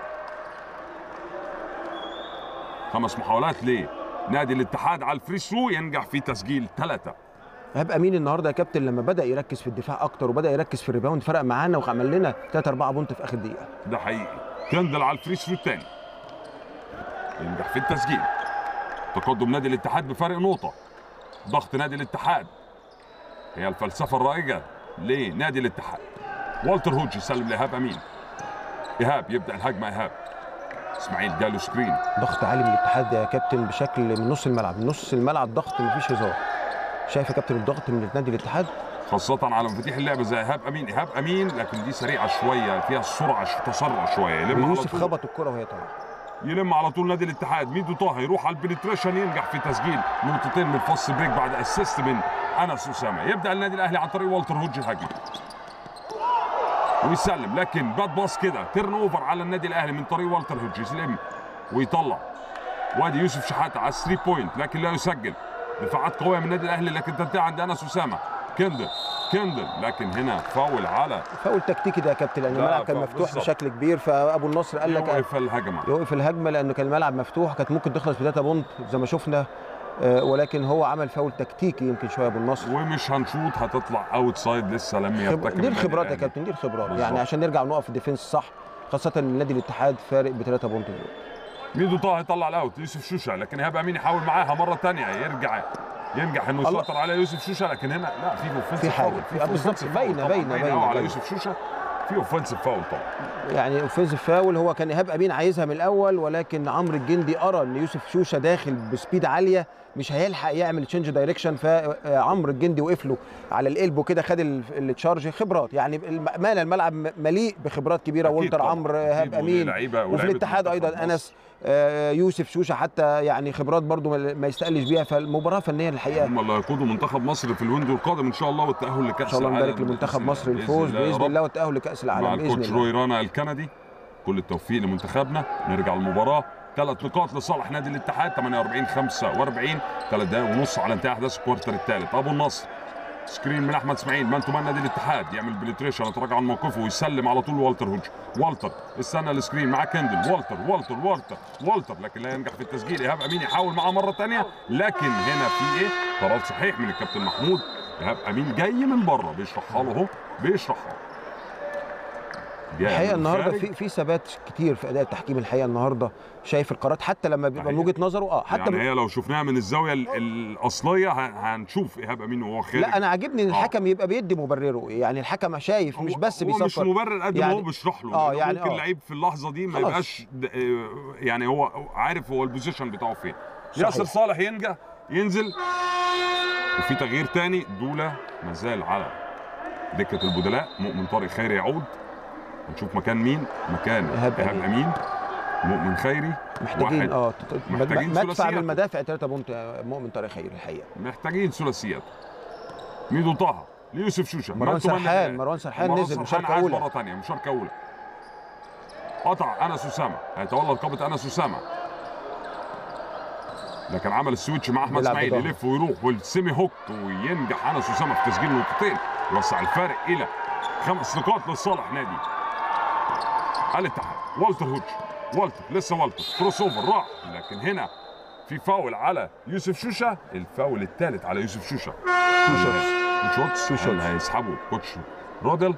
خمس محاولات ليه نادي الاتحاد على الفري ثرو ينجح في تسجيل ثلاثة ايهاب امين النهارده يا كابتن لما بدا يركز في الدفاع اكتر وبدا يركز في الريباوند فرق معانا وعمل لنا 3 4 بونت في اخر دقيقه ده حقيقي كندل على الفري ثرو الثاني ينجح في التسجيل تقدم نادي الاتحاد بفارق نقطة ضغط نادي الاتحاد هي الفلسفة الرائجة لنادي الاتحاد والتر هوج يسلم لإيهاب أمين إيهاب يبدأ الهجمة إيهاب إسماعيل جاله سكرين ضغط عالي من الاتحاد يا كابتن بشكل من نص الملعب من نص الملعب ضغط مفيش هزار شايف يا كابتن الضغط من نادي الاتحاد خاصة على مفاتيح اللعبة زي إيهاب أمين إيهاب أمين لكن دي سريعة شوية فيها سرعة تسرع شوية يلم على يوسف طول خبط الكره وهي طالعه يلم على طول نادي الاتحاد ميدو طه يروح على البنتريشن ينجح في تسجيل نقطتين من فاست بريك بعد اسيست من انس اسامه يبدا النادي الاهلي عن طريق والتر هوج الهجمه ويسلم لكن باد باص كده تيرن اوفر على النادي الاهلي من طريق والتر هوج يسلم ويطلع وادي يوسف شحاته على 3 بوينت لكن لا يسجل دفاعات قويه من النادي الاهلي لكن تنتهي عند انس اسامه كندل كندل لكن هنا فاول على فاول تكتيكي ده يا كابتن لان لا، الملعب كان فاول مفتوح بالظبط. بشكل كبير فابو النصر قال لك يوقف الهجمه يوقف الهجمه لانه كان الملعب مفتوح كانت ممكن تخلص بثلاثه بونت زي ما شفنا آه، ولكن هو عمل فاول تكتيكي يمكن شويه ابو النصر ومش هنشوط هتطلع اوت سايد لسه لم خب... يرتكب دي النادي الخبرات يا الأهلي. كابتن دي الخبرات بالظبط. يعني عشان نرجع نقف في الديفنس صح خاصه ان نادي الاتحاد فارق بثلاثه بونت دلوقتي ميدو طه يطلع الاوت يوسف شوشه لكن ايهاب امين يحاول معاها مره ثانيه يرجع ينجح انه الله. يسيطر على يوسف شوشه لكن هنا لا في اوفنسيف في حاجة. فاول في- بالظبط. offensive باينة- foul طبعاً. باينة- باينة باينة- قوي على باينة. يوسف شوشه في اوفنسيف فاول طبعا يعني اوفنسيف فاول هو كان ايهاب امين عايزها من الاول ولكن عمرو الجندي ارى ان يوسف شوشه داخل بسبيد عاليه مش هيلحق يعمل تشينج دايركشن فعمرو الجندي وقف له على القلب كده خد ال- التشارج خبرات يعني الم- مال الملعب م- مليء بخبرات كبيره أكيد والتر طبعاً. عمرو أكيد ايهاب امين ولعيبة- وفي ولاعيبة الاتحاد منتخب ايضا مصر. انس آه، يوسف شوشه حتى يعني خبرات برضو ما ما يستقلش بيها فالمباراه فنيا الحقيقه هم اللي هيقودوا منتخب مصر في الويندو القادم ان شاء الله والتاهل لكاس ان شاء الله العالم نبارك لمنتخب بإذن مصر الله. الفوز يا باذن رب. الله والتاهل لكاس مع العالم باذن الكوتش الله روي رانا الكندي كل التوفيق لمنتخبنا نرجع المباراه ثلاث نقاط لصالح نادي الاتحاد 48 45 ثلاث دقائق ونص على انتهاء احداث الكوارتر الثالث ابو النصر سكرين من احمد اسماعيل مان تو مان نادي الاتحاد يعمل بليتريشن يتراجع عن موقفه ويسلم على طول والتر هوج والتر استنى السكرين مع كندل والتر والتر والتر والتر لكن لا ينجح في التسجيل ايهاب امين يحاول معاه مره ثانيه لكن هنا في ايه قرار صحيح من الكابتن محمود ايهاب امين جاي من بره بيشرحها له اهو بيشرحها جاي الحقيقه من النهارده الخارج. في في ثبات كتير في اداء التحكيم الحقيقه النهارده شايف القرارات حتى لما بيبقى من صحيح. وجهه نظره اه حتى يعني هي لو شفناها من الزاويه ال- الاصليه ه- هنشوف ايهاب امين وهو خارج لا انا عاجبني ان آه. الحكم يبقى بيدي مبرره يعني الحكم شايف مش هو- بس هو مش بيصفر مبرر قد ما يعني- هو بيشرح له آه، لأنه يعني ممكن آه. لعيب في اللحظه دي ما خلاص. يبقاش د- آه، يعني هو عارف هو البوزيشن بتاعه فين صحيح. ياسر صالح ينجح ينزل وفي تغيير تاني دوله ما زال على دكه البدلاء مؤمن طارق خيري يعود هنشوف مكان مين مكان إيهاب ايهاب أمين. امين مؤمن خيري محتاجين واحد. اه ت- ت- محتاجين مدفع ثلاثيات. من المدافع 3 بونت مؤمن طارق خير الحقيقه محتاجين ثلاثيات ميدو طه ليوسف شوشه مروان مانتو مان سرحان الهلال. مروان سرحان مروان نزل سرحان مشاركه عاد اولى مره ثانيه مشاركه اولى قطع انس اسامه هيتولى رقابه انس اسامه لكن عمل السويتش مع احمد بيلعب اسماعيل بضهره. يلف ويروح والسيمي هوك وينجح انس اسامه في تسجيل نقطتين يوسع الفارق الى خمس نقاط لصالح نادي الاتحاد والتر هوتش والتر لسه والتر كروس اوفر راح لكن هنا في فاول على يوسف شوشه الفاول الثالث على يوسف شوشه تو شوتس تو شوتس تو شوتس. هيسحبوا كوتش رودل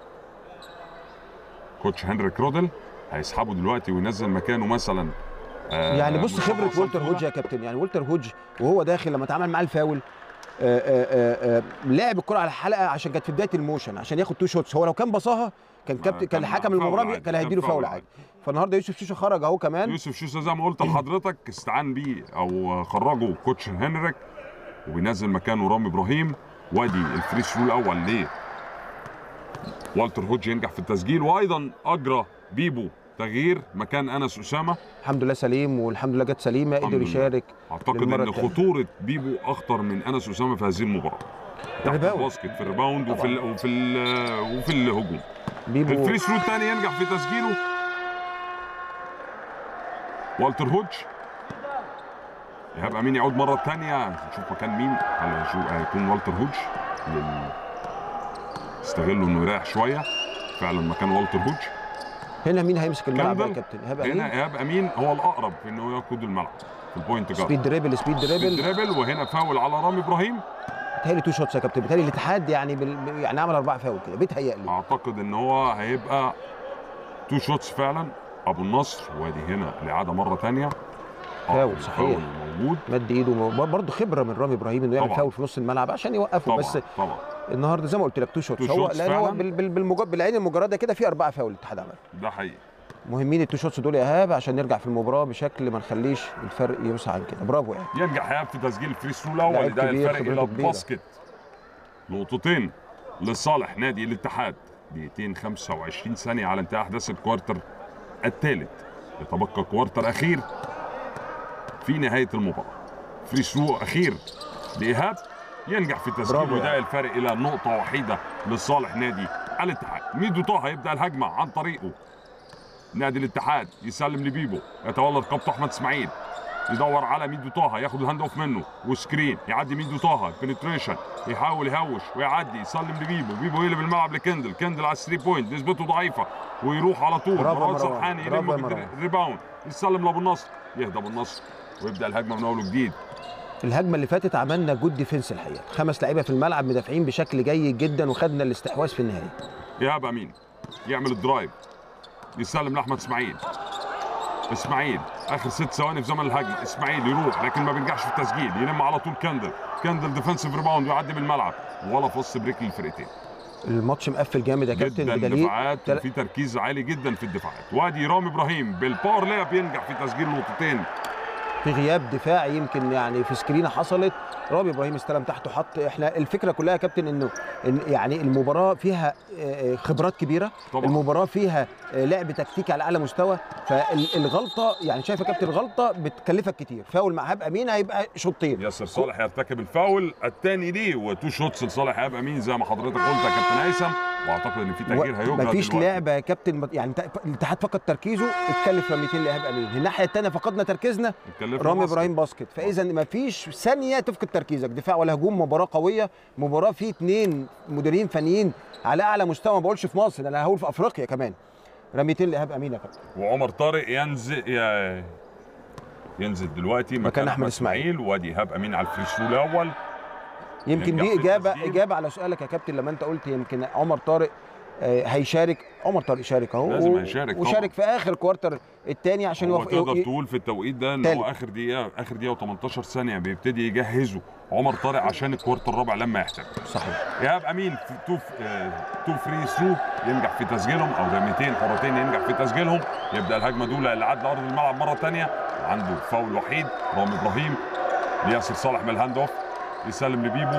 كوتش هنريك رودل هيسحبه دلوقتي وينزل مكانه مثلا آه، يعني بص مصطفى خبره والتر سنتولا. هوج يا كابتن يعني والتر هوج وهو داخل لما اتعامل معاه الفاول آه، آه، آه، آه، لعب الكره على الحلقه عشان كانت في بدايه الموشن عشان ياخد تو شوتس هو لو كان باصاها كان كابتن كان كان حكم فاول المباراه عادي، كان هيديله كان فاول فاول عادي فالنهارده يوسف شيشو خرج اهو كمان يوسف شوشه زي ما قلت لحضرتك استعان بيه او خرجه كوتش هنريك وبينزل مكانه رامي ابراهيم وادي الفري ثرو الاول ليه والتر هوج ينجح في التسجيل وايضا اجرى بيبو تغيير مكان انس اسامه الحمد لله سليم والحمد لله جت سليمه الحمد قدر لله. يشارك اعتقد للمرة ان التانية. خطوره بيبو اخطر من انس اسامه في هذه المباراه تحت الريباوند. الباسكت في الريباوند وفي ال وفي ال وفي الهجوم بيبو الفري ثرو الثاني ينجح في تسجيله والتر هوج ايهاب امين يعود مره ثانيه نشوف مكان مين هل هيشوف- هيكون والتر هوج لل- يستغلوا انه يريح شويه فعلا مكان والتر هوج هنا مين هيمسك الملعب يا كامبل. كابتن ايهاب هنا امين ايهاب امين هو الاقرب في انه يقود الملعب في البوينت جارد سبيد دريبل سبيد دريبل دريبل وهنا فاول على رامي ابراهيم بيتهيألي تو شوتس يا كابتن بيتهيألي الاتحاد يعني بال... يعني عمل اربعه فاول كده بيتهيألي اعتقد ان هو هيبقى تو شوتس فعلا ابو النصر وادي هنا الاعاده مره ثانيه فاول، صحيح. موجود مد ايده برضه خبره من رامي ابراهيم انه يعمل طبعاً. فاول في نص الملعب عشان يوقفه طبعا بس طبعا النهارده زي ما قلت لك تو شوتس تو هو شوتس لان هو فعلاً. بال... بال... بالمجرد بالعين المجرده كده في اربعه فاول الاتحاد عمل ده حقيقي مهمين التو شوتس دول يا ايهاب عشان نرجع في المباراه بشكل ما نخليش الفرق يوسع عن كده برافو يعني ينجح ايهاب في تسجيل الفري ثرو الاول لعيب ده كبير، الفرق خبرته الى كبيرة. الباسكت نقطتين لصالح نادي الاتحاد دقيقتين 25 ثانيه على انتهاء احداث الكوارتر الثالث يتبقى كوارتر اخير في نهايه المباراه فري ثرو اخير لايهاب ينجح في تسجيل برافو وده يعني. الفرق الى نقطه وحيده لصالح نادي الاتحاد ميدو طه يبدا الهجمه عن طريقه نادي الاتحاد يسلم لبيبو يتولى رقابته احمد اسماعيل يدور على ميدو طه ياخد الهاند اوف منه وسكرين يعدي ميدو طه بنتريشن يحاول يهوش ويعدي يسلم لبيبو بيبو يقلب الملعب لكندل كندل على 3 بوينت نسبته ضعيفه ويروح على طول برافو يا مروان مروان. سرحان برافو يلم يا بالدر- مروان. الريباوند يسلم لابو النصر يهدى ابو النصر ويبدا الهجمه من اول وجديد الهجمه اللي فاتت عملنا جود ديفنس الحقيقه خمس لعيبه في الملعب مدافعين بشكل جيد جدا وخدنا الاستحواذ في النهايه ايهاب امين يعمل الدرايف يسلم لاحمد اسماعيل اسماعيل اخر ست ثواني في زمن الهجمه اسماعيل يروح لكن ما بينجحش في التسجيل يلم على طول كندل كندل ديفensive ريباوند ويعدي بالملعب ولا فص بريك للفرقتين الماتش مقفل جامد يا كابتن جدا بدليل دفاعات تل- وفي تركيز عالي جدا في الدفاعات وادي رامي ابراهيم بالباور لاب ينجح في تسجيل نقطتين في غياب دفاعي يمكن يعني في سكرينه حصلت رامي ابراهيم استلم تحته حط احنا الفكره كلها يا كابتن انه إن يعني المباراه فيها آه، خبرات كبيره طبعا. المباراه فيها آه، لعب تكتيكي على اعلى مستوى فالغلطه يعني شايف يا كابتن الغلطه بتكلفك كتير فاول مع هاب امين هيبقى شوطين ياسر صالح يرتكب الفاول الثاني ليه وتو شوتس لصالح ايهاب امين زي ما حضرتك قلت يا كابتن هيثم واعتقد ان في تغيير هيجرى مفيش دلوقتي. لعبه يا كابتن يعني انت- الاتحاد فقد تركيزه اتكلف رميتين لايهاب امين الناحيه الثانيه فقدنا تركيزنا اتكلفنا رامي باسكت. ابراهيم باسكت فاذا مفيش ثانيه تفقد تركيزك دفاع ولا هجوم مباراه قويه مباراه في اثنين مديرين فنيين على اعلى مستوى ما بقولش في مصر انا هقول في افريقيا كمان رميتين لايهاب امين يا كابتن وعمر طارق ينزل يا- ينزل دلوقتي مكان, أحمد إسماعيل. وادي ايهاب امين على الفري ثرو الاول يمكن ينجح دي في اجابه التسجيل. اجابه على سؤالك يا كابتن لما انت قلت يمكن عمر طارق آه، هيشارك عمر طارق شارك اهو لازم و- هيشارك طبعاً. وشارك في اخر كوارتر الثاني عشان هو يوافق تقدر ي- تقول في التوقيت ده ان تالت. هو اخر دقيقه اخر دقيقه و18 ثانيه بيبتدي يجهزوا عمر طارق عشان الكوارتر الرابع لما يحتاج صحيح ايهاب امين في تو آه، تو فري ثرو ينجح في تسجيلهم او رميتين حرتين ينجح في تسجيلهم يبدا الهجمه دوله اللي عاد لارض الملعب مره ثانيه عنده فاول وحيد رامي ابراهيم لياسر صالح من الهاند اوف يسلم لبيبو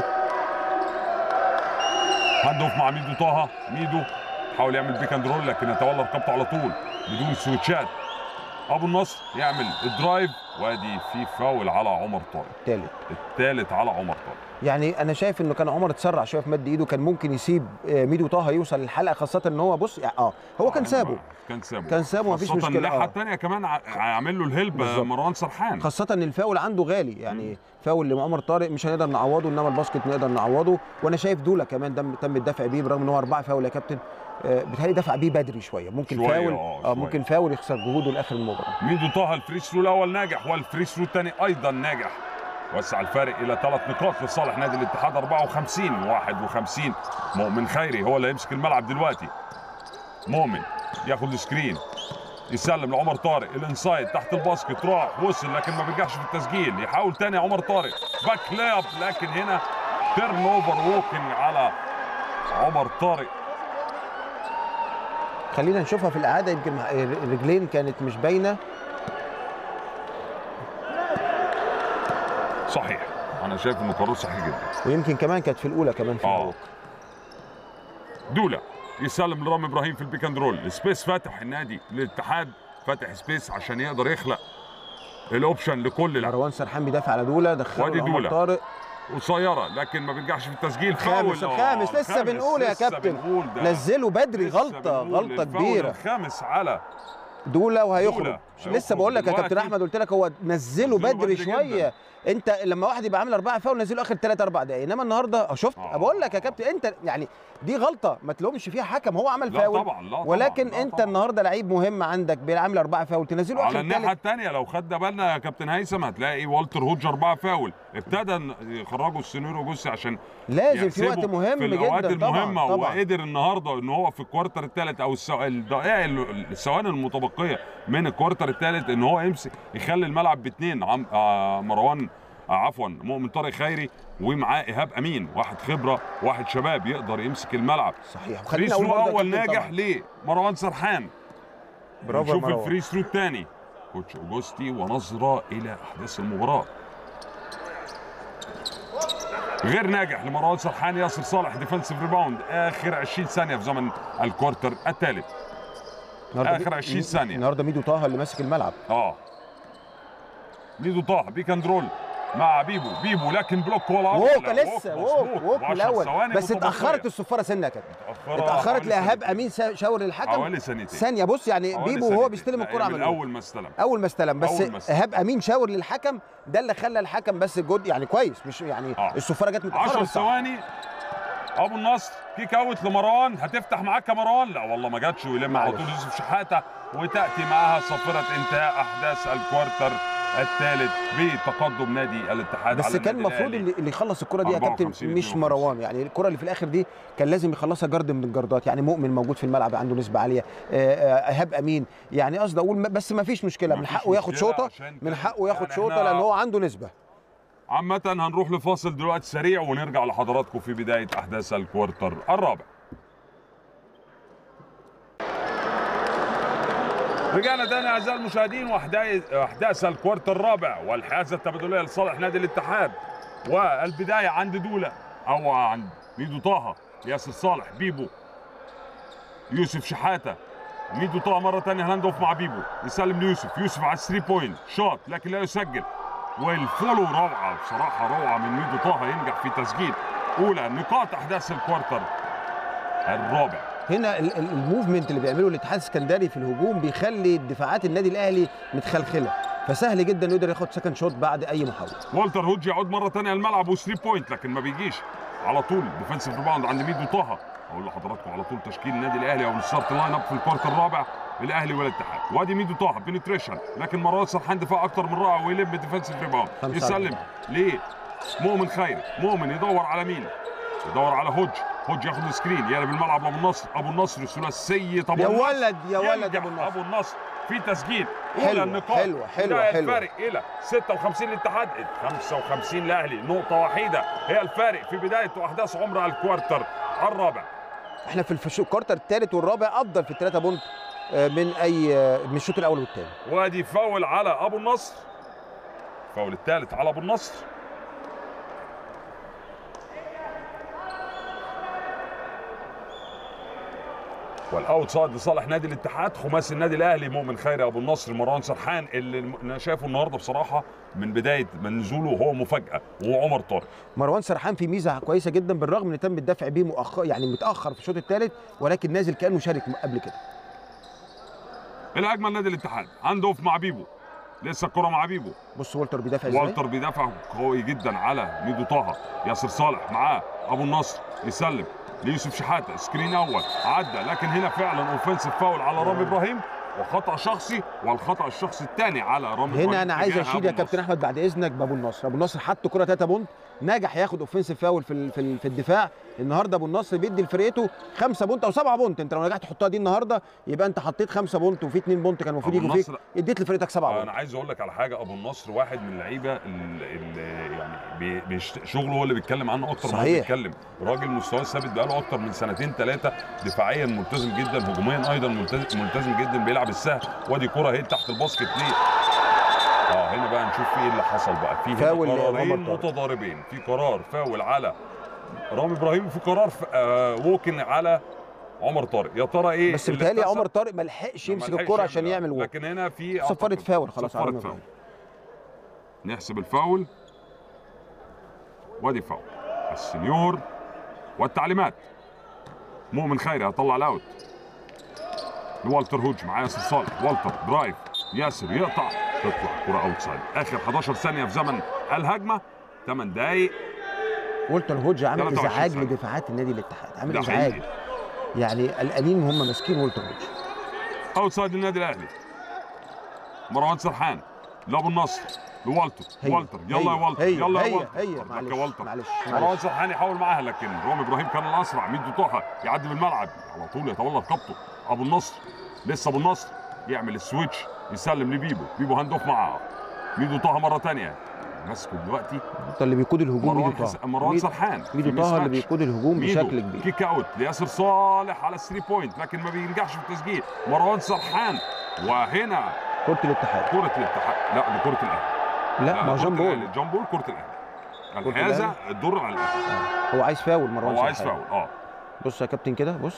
هاند اوف مع ميدو طه ميدو حاول يعمل بيك اند رول لكن يتولى رقبته على طول بدون سويتشات ابو النصر يعمل الدرايف وادي في فاول على عمر طارق ثالث الثالث على عمر طارق يعني انا شايف انه كان عمر اتسرع شويه في مد ايده كان ممكن يسيب آه، ميدو طه يوصل للحلقه خاصه ان هو بص يعني اه هو كان سابه كان سابه كان سابه مفيش خاصة مشكلة، الناحية آه. الثانية كمان ع- هيعمل له الهلب بالظبط. مروان سرحان خاصة ان الفاول عنده غالي يعني فاول لعمر طارق مش هنقدر نعوضه انما الباسكت نقدر نعوضه وانا شايف دولا كمان دم تم الدفع بيه برغم ان هو اربعه فاول يا كابتن آه، بيتهيألي دفع بيه بدري شويه ممكن شوية، فاول آه، اه شوية. ممكن فاول يخسر جهوده لاخر المباراه ميدو طه الفري ثرو الاول ناجح والفري ثرو الثاني ايضا ناجح وسع الفارق الى ثلاث نقاط لصالح نادي الاتحاد 54 51 مؤمن خيري هو اللي هيمسك الملعب دلوقتي مؤمن ياخد السكرين يسلم لعمر طارق الانسايد تحت الباسكت راح وصل لكن ما بينجحش في التسجيل يحاول تاني عمر طارق باك لاب لكن هنا تيرن اوفر ووكينج على عمر طارق خلينا نشوفها في الاعاده يمكن مع- الرجلين كانت مش باينه صحيح انا شايف انه قرار صحيح جدا ويمكن كمان كانت في الاولى كمان في اه الوقت. دولا يسلم لرامي ابراهيم في البيك اند رول سبيس فاتح النادي الاتحاد فاتح سبيس عشان يقدر يخلق الاوبشن لكل لاعب مروان سرحان بيدافع على دولا دخله وادي لعمر دولا. طارق قصيره لكن ما بينجحش في التسجيل الخامس فاول. آه، الخامس لسه الخامس، بنقول يا لسه كابتن بنقول ده. نزله بدري لسه غلطه بنقول غلطه الفاول كبيره الخامس على دولا وهيخرج دولا. لسه هيخرج بقول لك يا كابتن دلوقتي. احمد قلت لك هو نزله نزله بدري بدري شويه انت لما واحد يبقى عامل اربعه فاول نزله اخر ثلاث اربع دقايق انما النهارده أه شفت آه. بقول لك يا كابتن انت يعني دي غلطه ما تلومش فيها حكم هو عمل لا فاول طبعا لا طبعا ولكن لا انت طبعاً. النهارده لعيب مهم عندك بيعمل اربعه فاول تنزله على اخر الناحيه ثالث الثانيه لو خدنا بالنا يا كابتن هيثم هتلاقي والتر هوج اربعه فاول ابتدى ن- يخرجوا السينيرو جوسي عشان لازم في وقت يحسبوا مهم في الاوقات جدا المهمه طبعا طبعا وقدر النهارده ان هو في الكوارتر الثالث او السو... الدقائق ال- الثواني المتبقيه من الكوارتر الثالث ان هو يمسك يخلي الملعب باثنين عم... آه مروان آه عفوا مؤمن طارق خيري ومعاه ايهاب امين واحد خبره واحد شباب يقدر يمسك الملعب صحيح فري وخلينا اقول ثرو برضه يا اول كابتن ناجح طبعاً. ليه مروان سرحان برافو يا نشوف مروان. الفري ثرو الثاني كوتش اوجوستي ونظره الى احداث المباراه غير ناجح لمروان سرحان ياسر صالح ديفنسيف ريباوند اخر 20 ثانيه في زمن الكوارتر الثالث النهارده آخر مي- 20 ثانية. النهارده ميدو طه اللي ماسك الملعب اه ميدو طه بيك اند رول مع بيبو بيبو لكن بلوك ولا ووك لا، لسه مظبوط. ووك ووك وعشر الاول ثواني بس متبقية. اتاخرت الصفاره سنه يا كابتن اتأخرت اتاخرت حوالي لايهاب ثانيتين. امين سا- شاور الحكم حوالي ثانيتين ثانيه بص يعني حوالي بيبو وهو ثانيتين. بيستلم لا، الكره من عمل ايه اول ما استلم اول ما استلم بس أول ما استلم. ايهاب امين شاور للحكم ده اللي خلى الحكم بس جود يعني كويس مش يعني آه. الصفاره جت متاخره 10 بس صح. ثواني ابو النصر كيك اوت لمروان هتفتح معاك يا مروان لا والله ما جاتش ويلم على معلش. طول يوسف شحاته وتاتي معاها صافره انتهاء احداث الكوارتر الثالث بتقدم نادي الاتحاد بس على كان النادي المفروض الأهلي. اللي اللي يخلص الكره دي يا كابتن 54 مش 52. مروان يعني الكره اللي في الاخر دي كان لازم يخلصها جارد من الجاردات يعني مؤمن موجود في الملعب عنده نسبه عاليه آه، آه، ايهاب امين يعني قصدي اقول م- بس ما فيش مشكله من مفيش حقه ياخد مشكلة شوطه عشان من كان- حقه ياخد يعني شوطه إحنا- لان هو عنده نسبه عامة هنروح لفاصل دلوقتي سريع ونرجع لحضراتكم في بداية أحداث الكوارتر الرابع. رجعنا تاني أعزائي المشاهدين وأحداث أحداث الكوارتر الرابع والحيازة التبادلية لصالح نادي الاتحاد والبداية عند دولة أو عند ميدو طه ياسر صالح بيبو يوسف شحاتة ميدو طه مرة تانية هاند اوف مع بيبو يسلم ليوسف يوسف على الثري بوينت شوت لكن لا يسجل والفولو روعه بصراحه روعه من ميدو طه ينجح في تسجيل اولى نقاط احداث الكوارتر الرابع هنا ال- ال- الموفمنت اللي بيعمله الاتحاد السكندري في الهجوم بيخلي دفاعات النادي الاهلي متخلخله فسهل جدا يقدر ياخد سكند شوت بعد اي محاوله والتر هوج يعود مره ثانيه الملعب وثري بوينت لكن ما بيجيش على طول ديفensive ريباوند عند ميدو طه اقول لحضراتكم على طول تشكيل النادي الاهلي او الستارت لاين اب في الكوارتر الرابع الاهلي والاتحاد وادي ميدو طه بنتريشن لكن مروان سرحان دفاع اكتر من رائع ويلم ديفensive ريباوند خمسة يسلم ليه مؤمن خيري مؤمن يدور على مين يدور على هوج هوج ياخد السكرين يقلب الملعب ابو النصر ابو النصر الثلاثيه ابو يا النصر ولد يا ولد ينجح ابو النصر ابو النصر في تسجيل حلوة، اولى النقاط حلوة، حلوة، ده حلوة. الفارق الى 56 للاتحاد 55 الاهلي نقطه وحيده هي الفارق في بدايه واحداث عمر الكوارتر الرابع احنا في الفش- الكوارتر الثالث والرابع افضل في الثلاثه بونت آه، من اي آه، من الشوط الاول والثاني وادي فاول على ابو النصر فاول الثالث على ابو النصر والاوت سايد لصالح نادي الاتحاد خماسي النادي الاهلي مؤمن خيري ابو النصر مروان سرحان اللي الم- انا شايفه النهارده بصراحه من بدايه من نزوله هو مفاجاه وهو عمر طارق مروان سرحان في ميزه كويسه جدا بالرغم ان تم الدفع بيه مؤخر يعني متاخر في الشوط الثالث ولكن نازل كانه شارك قبل كده الهجمه لنادي الاتحاد هاند اوف مع بيبو لسه الكره مع بيبو بص والتر بيدافع ازاي والتر بيدافع قوي جدا على ميدو طه ياسر صالح معاه ابو النصر يسلم ليوسف شحاته سكرين اول عدى لكن هنا فعلا اوفنسيف فاول على رامي ابراهيم وخطا شخصي والخطا الشخصي الثاني على رامي ابراهيم هنا انا عايز تجاه اشيد أبو يا كابتن النصر. احمد بعد اذنك بابو النصر ابو النصر حط كره 3 بونت نجح ياخد اوفنسيف فاول في ال- في ال- في الدفاع النهارده ابو النصر بيدي لفرقته 5 بونت او 7 بونت انت لو نجحت تحطها دي النهارده يبقى انت حطيت 5 بونت وفي 2 بونت كان المفروض أبو يجوا فيك النصر- اديت لفرقتك 7 انا بونت عايز اقول لك على حاجه ابو النصر واحد من اللعيبه اللي يعني بي- بيشت- شغله هو اللي بيتكلم عنه اكتر ما هو صحيح. بيتكلم راجل مستواه ثابت بقاله اكتر من سنتين ثلاثه دفاعيا ملتزم جدا هجوميا ايضا ملتزم, ملتزم جدا بيلعب السهل وادي كره اهي تحت الباسكت ليه اه هنا بقى نشوف في ايه اللي حصل بقى في هنا فاول قرارين لعمر طارق. متضاربين في قرار فاول على رامي ابراهيم وفي قرار ف- آه ووكن على عمر طارق يا ترى ايه بس اللي بيتهيألي اتحسب؟ عمر طارق ما لحقش ما يمسك لحقش الكرة عشان يعمل، يعمل ووك لكن هنا في صفرت أعتقد- فاول خلاص على صفرت رامي فاول إبراهيم. نحسب الفاول وادي فاول السنيور والتعليمات مؤمن خيري هطلع الاوت لوالتر هوج مع ياسر صالح والتر درايف ياسر يقطع تطلع كرة اوت سايد اخر 11 ثانية في زمن الهجمة 8 دقايق والتر هوج عامل 23 ازعاج سنة. لدفاعات النادي الاتحاد عامل ده ازعاج حقيقي يعني قلقانين وهم ماسكين والتر هوج اوت سايد للنادي الاهلي مروان سرحان لابو النصر لوالتر هي والتر يلا هي يا والتر هي يلا يا هي والتر هي أرجوك معلش يا والتر معلش مروان معلش سرحان يحاول معاها لكن رامي ابراهيم كان الاسرع ميدو طه يعدي بالملعب على طول يتولى رقبته ابو النصر لسه ابو النصر يعمل السويتش يسلم لبيبو بيبو هاند اوف معاه ميدو طه مره ثانيه ماسكه دلوقتي انت اللي بيقود الهجوم مروان ميدو حس... طه مروان ميدو- سرحان في ميدو طه ميس اللي ماتش. بيقود الهجوم ميدو بشكل كبير كيك اوت لياسر صالح على 3 بوينت لكن ما بينجحش في التسجيل مروان سرحان وهنا كرة الاتحاد كرة الاتحاد لا دي كرة الاهلي لا ما هو كرة جامب الأهلي. بول جامب بول كرة الاهلي كرة الحيازة الأهلي. الدور على الاهلي هو عايز فاول مروان هو عايز سرحان. فاول اه بص يا كابتن كده بص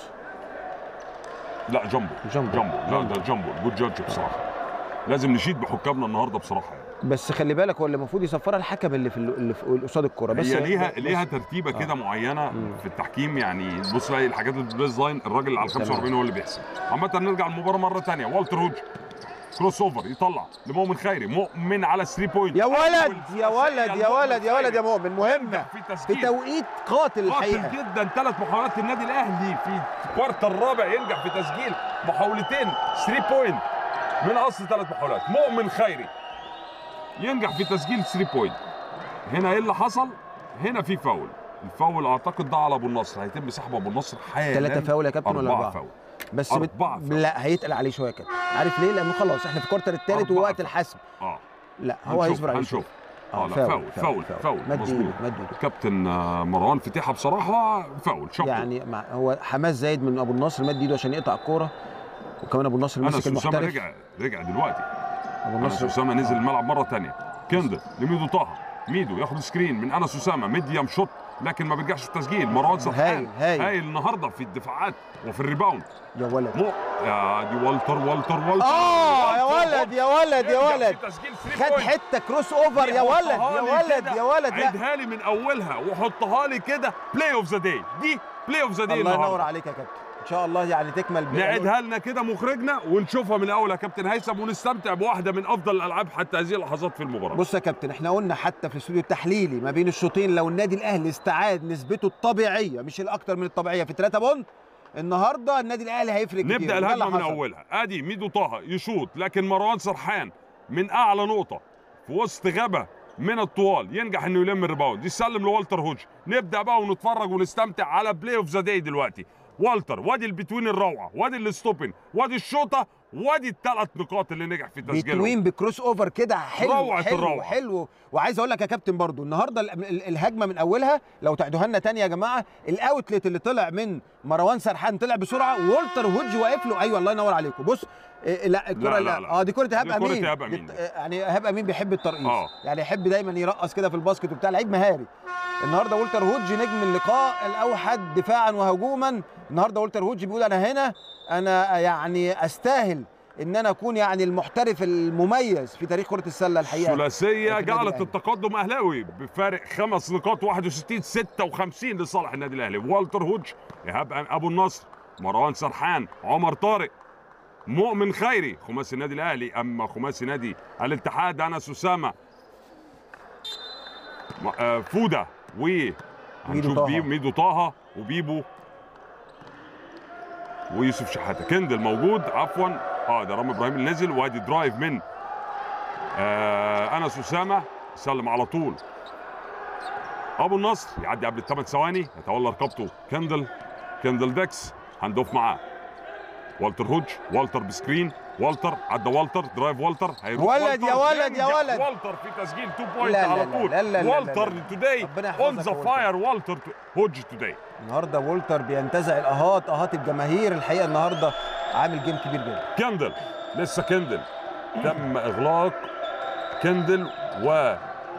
لا جامبو جامبو. جامبو لا جامبو. ده جامبو جود جادج بصراحة لازم نشيد بحكامنا النهارده بصراحة يعني بس خلي بالك هو اللي المفروض يصفرها الحكم اللي في اللي في اللي قصاد الكرة بس هي ليها بس- ليها ترتيبه كده معينه مم. في التحكيم يعني بص بقى الحاجات البليز لاين الراجل اللي على ال 45 هو اللي بيحسب عامه نرجع للمباراه مره ثانيه والتر هوج كروس اوفر يطلع لمؤمن خيري مؤمن على 3 بوينت يا ولد يا ولد يا ولد يا ولد يا مؤمن مهمة في في تسجيل توقيت قاتل الحقيقة قاتل جدا ثلاث محاولات النادي الاهلي في الكوارتر الرابع ينجح في تسجيل محاولتين 3 بوينت من اصل ثلاث محاولات مؤمن خيري ينجح في تسجيل 3 بوينت هنا ايه اللي حصل هنا في فاول الفاول اعتقد ده على ابو النصر هيتم سحب ابو النصر حالا ثلاثة فاول يا كابتن ولا أربعة أربعة؟ فاول بس بت... أربعة فاول. لا هيتقل عليه شوية كده عارف ليه؟ لأنه خلاص احنا في الكوارتر الثالث أربعة ووقت فاول. الحسم اه لا هو هنشوف- هيصبر عليه هنشوف شوية. اه لا فاول فاول فاول مد مظبوط ايده مد ايده كابتن آه، مروان فتيحه بصراحه فاول شابو يعني مع هو حماس زايد من ابو النصر مد ايده عشان يقطع الكوره وكمان ابو النصر انس مسك اسامه المحترف رجع رجع دلوقتي ابو انس النصر اسامه نزل آه. الملعب مره ثانيه كندل لميدو طه ميدو ياخد سكرين من انس اسامه ميديم شوت لكن ما بيرجعش في التسجيل مروان سرحان هايل هايل هايل النهارده في الدفاعات وفي الريباوند يا ولد مو يا دي والتر والتر والتر اه يا والتر، ولد يا ولد يا يرجع ولد في تسجيل 3 خد بوينت. حته كروس اوفر يا ولد حطها يا لي ولد كده، يا ولد لا عيدها لي من اولها وحطها لي كده بلاي اوف ذا داي دي بلاي اوف ذا دي الله ينور النهارده عليك يا كابتن ان شاء الله يعني تكمل بألو- نعيدها لنا كده مخرجنا ونشوفها من الاول يا كابتن هيثم ونستمتع بواحده من افضل الالعاب حتى هذه اللحظات في المباراه بص يا كابتن احنا قلنا حتى في الاستوديو التحليلي ما بين الشوطين لو النادي الاهلي استعاد نسبته الطبيعيه مش الاكتر من الطبيعيه في 3 بونت النهارده النادي الاهلي هيفرق كتير نبدا وده اللي الهجمه من حصل. اولها ادي ميدو طه يشوط لكن مروان سرحان من اعلى نقطه في وسط غابه من الطوال ينجح انه يلم الريباوند يسلم لوالتر هوج نبدا بقى ونتفرج ونستمتع على بلاي اوف ذا داي دلوقتي والتر وادي البتوين الروعه وادي الستوبن وادي الشوطه وادي الثلاث نقاط اللي نجح في تسجيلهم بتوين بكروس اوفر كده حلو روعة حلو الروعة. حلو وعايز اقول لك يا كابتن برضو النهارده ال- ال- الهجمه من اولها لو تعدوها لنا تاني يا جماعه الاوتلت اللي طلع من مروان سرحان طلع بسرعه وولتر هوج واقف له ايوه الله ينور عليكم بص إيه لا الكره لا، اللي- لا، لا. اه دي كره ايهاب دي كرة امين إيهاب أمين. دي- يعني ايهاب امين بيحب الترقيص آه. يعني يحب دايما يرقص كده في الباسكت وبتاع لعيب مهاري النهارده وولتر هوج نجم اللقاء الاوحد دفاعا وهجوما النهارده وولتر هوج بيقول انا هنا انا يعني استاهل ان انا اكون يعني المحترف المميز في تاريخ كره السله الحقيقه ثلاثيه النادي جعلت الأهلي. التقدم اهلاوي بفارق خمس نقاط 61 56 لصالح النادي الاهلي والتر هوج ايهاب ابو النصر مروان سرحان عمر طارق مؤمن خيري خماسي النادي الاهلي اما خماسي نادي الاتحاد انس اسامه م- آه، فوده و ميدو هنشوف طه. بيبو ميدو طه وبيبو ويوسف شحاته كندل موجود عفوا اه ده رامي ابراهيم اللي نزل وادي درايف من آه انس اسامه سلم على طول ابو النصر يعدي قبل الثمان ثواني يتولى رقبته كندل كندل ديكس هاند اوف معاه والتر هوج والتر بسكرين والتر عدى والتر درايف والتر هيروح ولد يا والتر، ولد يا ينجح ولد. والتر في تسجيل 2 بوينت لا، لا، على لا، طول لا، لا، لا، لا، والتر لا. توداي ربنا يحفظك اون يا ذا والتر. فاير والتر هوج توداي النهارده وولتر بينتزع الاهات اهات الجماهير الحقيقه النهارده عامل جيم كبير جدا كندل لسه كندل تم اغلاق كندل و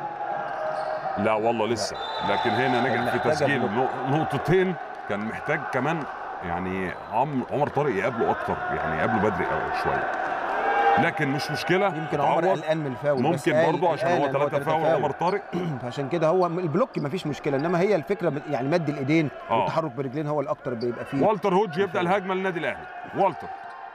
لا والله لسه لكن هنا كان نجح في محتاج تسجيل أبلوك. نق- نقطتين كان محتاج كمان يعني عم عمر طارق يقابله اكتر يعني يقابله بدري قوي شويه لكن مش مشكله يمكن عمر تعوض. قلقان من الفاول بس ممكن قال- برضه عشان قال هو إن ثلاثة تلاتة فاول عمر طارق عشان كده هو البلوك مفيش مشكله انما هي الفكره ب- يعني مد الايدين آه. والتحرك برجلين هو الاكتر بيبقى فيه والتر هوج يبدا الهجمه للنادي الاهلي والتر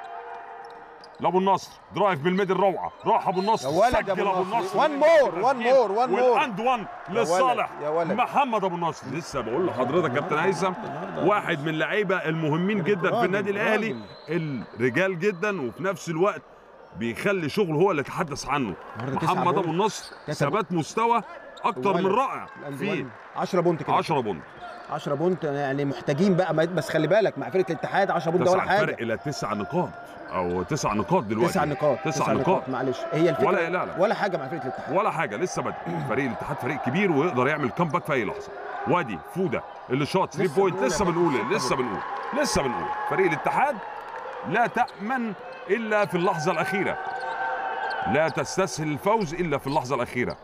لابو النصر درايف من الميدل روعه راح ابو النصر يا ولد يا سجل أبو ابو النصر. النصر One more, one more, one more. والاند وان لصالح يا ولد. محمد ابو النصر لسه بقول لحضرتك كابتن هيثم واحد من اللعيبه المهمين جدا في راجل، النادي الاهلي الرجال جدا وفي نفس الوقت بيخلي شغله هو اللي يتحدث عنه النهارده تسعة محمد بونت. ابو النصر تسعة ثبات مستوى اكتر من ولد. رائع في 10 بونت كده 10 بونت 10 بونت يعني محتاجين بقى بس خلي بالك مع فرقه الاتحاد 10 بونت ده ولا تسع حاجه فرق الى تسع نقاط او تسع نقاط دلوقتي تسع نقاط تسع نقاط معلش هي الفكره ولا- لا، لا. ولا حاجه مع فرقه الاتحاد ولا حاجه لسه بدري فريق الاتحاد فريق كبير ويقدر يعمل كامباك في اي لحظه وادي فوده اللي شاط 3 لسه بوينت بنقول لسه يا بنقول باشا. لسه بنقول لسه بنقول فريق الاتحاد لا تامن الا في اللحظه الاخيره لا تستسهل الفوز الا في اللحظه الاخيره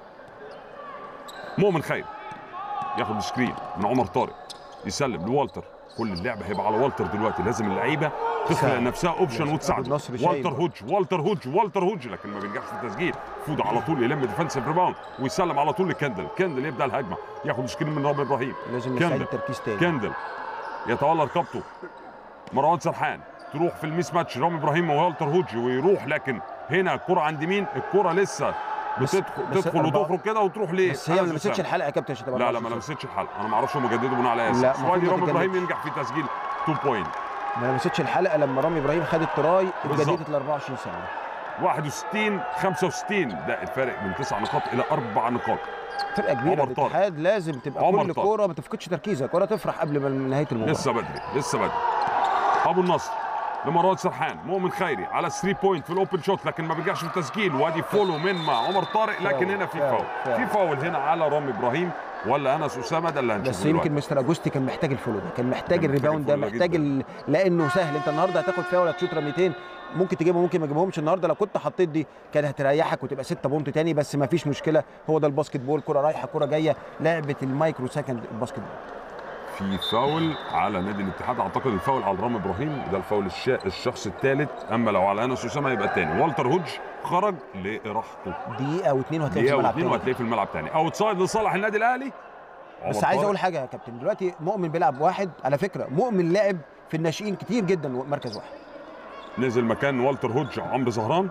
مؤمن خير ياخد سكرين من عمر طارق يسلم لوالتر كل اللعب هيبقى على والتر دلوقتي لازم اللعيبه تخلق تساعد. لنفسها اوبشن أبو وتساعد النصر شايل والتر بقى. هوج والتر هوج والتر هوج لكن ما بينجحش في التسجيل فود على طول يلم ديفنسيف ريباوند ويسلم على طول لكندل كندل يبدا الهجمه ياخد سكرين من رامي ابراهيم لازم كندل. يستعيد التركيز تاني كندل يتولى رقبته مروان سرحان تروح في الميس ماتش رامي ابراهيم ووالتر هوج ويروح لكن هنا الكره عند مين الكره لسه بس- بتدخل بس تدخل أربعة- وتخرج كده وتروح ليه بس هي ما أنس لمستش أسامة. الحلقه يا كابتن عشان تبقى لا لا 24 ما ساعة. لمستش الحلقه انا ما اعرفش هم جددوا بناء على لا، اساس المفروض وادي ما رامي ابراهيم تتجددش. ينجح في تسجيل 2 بوينت ما لمستش الحلقه لما رامي ابراهيم خد التراي بالظبط. اتجددت ل 24 سنه 61 65 ده الفارق من تسع نقاط الى اربع نقاط فرقه كبيره عمر طارق. الاتحاد لازم تبقى عمر كل طارق. كوره ما تفقدش تركيزك كوره تفرح قبل ما نهايه المباراه لسه بدري لسه بدري ابو النصر لمروان سرحان مؤمن خيري على 3 بوينت في الاوبن شوت لكن ما بيرجعش في التسجيل وادي فولو من مع عمر طارق لكن فاول، هنا في فاول، فاول فاول. في فاول هنا على رامي ابراهيم ولا انس اسامه ده اللي هنشوفه بس دلوقتي. يمكن مستر اجوستي كان محتاج الفولو ده كان محتاج كان محتاج الريباوند ده الفولو ده محتاج جداً. ال... لانه سهل انت النهارده هتاخد فاول هتشوط رميتين ممكن تجيبهم ممكن ما تجيبهمش النهارده لو كنت حطيت دي كانت هتريحك وتبقى 6 بونت تاني بس ما فيش مشكله هو ده الباسكت بول كره رايحه كره جايه لعبه المايكرو سكند الباسكت بول في فاول على نادي الاتحاد اعتقد الفاول على رامي ابراهيم ده الفاول الشا... الشخص الثالث اما لو على انس اسامه يبقى الثاني والتر هوج خرج لراحته دقيقه واثنين وهتلاقي في دقيقه الملعب واثنين تاني. وهتلاقيه في الملعب تاني اوت سايد لصالح النادي الاهلي بس عمر عايز طارق. اقول حاجه يا كابتن دلوقتي مؤمن بيلعب واحد على فكره مؤمن لعب في الناشئين كتير جدا مركز واحد نزل مكان والتر هوج عمرو زهران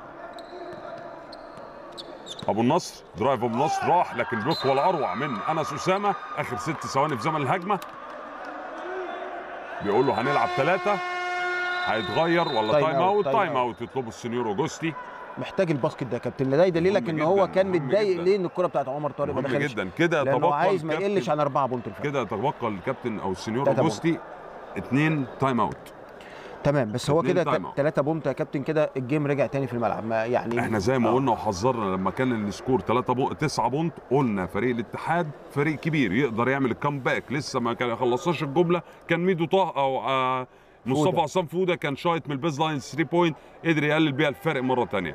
ابو النصر درايف ابو النصر راح لكن بلوك هو الاروع من انس اسامه اخر ست ثواني في زمن الهجمه بيقول له هنلعب ثلاثه هيتغير ولا تايم تايم أوت، اوت تايم تايم اوت يطلبه السنيور اوجوستي محتاج الباسكت ده يا كابتن ده يدللك مهم ان جداً، هو كان مهم متضايق جداً. ليه ان الكره بتاعت عمر طارق ما مهم دخلش جدا كده لانه يتبقى عايز ما الكابتن- يقلش عن اربعه بونت الفرق كده يتبقى الكابتن او السنيور تلاتة اوجوستي اثنين تايم اوت تمام بس هو اتنين كده تايم أوت. 3 بونت يا كابتن كده الجيم رجع تاني في الملعب ما يعني احنا زي ما آه. قلنا وحذرنا لما كان السكور 3 بو... 9 بونت قلنا فريق الاتحاد فريق كبير يقدر يعمل الكامباك لسه ما كان خلصناش الجمله كان ميدو طه او آه مصطفى فودة. عصام فوده كان شايط من البيز لاين 3 بوينت قدر يقلل بيها الفرق مره تانية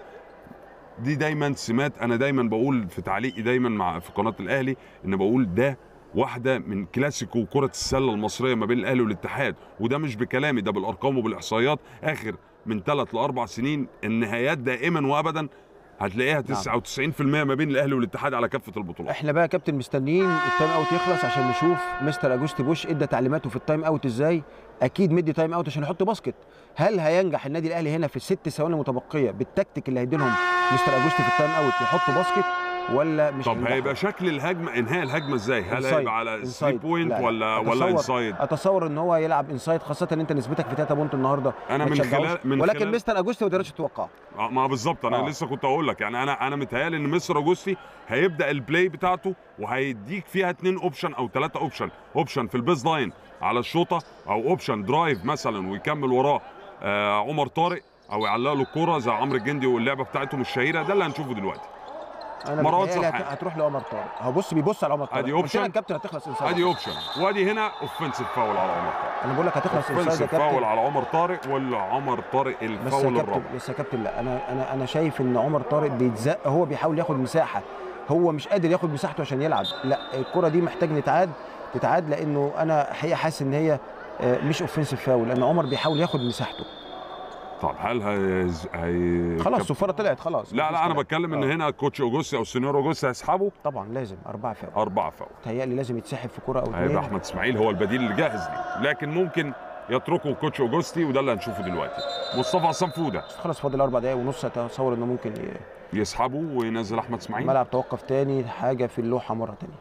دي دايما سمات انا دايما بقول في تعليقي دايما مع في قناه الاهلي ان بقول ده واحده من كلاسيكو كره السله المصريه ما بين الاهلي والاتحاد وده مش بكلامي ده بالارقام وبالاحصائيات اخر من ثلاث لاربع سنين النهايات دائما وابدا هتلاقيها 99% ما بين الاهلي والاتحاد على كافه البطولات احنا بقى يا كابتن مستنيين التايم اوت يخلص عشان نشوف مستر اجوستي بوش ادى تعليماته في التايم اوت ازاي اكيد مدي تايم اوت عشان يحط باسكت هل هينجح النادي الاهلي هنا في الست ثواني المتبقيه بالتكتيك اللي هيديلهم مستر اجوستي في التايم اوت يحطوا باسكت ولا مش طب هينجحوا؟ هيبقى شكل الهجمه انهاء الهجمه ازاي هل Inside. هيبقى على 3 Inside. بوينت لا، لا. ولا ولا أتصور- انسايد اتصور ان هو يلعب انسايد خاصه ان انت نسبتك في 3 بونت النهارده انا ما من تشجعوش. خلال من ولكن خلال مستر اجوستي ما تقدرش تتوقعه آه، ما بالظبط انا آه. لسه كنت اقول لك يعني انا انا متهيألي ان مستر اوجوستي هيبدا البلاي بتاعته وهيديك فيها اتنين اوبشن او ثلاثه اوبشن اوبشن في البيز لاين على الشوطه او اوبشن درايف مثلا ويكمل وراه آه عمر طارق او يعلق له الكوره زي عمرو الجندي واللعبه بتاعتهم الشهيره ده اللي هنشوفه دلوقتي انا مروان متهيألي هت- سرحان. هتروح لعمر طارق هو بص بيبص على عمر طارق أدي قلت أوبشن. لك الكابتن هتخلص انسايد ادي اوبشن وادي هنا اوفنسيف فاول على عمر طارق انا بقول لك هتخلص انسايد يا اوفنسيف فاول كابتن على عمر طارق ولا عمر طارق بس يا الفاول كابتن الرابع بس يا كابتن لا انا انا انا شايف ان عمر طارق بيتزق هو بيحاول ياخد مساحه هو مش قادر ياخد مساحته عشان يلعب لا الكره دي محتاج نتعاد تتعاد لانه انا حقيقه حاسس ان هي آه، مش اوفنسيف فاول لان عمر بيحاول ياخد مساحته طب هل هي, هي... خلاص الصفاره طلعت خلاص لا مفيش لا انا كلام. بتكلم ان آه. هنا كوتش اوجوستي او السنيور اوجوستي هيسحبه طبعا لازم اربعه فاول اربعه فاول تهيألي لازم يتسحب في كره او هيبقى اثنين احمد اسماعيل هو البديل اللي جاهز ليه لكن ممكن يتركه كوتش اوجوستي وده اللي هنشوفه دلوقتي مصطفى عصام فوده خلاص فاضل اربع دقايق ونص اتصور انه ممكن ي- يسحبه وينزل احمد اسماعيل الملعب توقف تاني حاجه في اللوحه مره تانية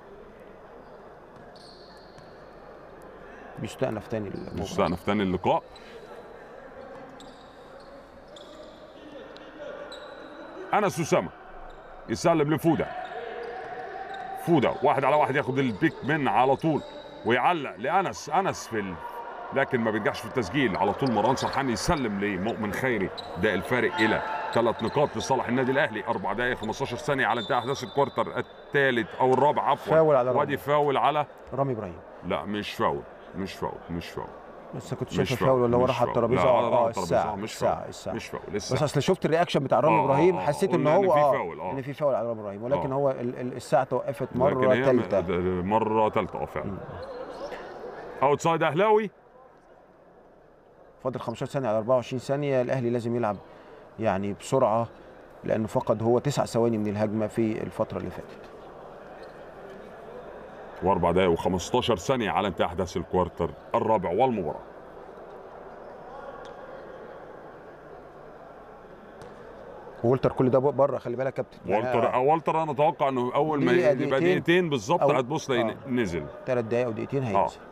بيستأنف تاني الموضوع. مستأنف تاني اللقاء انس اسامه يسلم لفوده فوده واحد على واحد ياخد البيك من على طول ويعلق لانس انس في ال... لكن ما بينجحش في التسجيل على طول مروان سرحان يسلم لمؤمن خيري ده الفارق الى ثلاث نقاط لصالح النادي الاهلي اربع دقائق 15 ثانيه على انتهاء احداث الكوارتر الثالث او الرابع عفوا فاول على وادي رامي. فاول على رامي ابراهيم لا مش فاول مش فاول مش فاول بس كنت مش شايف فاول ولا هو مش راح على فاول. الترابيزه لا، اه لا، اه على الترابيزة، الساعه مش الساعه فاول. الساعه مش فاول بس لسه اصل شفت الرياكشن بتاع رامي آه، ابراهيم آه، حسيت ان قلنا إن هو في اه فاول، آه. ان في فاول على رامي ابراهيم ولكن آه. هو ال- ال- الساعه توقفت لكن مره هي ثالثه م- مره ثالثه اه فعلا اوتسايد اهلاوي فاضل 15 ثانيه على 24 ثانيه الاهلي لازم يلعب يعني بسرعه لانه فقد هو تسع ثواني من الهجمه في الفتره اللي فاتت واربع دقائق و15 ثانيه على انتهاء احداث الكوارتر الرابع والمباراه وولتر كل ده بره خلي بالك يا كابتن يعني والتر والتر انا اتوقع انه اول ما دقيقة، يبقى دقيقتين. دقيقتين بالظبط أو- هتبص تلاقي آه. نزل ثلاث دقايق او دقيقتين آه. هينزل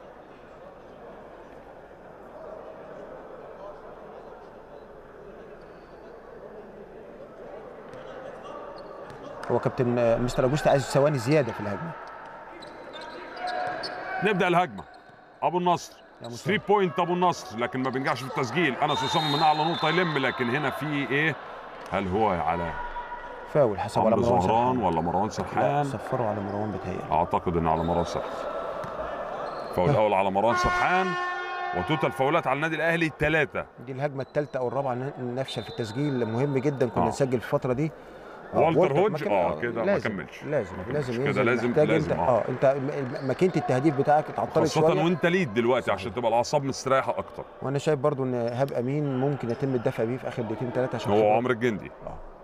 هو كابتن آه، مستر اوجوست عايز ثواني زياده في الهجمه نبدا الهجمه ابو النصر يا مصطفى. 3 بوينت ابو النصر لكن ما بينجحش في التسجيل انس اسامه من اعلى نقطه يلم لكن هنا في ايه هل هو على فاول حسب على عمرو مروان زهران سرحان ولا مروان لا سرحان صفروا على مروان بتهيألي اعتقد ان على مروان سرحان فاول الاول على مروان سرحان وتوتال فاولات على النادي الاهلي ثلاثه دي الهجمه الثالثه او الرابعه ن- نفشل في التسجيل مهم جدا كنا آه. نسجل في الفتره دي آه، والتر وولتر هوج، ما كان- آه، كده ما لازم- كملش. لازم لازم كده ينزل لازم- محتاج لازم، انت آه. اه انت م- م- ماكينه التهديف بتاعك اتعطلت خاصة شويه وانت ليد دلوقتي عشان تبقى الاعصاب مستريحه اكتر وانا شايف برضو ان ايهاب امين ممكن يتم الدفع بيه في اخر دقيقتين ثلاثه عشان هو خبرات. عمرو الجندي اه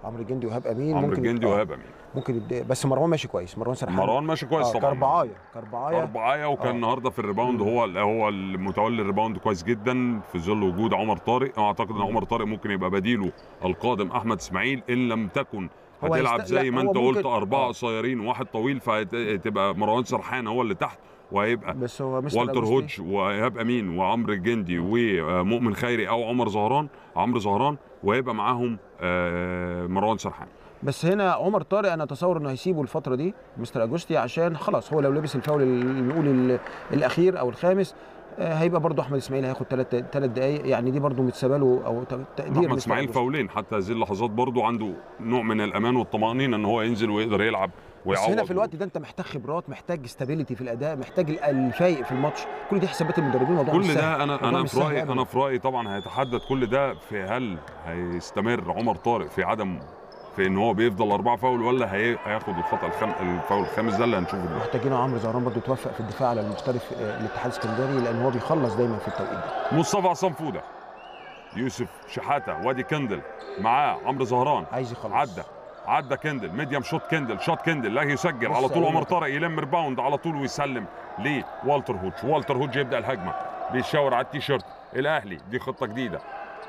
عمرو الجندي وهاب امين عمرو ممكن الجندي آه، وهاب امين ممكن يد- بس مروان ماشي كويس مروان سرحان مروان ماشي كويس آه طبعا كربعايه كربعايه أربعاية وكان آه. النهارده في الريباوند هو هو المتولي الريباوند كويس جدا في ظل وجود عمر طارق اعتقد ان عمر طارق ممكن يبقى بديله القادم احمد اسماعيل ان لم تكن هو هتلعب هيست- زي لا، ما هو انت ممكن- قلت اربعه آه. قصيرين وواحد طويل فهتبقى مروان سرحان هو اللي تحت وهيبقى بس هو مستر والتر أجوستي- هوج وايهاب امين وعمرو الجندي ومؤمن خيري او عمر زهران عمرو زهران وهيبقى معاهم آه، مروان سرحان بس هنا عمر طارق انا اتصور انه هيسيبه الفتره دي مستر اجوستي عشان خلاص هو لو لبس الفاول ال- نقول ال- الاخير او الخامس آه، هيبقى برضه احمد اسماعيل هياخد ثلاث ثلاث دقائق يعني دي برضه متسابه له او ت- تقدير احمد مستر اسماعيل أجوستي. فاولين حتى هذه اللحظات برضو عنده نوع من الامان والطمانينه ان هو ينزل ويقدر يلعب بس ويعوض هنا في الوقت ده انت محتاج خبرات محتاج استابيليتي في الاداء محتاج ال- الفايق في الماتش كل دي حسابات المدربين موضوع مش كل سهل. ده انا موضوع انا مش في سهل رايي أبداً. انا في رايي طبعا هيتحدد كل ده في هل هيستمر عمر طارق في عدم في ان هو بيفضل اربعه فاول ولا هي- هياخد الخطا الخم... الفاول الخامس ده اللي هنشوفه دلوقتي محتاجين عمرو زهران برضه يتوفق في الدفاع على المحترف آه، الاتحاد السكندري لان هو بيخلص دايما في التوقيت ده مصطفى عصام فوده يوسف شحاته وادي كندل معاه عمرو زهران عايز يخلص عدى عدى كندل ميديم شوت كندل شوت كندل لا يسجل بص على طول أقول عمر لك. طارق يلم ريباوند على طول ويسلم لوالتر هوج والتر هوج يبدا الهجمه بيشاور على التيشيرت الاهلي دي خطه جديده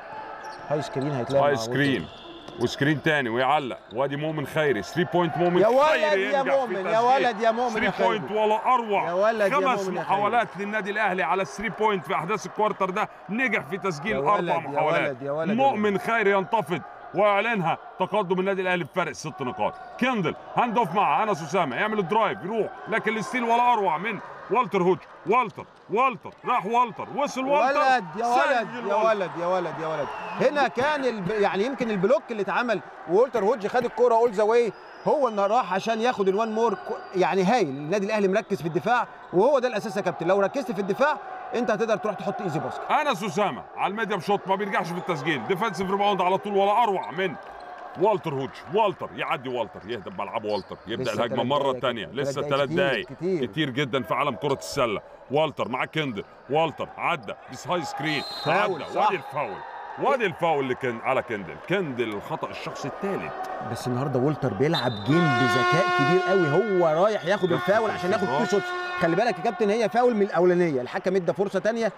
هاي سكرين هيتلعب هاي مع سكرين وسكرين تاني ويعلق وادي مؤمن خيري 3 بوينت مؤمن يا ولد خيري يا ينجح في مؤمن يا تسجيل. ولد يا مؤمن يا 3 خيري بوينت ولا اروع يا ولد يا خمس مؤمن يا محاولات للنادي الاهلي على 3 بوينت في احداث الكوارتر ده نجح في تسجيل يا اربع ولد، يا محاولات ولد، يا ولد، يا مؤمن خيري ينتفض ويعلنها تقدم النادي الاهلي بفرق ست نقاط كندل هاند اوف مع انس اسامه يعمل الدرايف يروح لكن الستيل ولا اروع من والتر هوج والتر والتر راح والتر وصل والتر ولد يا ولد سجل يا والتر. ولد يا ولد يا ولد هنا كان الب... يعني يمكن البلوك اللي اتعمل وولتر هوج خد الكوره اول ذا واي هو اللي راح عشان ياخد الوان مور كو- يعني هايل النادي الاهلي مركز في الدفاع وهو ده الاساس يا كابتن لو ركزت في الدفاع انت هتقدر تروح تحط ايزي باسكت انس اسامه على الميديم شوت ما بيرجعش في التسجيل ديفensive ريباوند على طول ولا اروع من والتر هوج والتر يعدي والتر يهدى بملعب والتر يبدا لسه الهجمه تلات مره دقايق ثانيه كده. لسه تلات ثلاث دقايق دقايق كتير، كتير. كتير جدا في عالم كره السله والتر مع كندر والتر عدى بس هاي سكرين فاول، عدى صح. وادي الفاول وادي الفاول اللي كان على كندل كندل الخطا الشخصي الثالث بس النهارده وولتر بيلعب جيم بذكاء كبير قوي هو رايح ياخد ياخد الفاول عشان ياخد تو خبرات. شوتس خلي بالك يا كابتن هي فاول من الاولانيه الحكم ادى فرصه ثانيه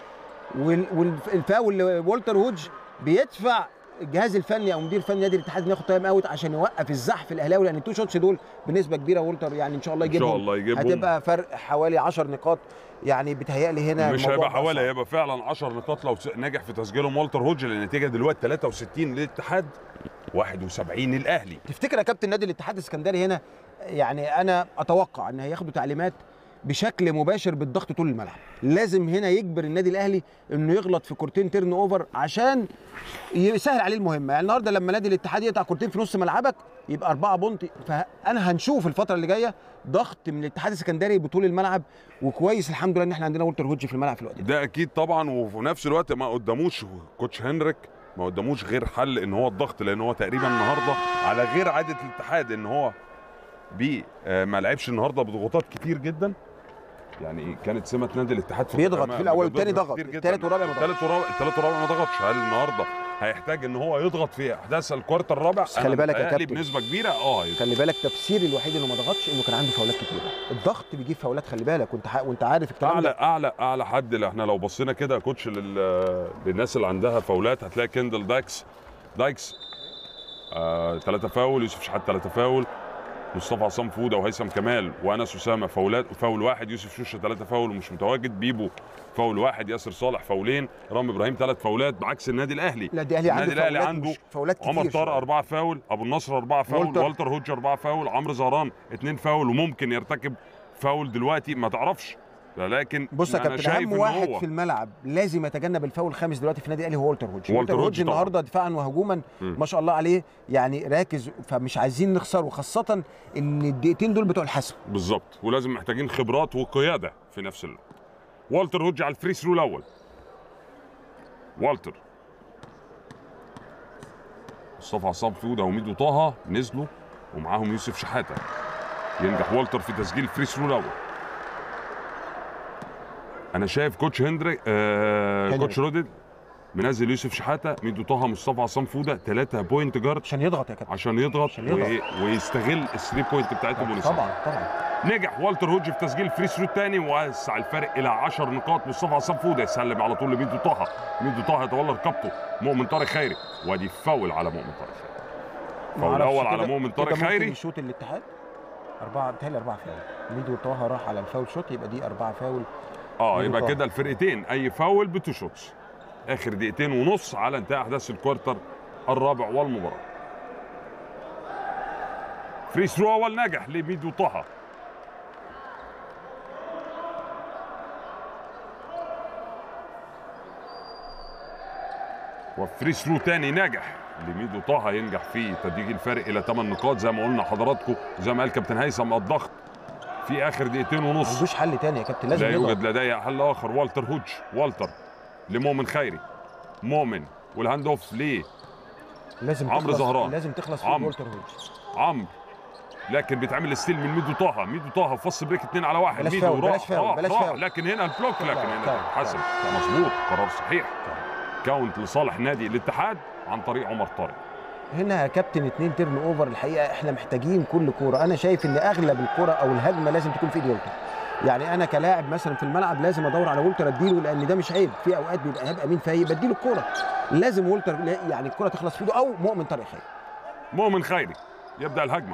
والفاول لوولتر هوج بيدفع الجهاز الفني او مدير فني نادي الاتحاد انه ياخد تايم اوت عشان يوقف الزحف الاهلاوي لان التو شوتس دول بنسبه كبيره وولتر يعني ان شاء الله ان يجيبهم شاء الله يجيبهم هتبقى فرق حوالي 10 نقاط يعني بيتهيألي هنا مش الموضوع هيبقى بقى حوالي صعب. هيبقى فعلا 10 نقاط لو س- نجح في تسجيلهم والتر هوج لان النتيجه دلوقتي 63 للاتحاد 71 الاهلي تفتكر يا كابتن نادي الاتحاد السكندري هنا يعني انا اتوقع ان هياخدوا تعليمات بشكل مباشر بالضغط طول الملعب لازم هنا يجبر النادي الاهلي انه يغلط في كورتين تيرن اوفر عشان يسهل عليه المهمه يعني النهارده لما نادي الاتحاد يقطع كورتين في نص ملعبك يبقى أربعة بونت فانا هنشوف الفتره اللي جايه ضغط من الاتحاد السكندري بطول الملعب وكويس الحمد لله ان احنا عندنا والتر هوج في الملعب في الوقت ده ده اكيد طبعا وفي نفس الوقت ما قداموش كوتش هنريك ما قداموش غير حل ان هو الضغط لان هو تقريبا النهارده على غير عاده الاتحاد ان هو بي آه، ما لعبش النهارده بضغوطات كتير جدا يعني كانت سمه نادي الاتحاد في بيضغط القدماء. في الأول بيضغط والتاني ضغط. كتير جداً. التالت والرابع ما التالت والرابع التالت والرابع ما ضغطش هل النهارده هيحتاج ان هو يضغط في احداث الكوارتر الرابع بس خلي أنا بالك يا متهيألي كابتن. بنسبه كبيره اه هيضغط. خلي بالك تفسيري الوحيد انه ما ضغطش انه كان عنده فاولات كتيره الضغط بيجيب فاولات خلي بالك وانت ح... وانت عارف الكلام اعلى ده اعلى اعلى حد اللي احنا لو بصينا كده يا كوتش لل... للناس اللي عندها فاولات هتلاقي كندل دايكس دايكس آه، ثلاثة فاول يوسف شحات ثلاثة فاول مصطفى عصام فوده وهيثم كمال وانس اسامه فاولات فاول واحد يوسف شوشه ثلاثة فاول ومش متواجد بيبو فاول واحد ياسر صالح فاولين رامي ابراهيم ثلاث فاولات بعكس النادي الاهلي لا الاهلي عنده النادي الاهلي فاولات عنده مش فاولات كتير عمر طارق شوية. أربعة فاول أبو النصر أربعة فاول والتر. والتر هوج أربعة فاول عمرو زهران اثنين فاول وممكن يرتكب فاول دلوقتي ما تعرفش لكن بص يا أنا كابتن شايف اهم إن واحد هو في الملعب لازم يتجنب الفاول الخامس دلوقتي في النادي الاهلي هو والتر هوج والتر والتر هوج هوج طبعاً. النهارده دفاعا وهجوما مم. ما شاء الله عليه يعني راكز فمش عايزين نخسره خاصه ان الدقيقتين دول بتوع الحسم بالظبط ولازم محتاجين خبرات وقياده في نفس الوقت والتر هوج على الفري ثرو الاول والتر مصطفى عصام فوده وميدو طه نزلوا ومعاهم يوسف شحاته ينجح والتر في تسجيل الفري ثرو الاول انا شايف كوتش هندري آه هنري. كوتش رودي منزل يوسف شحاته ميدو طه مصطفى عصام فوده ثلاثه بوينت جارد عشان يضغط يا كابتن عشان يضغط, عشان يضغط. وي- ويستغل الثري بوينت بتاعتهم ونسيب. طبعا طبعا نجح والتر هوج في تسجيل فري ثرو الثاني ووسع الفرق الى 10 نقاط مصطفى عصام فوده يسلم على طول لميدو طه ميدو طه يتولى رقبته مؤمن طارق خيري وادي فاول على مؤمن طارق خيري فاول معرفش اول على كده- مؤمن طارق كده ممكن خيري يشوط الاتحاد أربعة بتهيألي أربعة فاول ميدو طه راح على الفاول شوت يبقى دي أربعة فاول اه ميدو يبقى طه. كده الفرقتين اي فاول بتو شوتس اخر دقيقتين ونص على انتهاء احداث الكوارتر الرابع والمباراه فري ثرو اول ناجح لميدو طه وفري ثرو تاني ناجح لميدو طه ينجح في تدريج الفارق الى 8 نقاط زي ما قلنا حضراتكم زي ما قال كابتن هيثم الضغط في اخر دقيقتين ما ونص عندوش حل تاني يا كابتن لازم لا يضغط يوجد لدي حل اخر والتر هوج والتر لمؤمن خيري مؤمن والهاند اوف ليه لازم عمرو تخلص زهران. لازم تخلص في عمرو. والتر هوج عمرو لكن بيتعمل ستيل من ميدو طه ميدو طه فص بريك اتنين على واحد بلاش ميدو فاول، راح بلاش فاول، راح بلاش راح فاول. لكن هنا البلوك لكن فاول، هنا فاول، حسن فاول. مظبوط قرار صحيح كاونت لصالح نادي الاتحاد عن طريق عمر طارق هنا يا كابتن اتنين تيرن اوفر الحقيقه احنا محتاجين كل كوره انا شايف ان اغلب الكوره او الهجمه لازم تكون في ايد ولتر يعني انا كلاعب مثلا في الملعب لازم ادور على ولتر اديله لان ده مش عيب في اوقات بيبقى ايهاب امين فايق بديله الكوره لازم ولتر يعني الكوره تخلص في ايده او مؤمن طارق خير مؤمن خيري يبدا الهجمه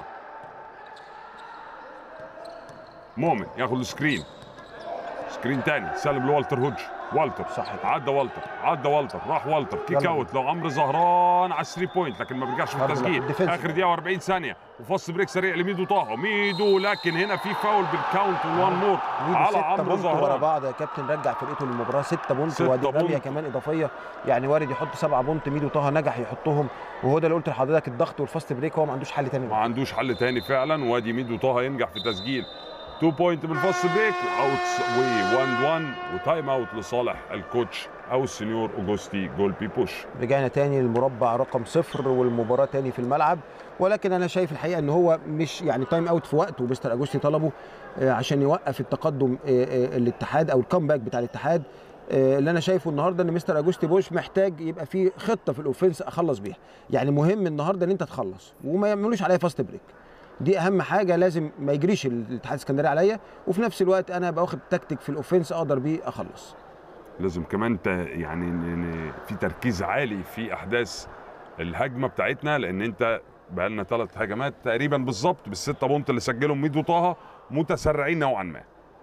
مؤمن ياخد السكرين سكرين تاني سلم لوالتر هوج والتر صح كده. عدى والتر عدى والتر راح والتر كيك يلا. اوت لو عمرو زهران على الثري بوينت لكن ما بيرجعش في برضه لا، التسجيل الديفنس. اخر دقيقه و40 ثانيه وفص بريك سريع لميدو طه ميدو لكن هنا في فاول بالكاونت وان مور ميدو على ستة عمرو بونت ورا زهران بعض يا كابتن رجع فرقته للمباراه 6 بونت ستة وادي رميه بونت. كمان اضافيه يعني وارد يحط 7 بونت ميدو طه نجح يحطهم وهو ده اللي قلت لحضرتك الضغط والفاست بريك هو ما عندوش حل تاني ما عندوش حل تاني فعلا وادي ميدو طه ينجح في تسجيل 2 بوينت بالفاست بريك اوت و 1 1 وتايم اوت لصالح الكوتش او السنيور اوجوستي جولبي بوش رجعنا تاني للمربع رقم صفر والمباراة تاني في الملعب ولكن انا شايف الحقيقه ان هو مش يعني تايم اوت في وقته مستر اجوستي طلبه آه، عشان يوقف التقدم آه، آه، الاتحاد او الكامباك بتاع الاتحاد آه، اللي انا شايفه النهارده ان مستر اجوستي بوش محتاج يبقى في خطه في الاوفنس اخلص بيها يعني مهم النهارده ان انت تخلص وما يعملوش عليا فاست بريك دي اهم حاجه لازم ما يجريش الاتحاد الاسكندري عليا وفي نفس الوقت انا ابقى واخد تكتيك في الاوفنس اقدر بيه اخلص لازم كمان ت... يعني ن- ن- في تركيز عالي في احداث الهجمه بتاعتنا لان انت بقى لنا ثلاث هجمات تقريبا بالظبط بالسته بونت اللي سجلهم ميدو طه متسرعين نوعا ما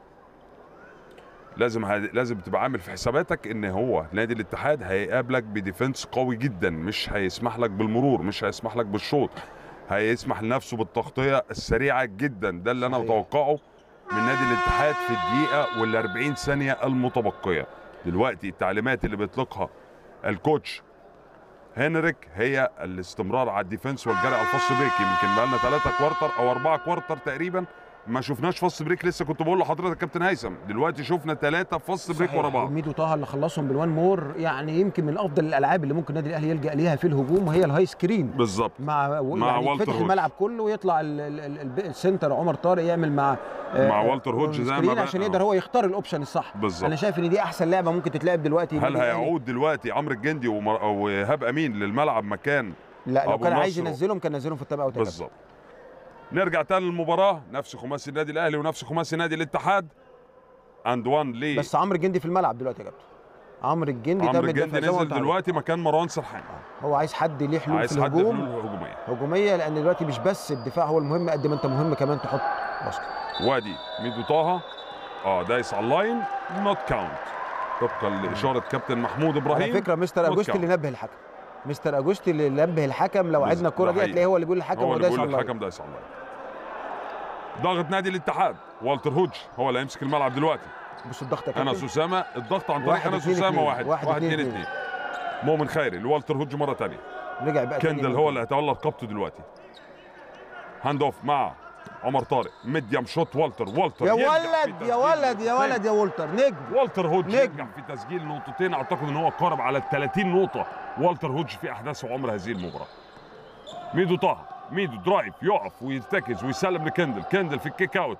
لازم ه... لازم تبقى عامل في حساباتك ان هو نادي الاتحاد هيقابلك بديفنس قوي جدا مش هيسمح لك بالمرور مش هيسمح لك بالشوط هيسمح لنفسه بالتغطيه السريعه جدا ده اللي انا صحيح. متوقعه من نادي الاتحاد في الدقيقه وال 40 ثانيه المتبقيه دلوقتي التعليمات اللي بيطلقها الكوتش هنريك هي الاستمرار على الديفنس والجري على الفاست بريك يمكن بقى لنا ثلاثة كوارتر او اربعة كوارتر تقريبا ما شفناش فاست بريك لسه كنت بقول لحضرتك كابتن هيثم دلوقتي شفنا ثلاثة فاست بريك صحيح. ورا بعض ميدو طه اللي خلصهم بالوان مور يعني يمكن من افضل الالعاب اللي ممكن النادي الاهلي يلجا ليها في الهجوم وهي الهاي سكرين بالظبط مع, مع يعني والتر فتح هوج. الملعب كله ويطلع ال- ال- ال- الب- السنتر عمر طارق يعمل مع مع والتر هوج زي ما سكرين بقى- عشان آه. يقدر هو يختار الاوبشن الصح بالظبط. انا شايف ان دي احسن لعبه ممكن تتلعب دلوقتي هل النادي الأهلي. هيعود دلوقتي عمرو الجندي ومر- وإيهاب امين للملعب مكان لا لو أبو كان عايز نصر. ينزلهم كان نزلهم في التابع اوت بالظبط نرجع تاني للمباراة نفس خماسي النادي الأهلي ونفس خماسي نادي الاتحاد اند وان ليه بس عمرو الجندي في الملعب دلوقتي يا كابتن عمرو الجندي عمرو ده الجندي مدافع زي ما نزل قلت عليه. دلوقتي مكان مروان سرحان هو عايز حد ليه حلول في عايز حد الهجوم حلول هجومية هجوميه لان دلوقتي مش بس الدفاع هو المهم قد ما انت مهم كمان تحط باسكت وادي ميدو طه اه دايس على اللاين نوت كاونت طبقا لاشاره كابتن محمود على ابراهيم فكره مستر نوت اجوستي كاونت. اللي نبه الحكم مستر اجوستي اللي نبه الحكم لو بس- عدنا الكره ده دي حقيقي. هتلاقيه هو اللي بيقول للحكم هو هو اللي دايس بيقول على اللاين. للحكم دايس على اللاين ضغط نادي الاتحاد والتر هوج هو اللي هيمسك الملعب دلوقتي بص الضغط يا كابتن انس اسامه الضغط عن طريق واحد انس اتنين اسامه اتنين. واحد واحد واحد اتنين اتنين اتنين مؤمن خيري لوالتر هوج مره ثانيه رجع بقى تاني كندل هو اللي هيتولى رقبته دلوقتي هاند اوف مع عمر طارق ميديم شوت والتر والتر يا ينجح في ولد يا تسجيل ولد يا نقطتين. ولد يا ولتر نجم والتر هوج نجم. ينجح في تسجيل نقطتين اعتقد ان هو قارب على ال 30 نقطه والتر هوج في احداث عمر هذه المباراه ميدو طه ميدو درايف يقف ويرتكز ويسلم لكندل كندل في الكيك اوت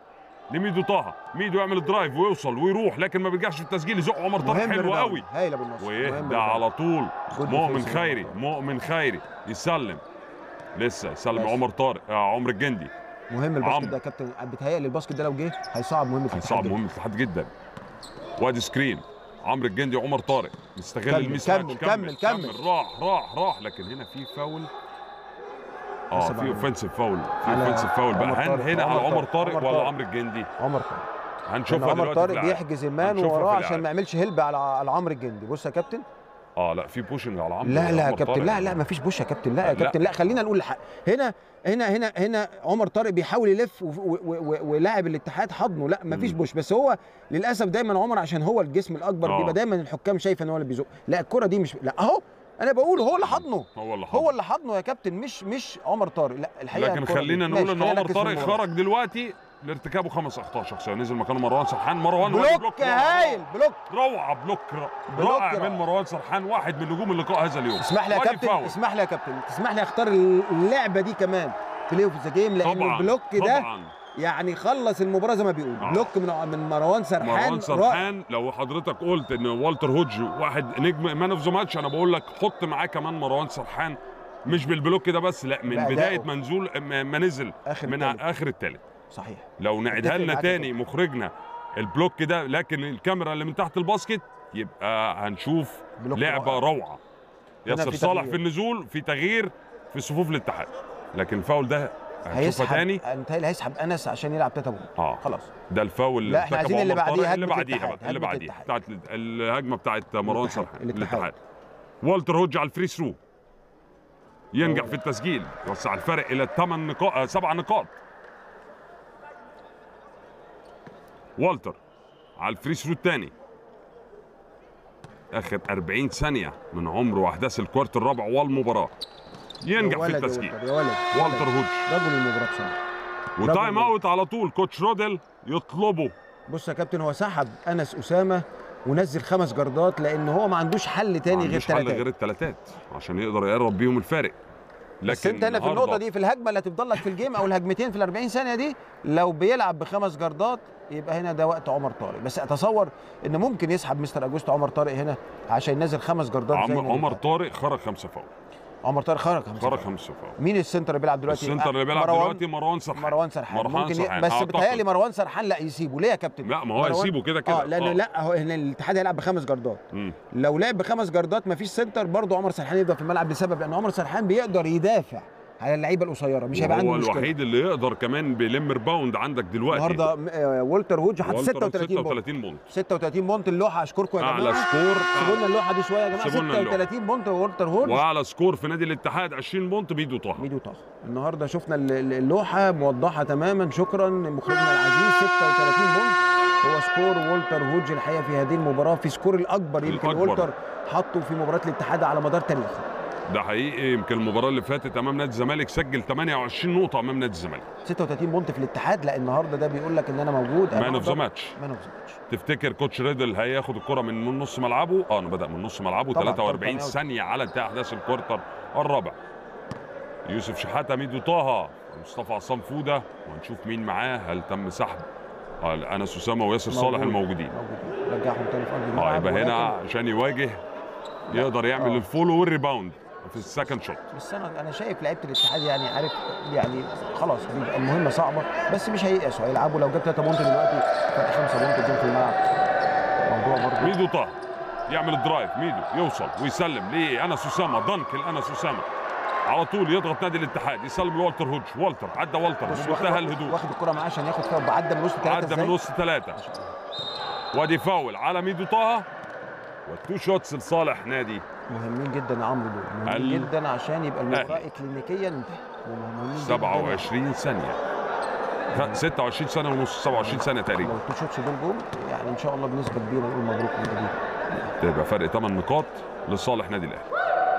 لميدو طه ميدو يعمل الدرايف ويوصل ويروح لكن ما بيرجعش في التسجيل يزق عمر طارق مهم حلو الريباوند. قوي هايل ابو النصر مهم ويهدى الريباوند. على طول جود مؤمن ديفنس خيري الريباوند. مؤمن خيري يسلم لسه يسلم بس. عمر طارق آه عمر الجندي مهم الباسكت عمرو. ده يا كابتن بيتهيألي الباسكت ده لو جه هيصعب مهمه الاتحاد صعب جدا. مهم الاتحاد جدا وادي سكرين عمرو الجندي وعمر طارق مستغل كمل، الميس كمل، ماتش. كمل، كمل. راح راح راح لكن هنا في فاول اه بس في بقى- اوفنسيف فاول في على اوفنسيف فاول بقى عمر هل طارق. هنا على عمر عمر طارق. طارق عمر ولا طارق. عمرو الجندي عمر طارق لأن هنشوفها عمر دلوقتي طارق في الإعادة. بيحجز المان هنشوفها في وراه عشان الإعادة. ما يعملش هلب على على عمرو الجندي بص يا كابتن اه لا في بوشنج على عمرو لا لا يا عمر كابتن طارق. لا لا ما فيش بوش يا كابتن لا يا لا. كابتن لا خلينا نقول الحق هنا هنا هنا هنا عمر طارق بيحاول يلف و- و- و- ولاعب الاتحاد حضنه لا ما فيش مم. بوش بس هو للاسف دايما عمر عشان هو الجسم الاكبر آه. بيبقى دايما الحكام شايفه ان هو اللي بيزق لا الكره دي مش لا اهو انا بقول هو اللي حضنه هو اللي هو حضر. اللي حضنه يا كابتن مش مش عمر طارق لا الحقيقه لكن الكرة دي- خلينا نقول ماشي، ان خلينا عمر نركز في طارق الموضوع. خرج دلوقتي لارتكابه خمس اخطاء شخصيه نزل مكانه مروان سرحان مروان وادي بلوك هايل بلوك روعه بلوك ر- بلوك رائع رائع. من مروان سرحان واحد من نجوم اللقاء هذا اليوم اسمح لي يا وادي كابتن فاول. اسمح لي يا كابتن تسمح لي اختار اللعبه دي كمان بلاي اوف ذا جيم لان طبعا البلوك ده طبعا يعني خلص المباراه زي ما بيقول آه. بلوك من من مروان سرحان مروان رائع. سرحان لو حضرتك قلت ان والتر هوج واحد نجم مان اوف ذا ماتش انا بقول لك حط معاه كمان مروان سرحان مش بالبلوك ده بس لا من بأدائه. بدايه ما نزول ما ما نزل اخر من التالت. اخر الثالث صحيح لو نعيدها أتفق لنا معاك تاني مخرجنا البلوك ده لكن الكاميرا اللي من تحت الباسكت يبقى هنشوف بلوك لعبه رائع. روعه هنا ياسر في صالح تغيير. في النزول في تغيير في صفوف الاتحاد لكن الفاول ده هنشوفها هيسحب تاني متهيألي هيسحب انس عشان يلعب تاتا بول اه خلاص ده الفاول لا، إحنا ارتكبه عايزين اللي عمر بعديه، طارق. اللي هجمة بعديها الاتحاد، بقى اللي هجمة بعديها الاتحاد. بتاعت الهجمه بتاعت مروان الاتحاد، سرحان الاتحاد. الاتحاد والتر هوج على الفري ثرو ينجح في التسجيل يوسع الفرق الى 8 نقاط سبع نقاط والتر على الفري ثرو الثاني اخر 40 ثانيه من عمر واحداث الكوارت الرابع والمباراه ينجح يا في ولد يا التسجيل والتر، يا ولد والتر هوج رجل المباراه بصراحه وتايم رجل. اوت على طول كوتش رودل يطلبه بص يا كابتن هو سحب انس اسامه ونزل خمس جردات لان هو ما عندوش حل تاني غير عندوش حل ثلاثه غير الثلاثات عشان يقدر يقرب بيهم الفارق بس انت هنا في النهاردة النقطه دي في الهجمه اللي هتفضل لك في الجيم او الهجمتين في ال 40 ثانيه دي لو بيلعب بخمس جردات يبقى هنا ده وقت عمر طارق بس اتصور ان ممكن يسحب مستر اجوستو عمر طارق هنا عشان ينزل خمس جردات زي عمر, ما عمر بيتقال. طارق خرج خمسه فاول عمر طارق خرج خمسة خرج فاول. خمسه فاول مين السنتر اللي بيلعب دلوقتي السنتر اللي بيلعب مروان- دلوقتي مروان سرحان مروان سرحان مروان ممكن ي... سرحان. بس أعتقد. بيتهيألي مروان سرحان لا يسيبه ليه يا كابتن لا ما هو مروان- يسيبه كده كده اه لان آه. لا هو هنا الاتحاد هيلعب بخمس جردات مم. لو لعب بخمس جردات مفيش سنتر برضه عمر سرحان يفضل في الملعب لسبب لان عمر سرحان بيقدر يدافع على اللعيبه القصيره مش هيبقى عنده هو مشكله الوحيد اللي يقدر كمان بيلم ريباوند عندك دلوقتي النهارده م- آه، والتر هوج حط والتر 36 بونت 36 بونت 36 بونت اللوحه اشكركم يا اعلى جماعه سكور سيبوا لنا اللوحه دي شويه يا جماعه سيبوا لنا اللوحة. 36 بونت والتر هوج واعلى سكور في نادي الاتحاد 20 بونت بيدو طه ميدو طه النهارده شفنا ال- ال- اللوحه موضحه تماما شكرا مخرجنا العزيز 36 بونت هو سكور والتر هوج الحقيقه في هذه المباراه في سكور الاكبر يمكن الأكبر. والتر حطه في مباراه الاتحاد على مدار تاريخه ده حقيقي يمكن المباراه اللي فاتت امام نادي الزمالك سجل 28 نقطه امام نادي الزمالك 36 بونت في الاتحاد لا النهارده ده بيقول لك ان انا موجود مان اوف ذا ماتش مان اوف ذا ماتش تفتكر كوتش ريدل هياخد الكره من من نص ملعبه اه انا بدا من نص ملعبه طبعاً، 43 طبعاً. ثانيه على انتهاء احداث الكوارتر الرابع يوسف شحاته ميدو طه مصطفى عصام فوده وهنشوف مين معاه هل تم سحب آه انس اسامه وياسر صالح موجود. الموجودين موجود رجعهم تاني في ارض اه الملعب يبقى هنا ولكن- عشان يواجه يقدر يعمل آه. الفولو والريباوند في السكند شوت بس انا انا شايف لعيبه الاتحاد يعني عارف يعني خلاص بيبقى المهمه صعبه بس مش هييأسوا هيلعبوا لو جاب 3 بونت دلوقتي فرق 5 بونت قدام في الملعب موضوع برضه ميدو طه يعمل الدرايف ميدو يوصل ويسلم لانس اسامه دنك لانس اسامه على طول يضغط نادي الاتحاد يسلم لوالتر هوج والتر عدى والتر بص بمنتهى واخد الهدوء واخد الكره معاه عشان ياخد فيها وعدى من وسط ثلاثه عدى من وسط ثلاثه وادي فاول على ميدو طه والتو شوتس لصالح نادي مهمين جدا يا عمرو دول مهمين ال- جدا عشان يبقى المباراه أهلي. اكلينيكيا ومهمين جدا 27 ثانيه خ- 26 سنه ونص 27 سنه تقريبا لو التو شوتس دول جول يعني ان شاء الله بنسبه كبيره نقول مبروك للجديد تبقى فرق 8 نقاط لصالح نادي الاهلي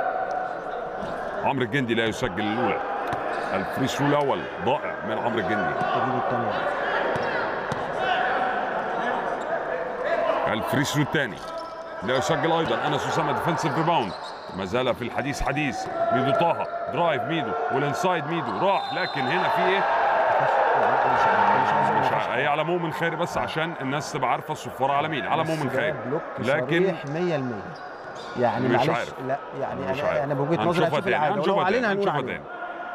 عمرو الجندي لا يسجل الاولى الفري ثرو الاول ضائع من عمرو الجندي التغيير الثاني الفري ثرو الثاني لا يسجل ايضا انس اسامه ديفنسيف ريباوند ما زال في الحديث حديث ميدو طه درايف ميدو والانسايد ميدو راح لكن هنا في ايه مش مش عايز أقول مش مفيش ع- هي على مؤمن خيري بس عشان الناس تبقى عارفه الصفاره على مين على بس مؤمن ده خيري بلوك لكن صريح 100% يعني مش معلش عارف. لا يعني مش انا عارف. انا بوجهه نظري هنشوفها هشوف تاني العادة ولو هنشوفها علينا تاني هنقول هنشوفها علينا تاني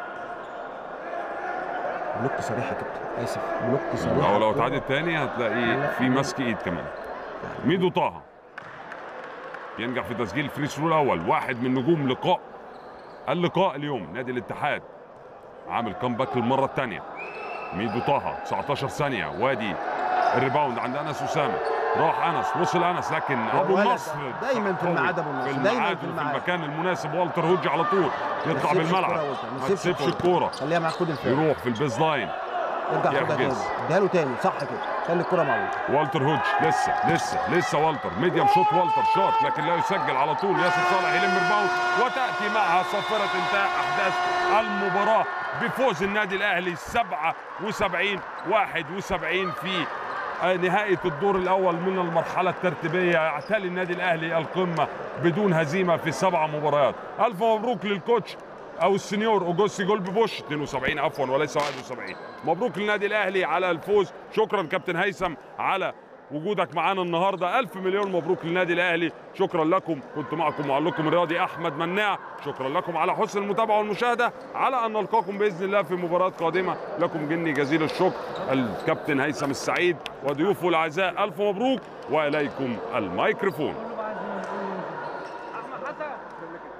بلوك صريح يا كابتن اسف بلوك صريح او لو على الكورة. اتعادت تاني هتلاقي لا. في مسك ايد كمان ميدو طه ينجح في تسجيل الفري ثرو الاول واحد من نجوم لقاء اللقاء اليوم نادي الاتحاد عامل كامباك للمره الثانيه ميدو طه 19 ثانيه وادي الريباوند عند انس اسامه راح انس وصل انس لكن يا ابو ولد، النصر دايماً في قوي الميعاد أبو النصر، في دايماً الميعاد في وفي الميعاد. المكان المناسب والتر هوج على طول يطلع تسيبش بالملعب الكورة يا ولد، ما تسيبش الكوره خليها مع كود الفعل يروح في البيز لاين ارجع خدها تاني يحجز. اديها له تاني صح كده خلي الكوره معه والتر هوج لسه لسه لسه والتر ميديم شوت والتر شوت لكن لا يسجل على طول ياسر صالح يلم الباوند وتاتي معها صافره انتهاء احداث المباراه بفوز النادي الاهلي 77 71 في نهاية الدور الأول من المرحلة الترتيبية يعتلي النادي الأهلي القمة بدون هزيمة في سبع مباريات ألف مبروك للكوتش او السنيور اوجوستي جولب بوش 72 عفوا وليس 71 مبروك للنادي الاهلي على الفوز شكرا كابتن هيثم على وجودك معانا النهارده الف مليون مبروك للنادي الاهلي شكرا لكم كنت معكم معلقكم الرياضي احمد مناع شكرا لكم على حسن المتابعه والمشاهده على ان نلقاكم باذن الله في مباراه قادمه لكم جني جزيل الشكر الكابتن هيثم السعيد وضيوفه الاعزاء الف مبروك واليكم الميكروفون احمد حسن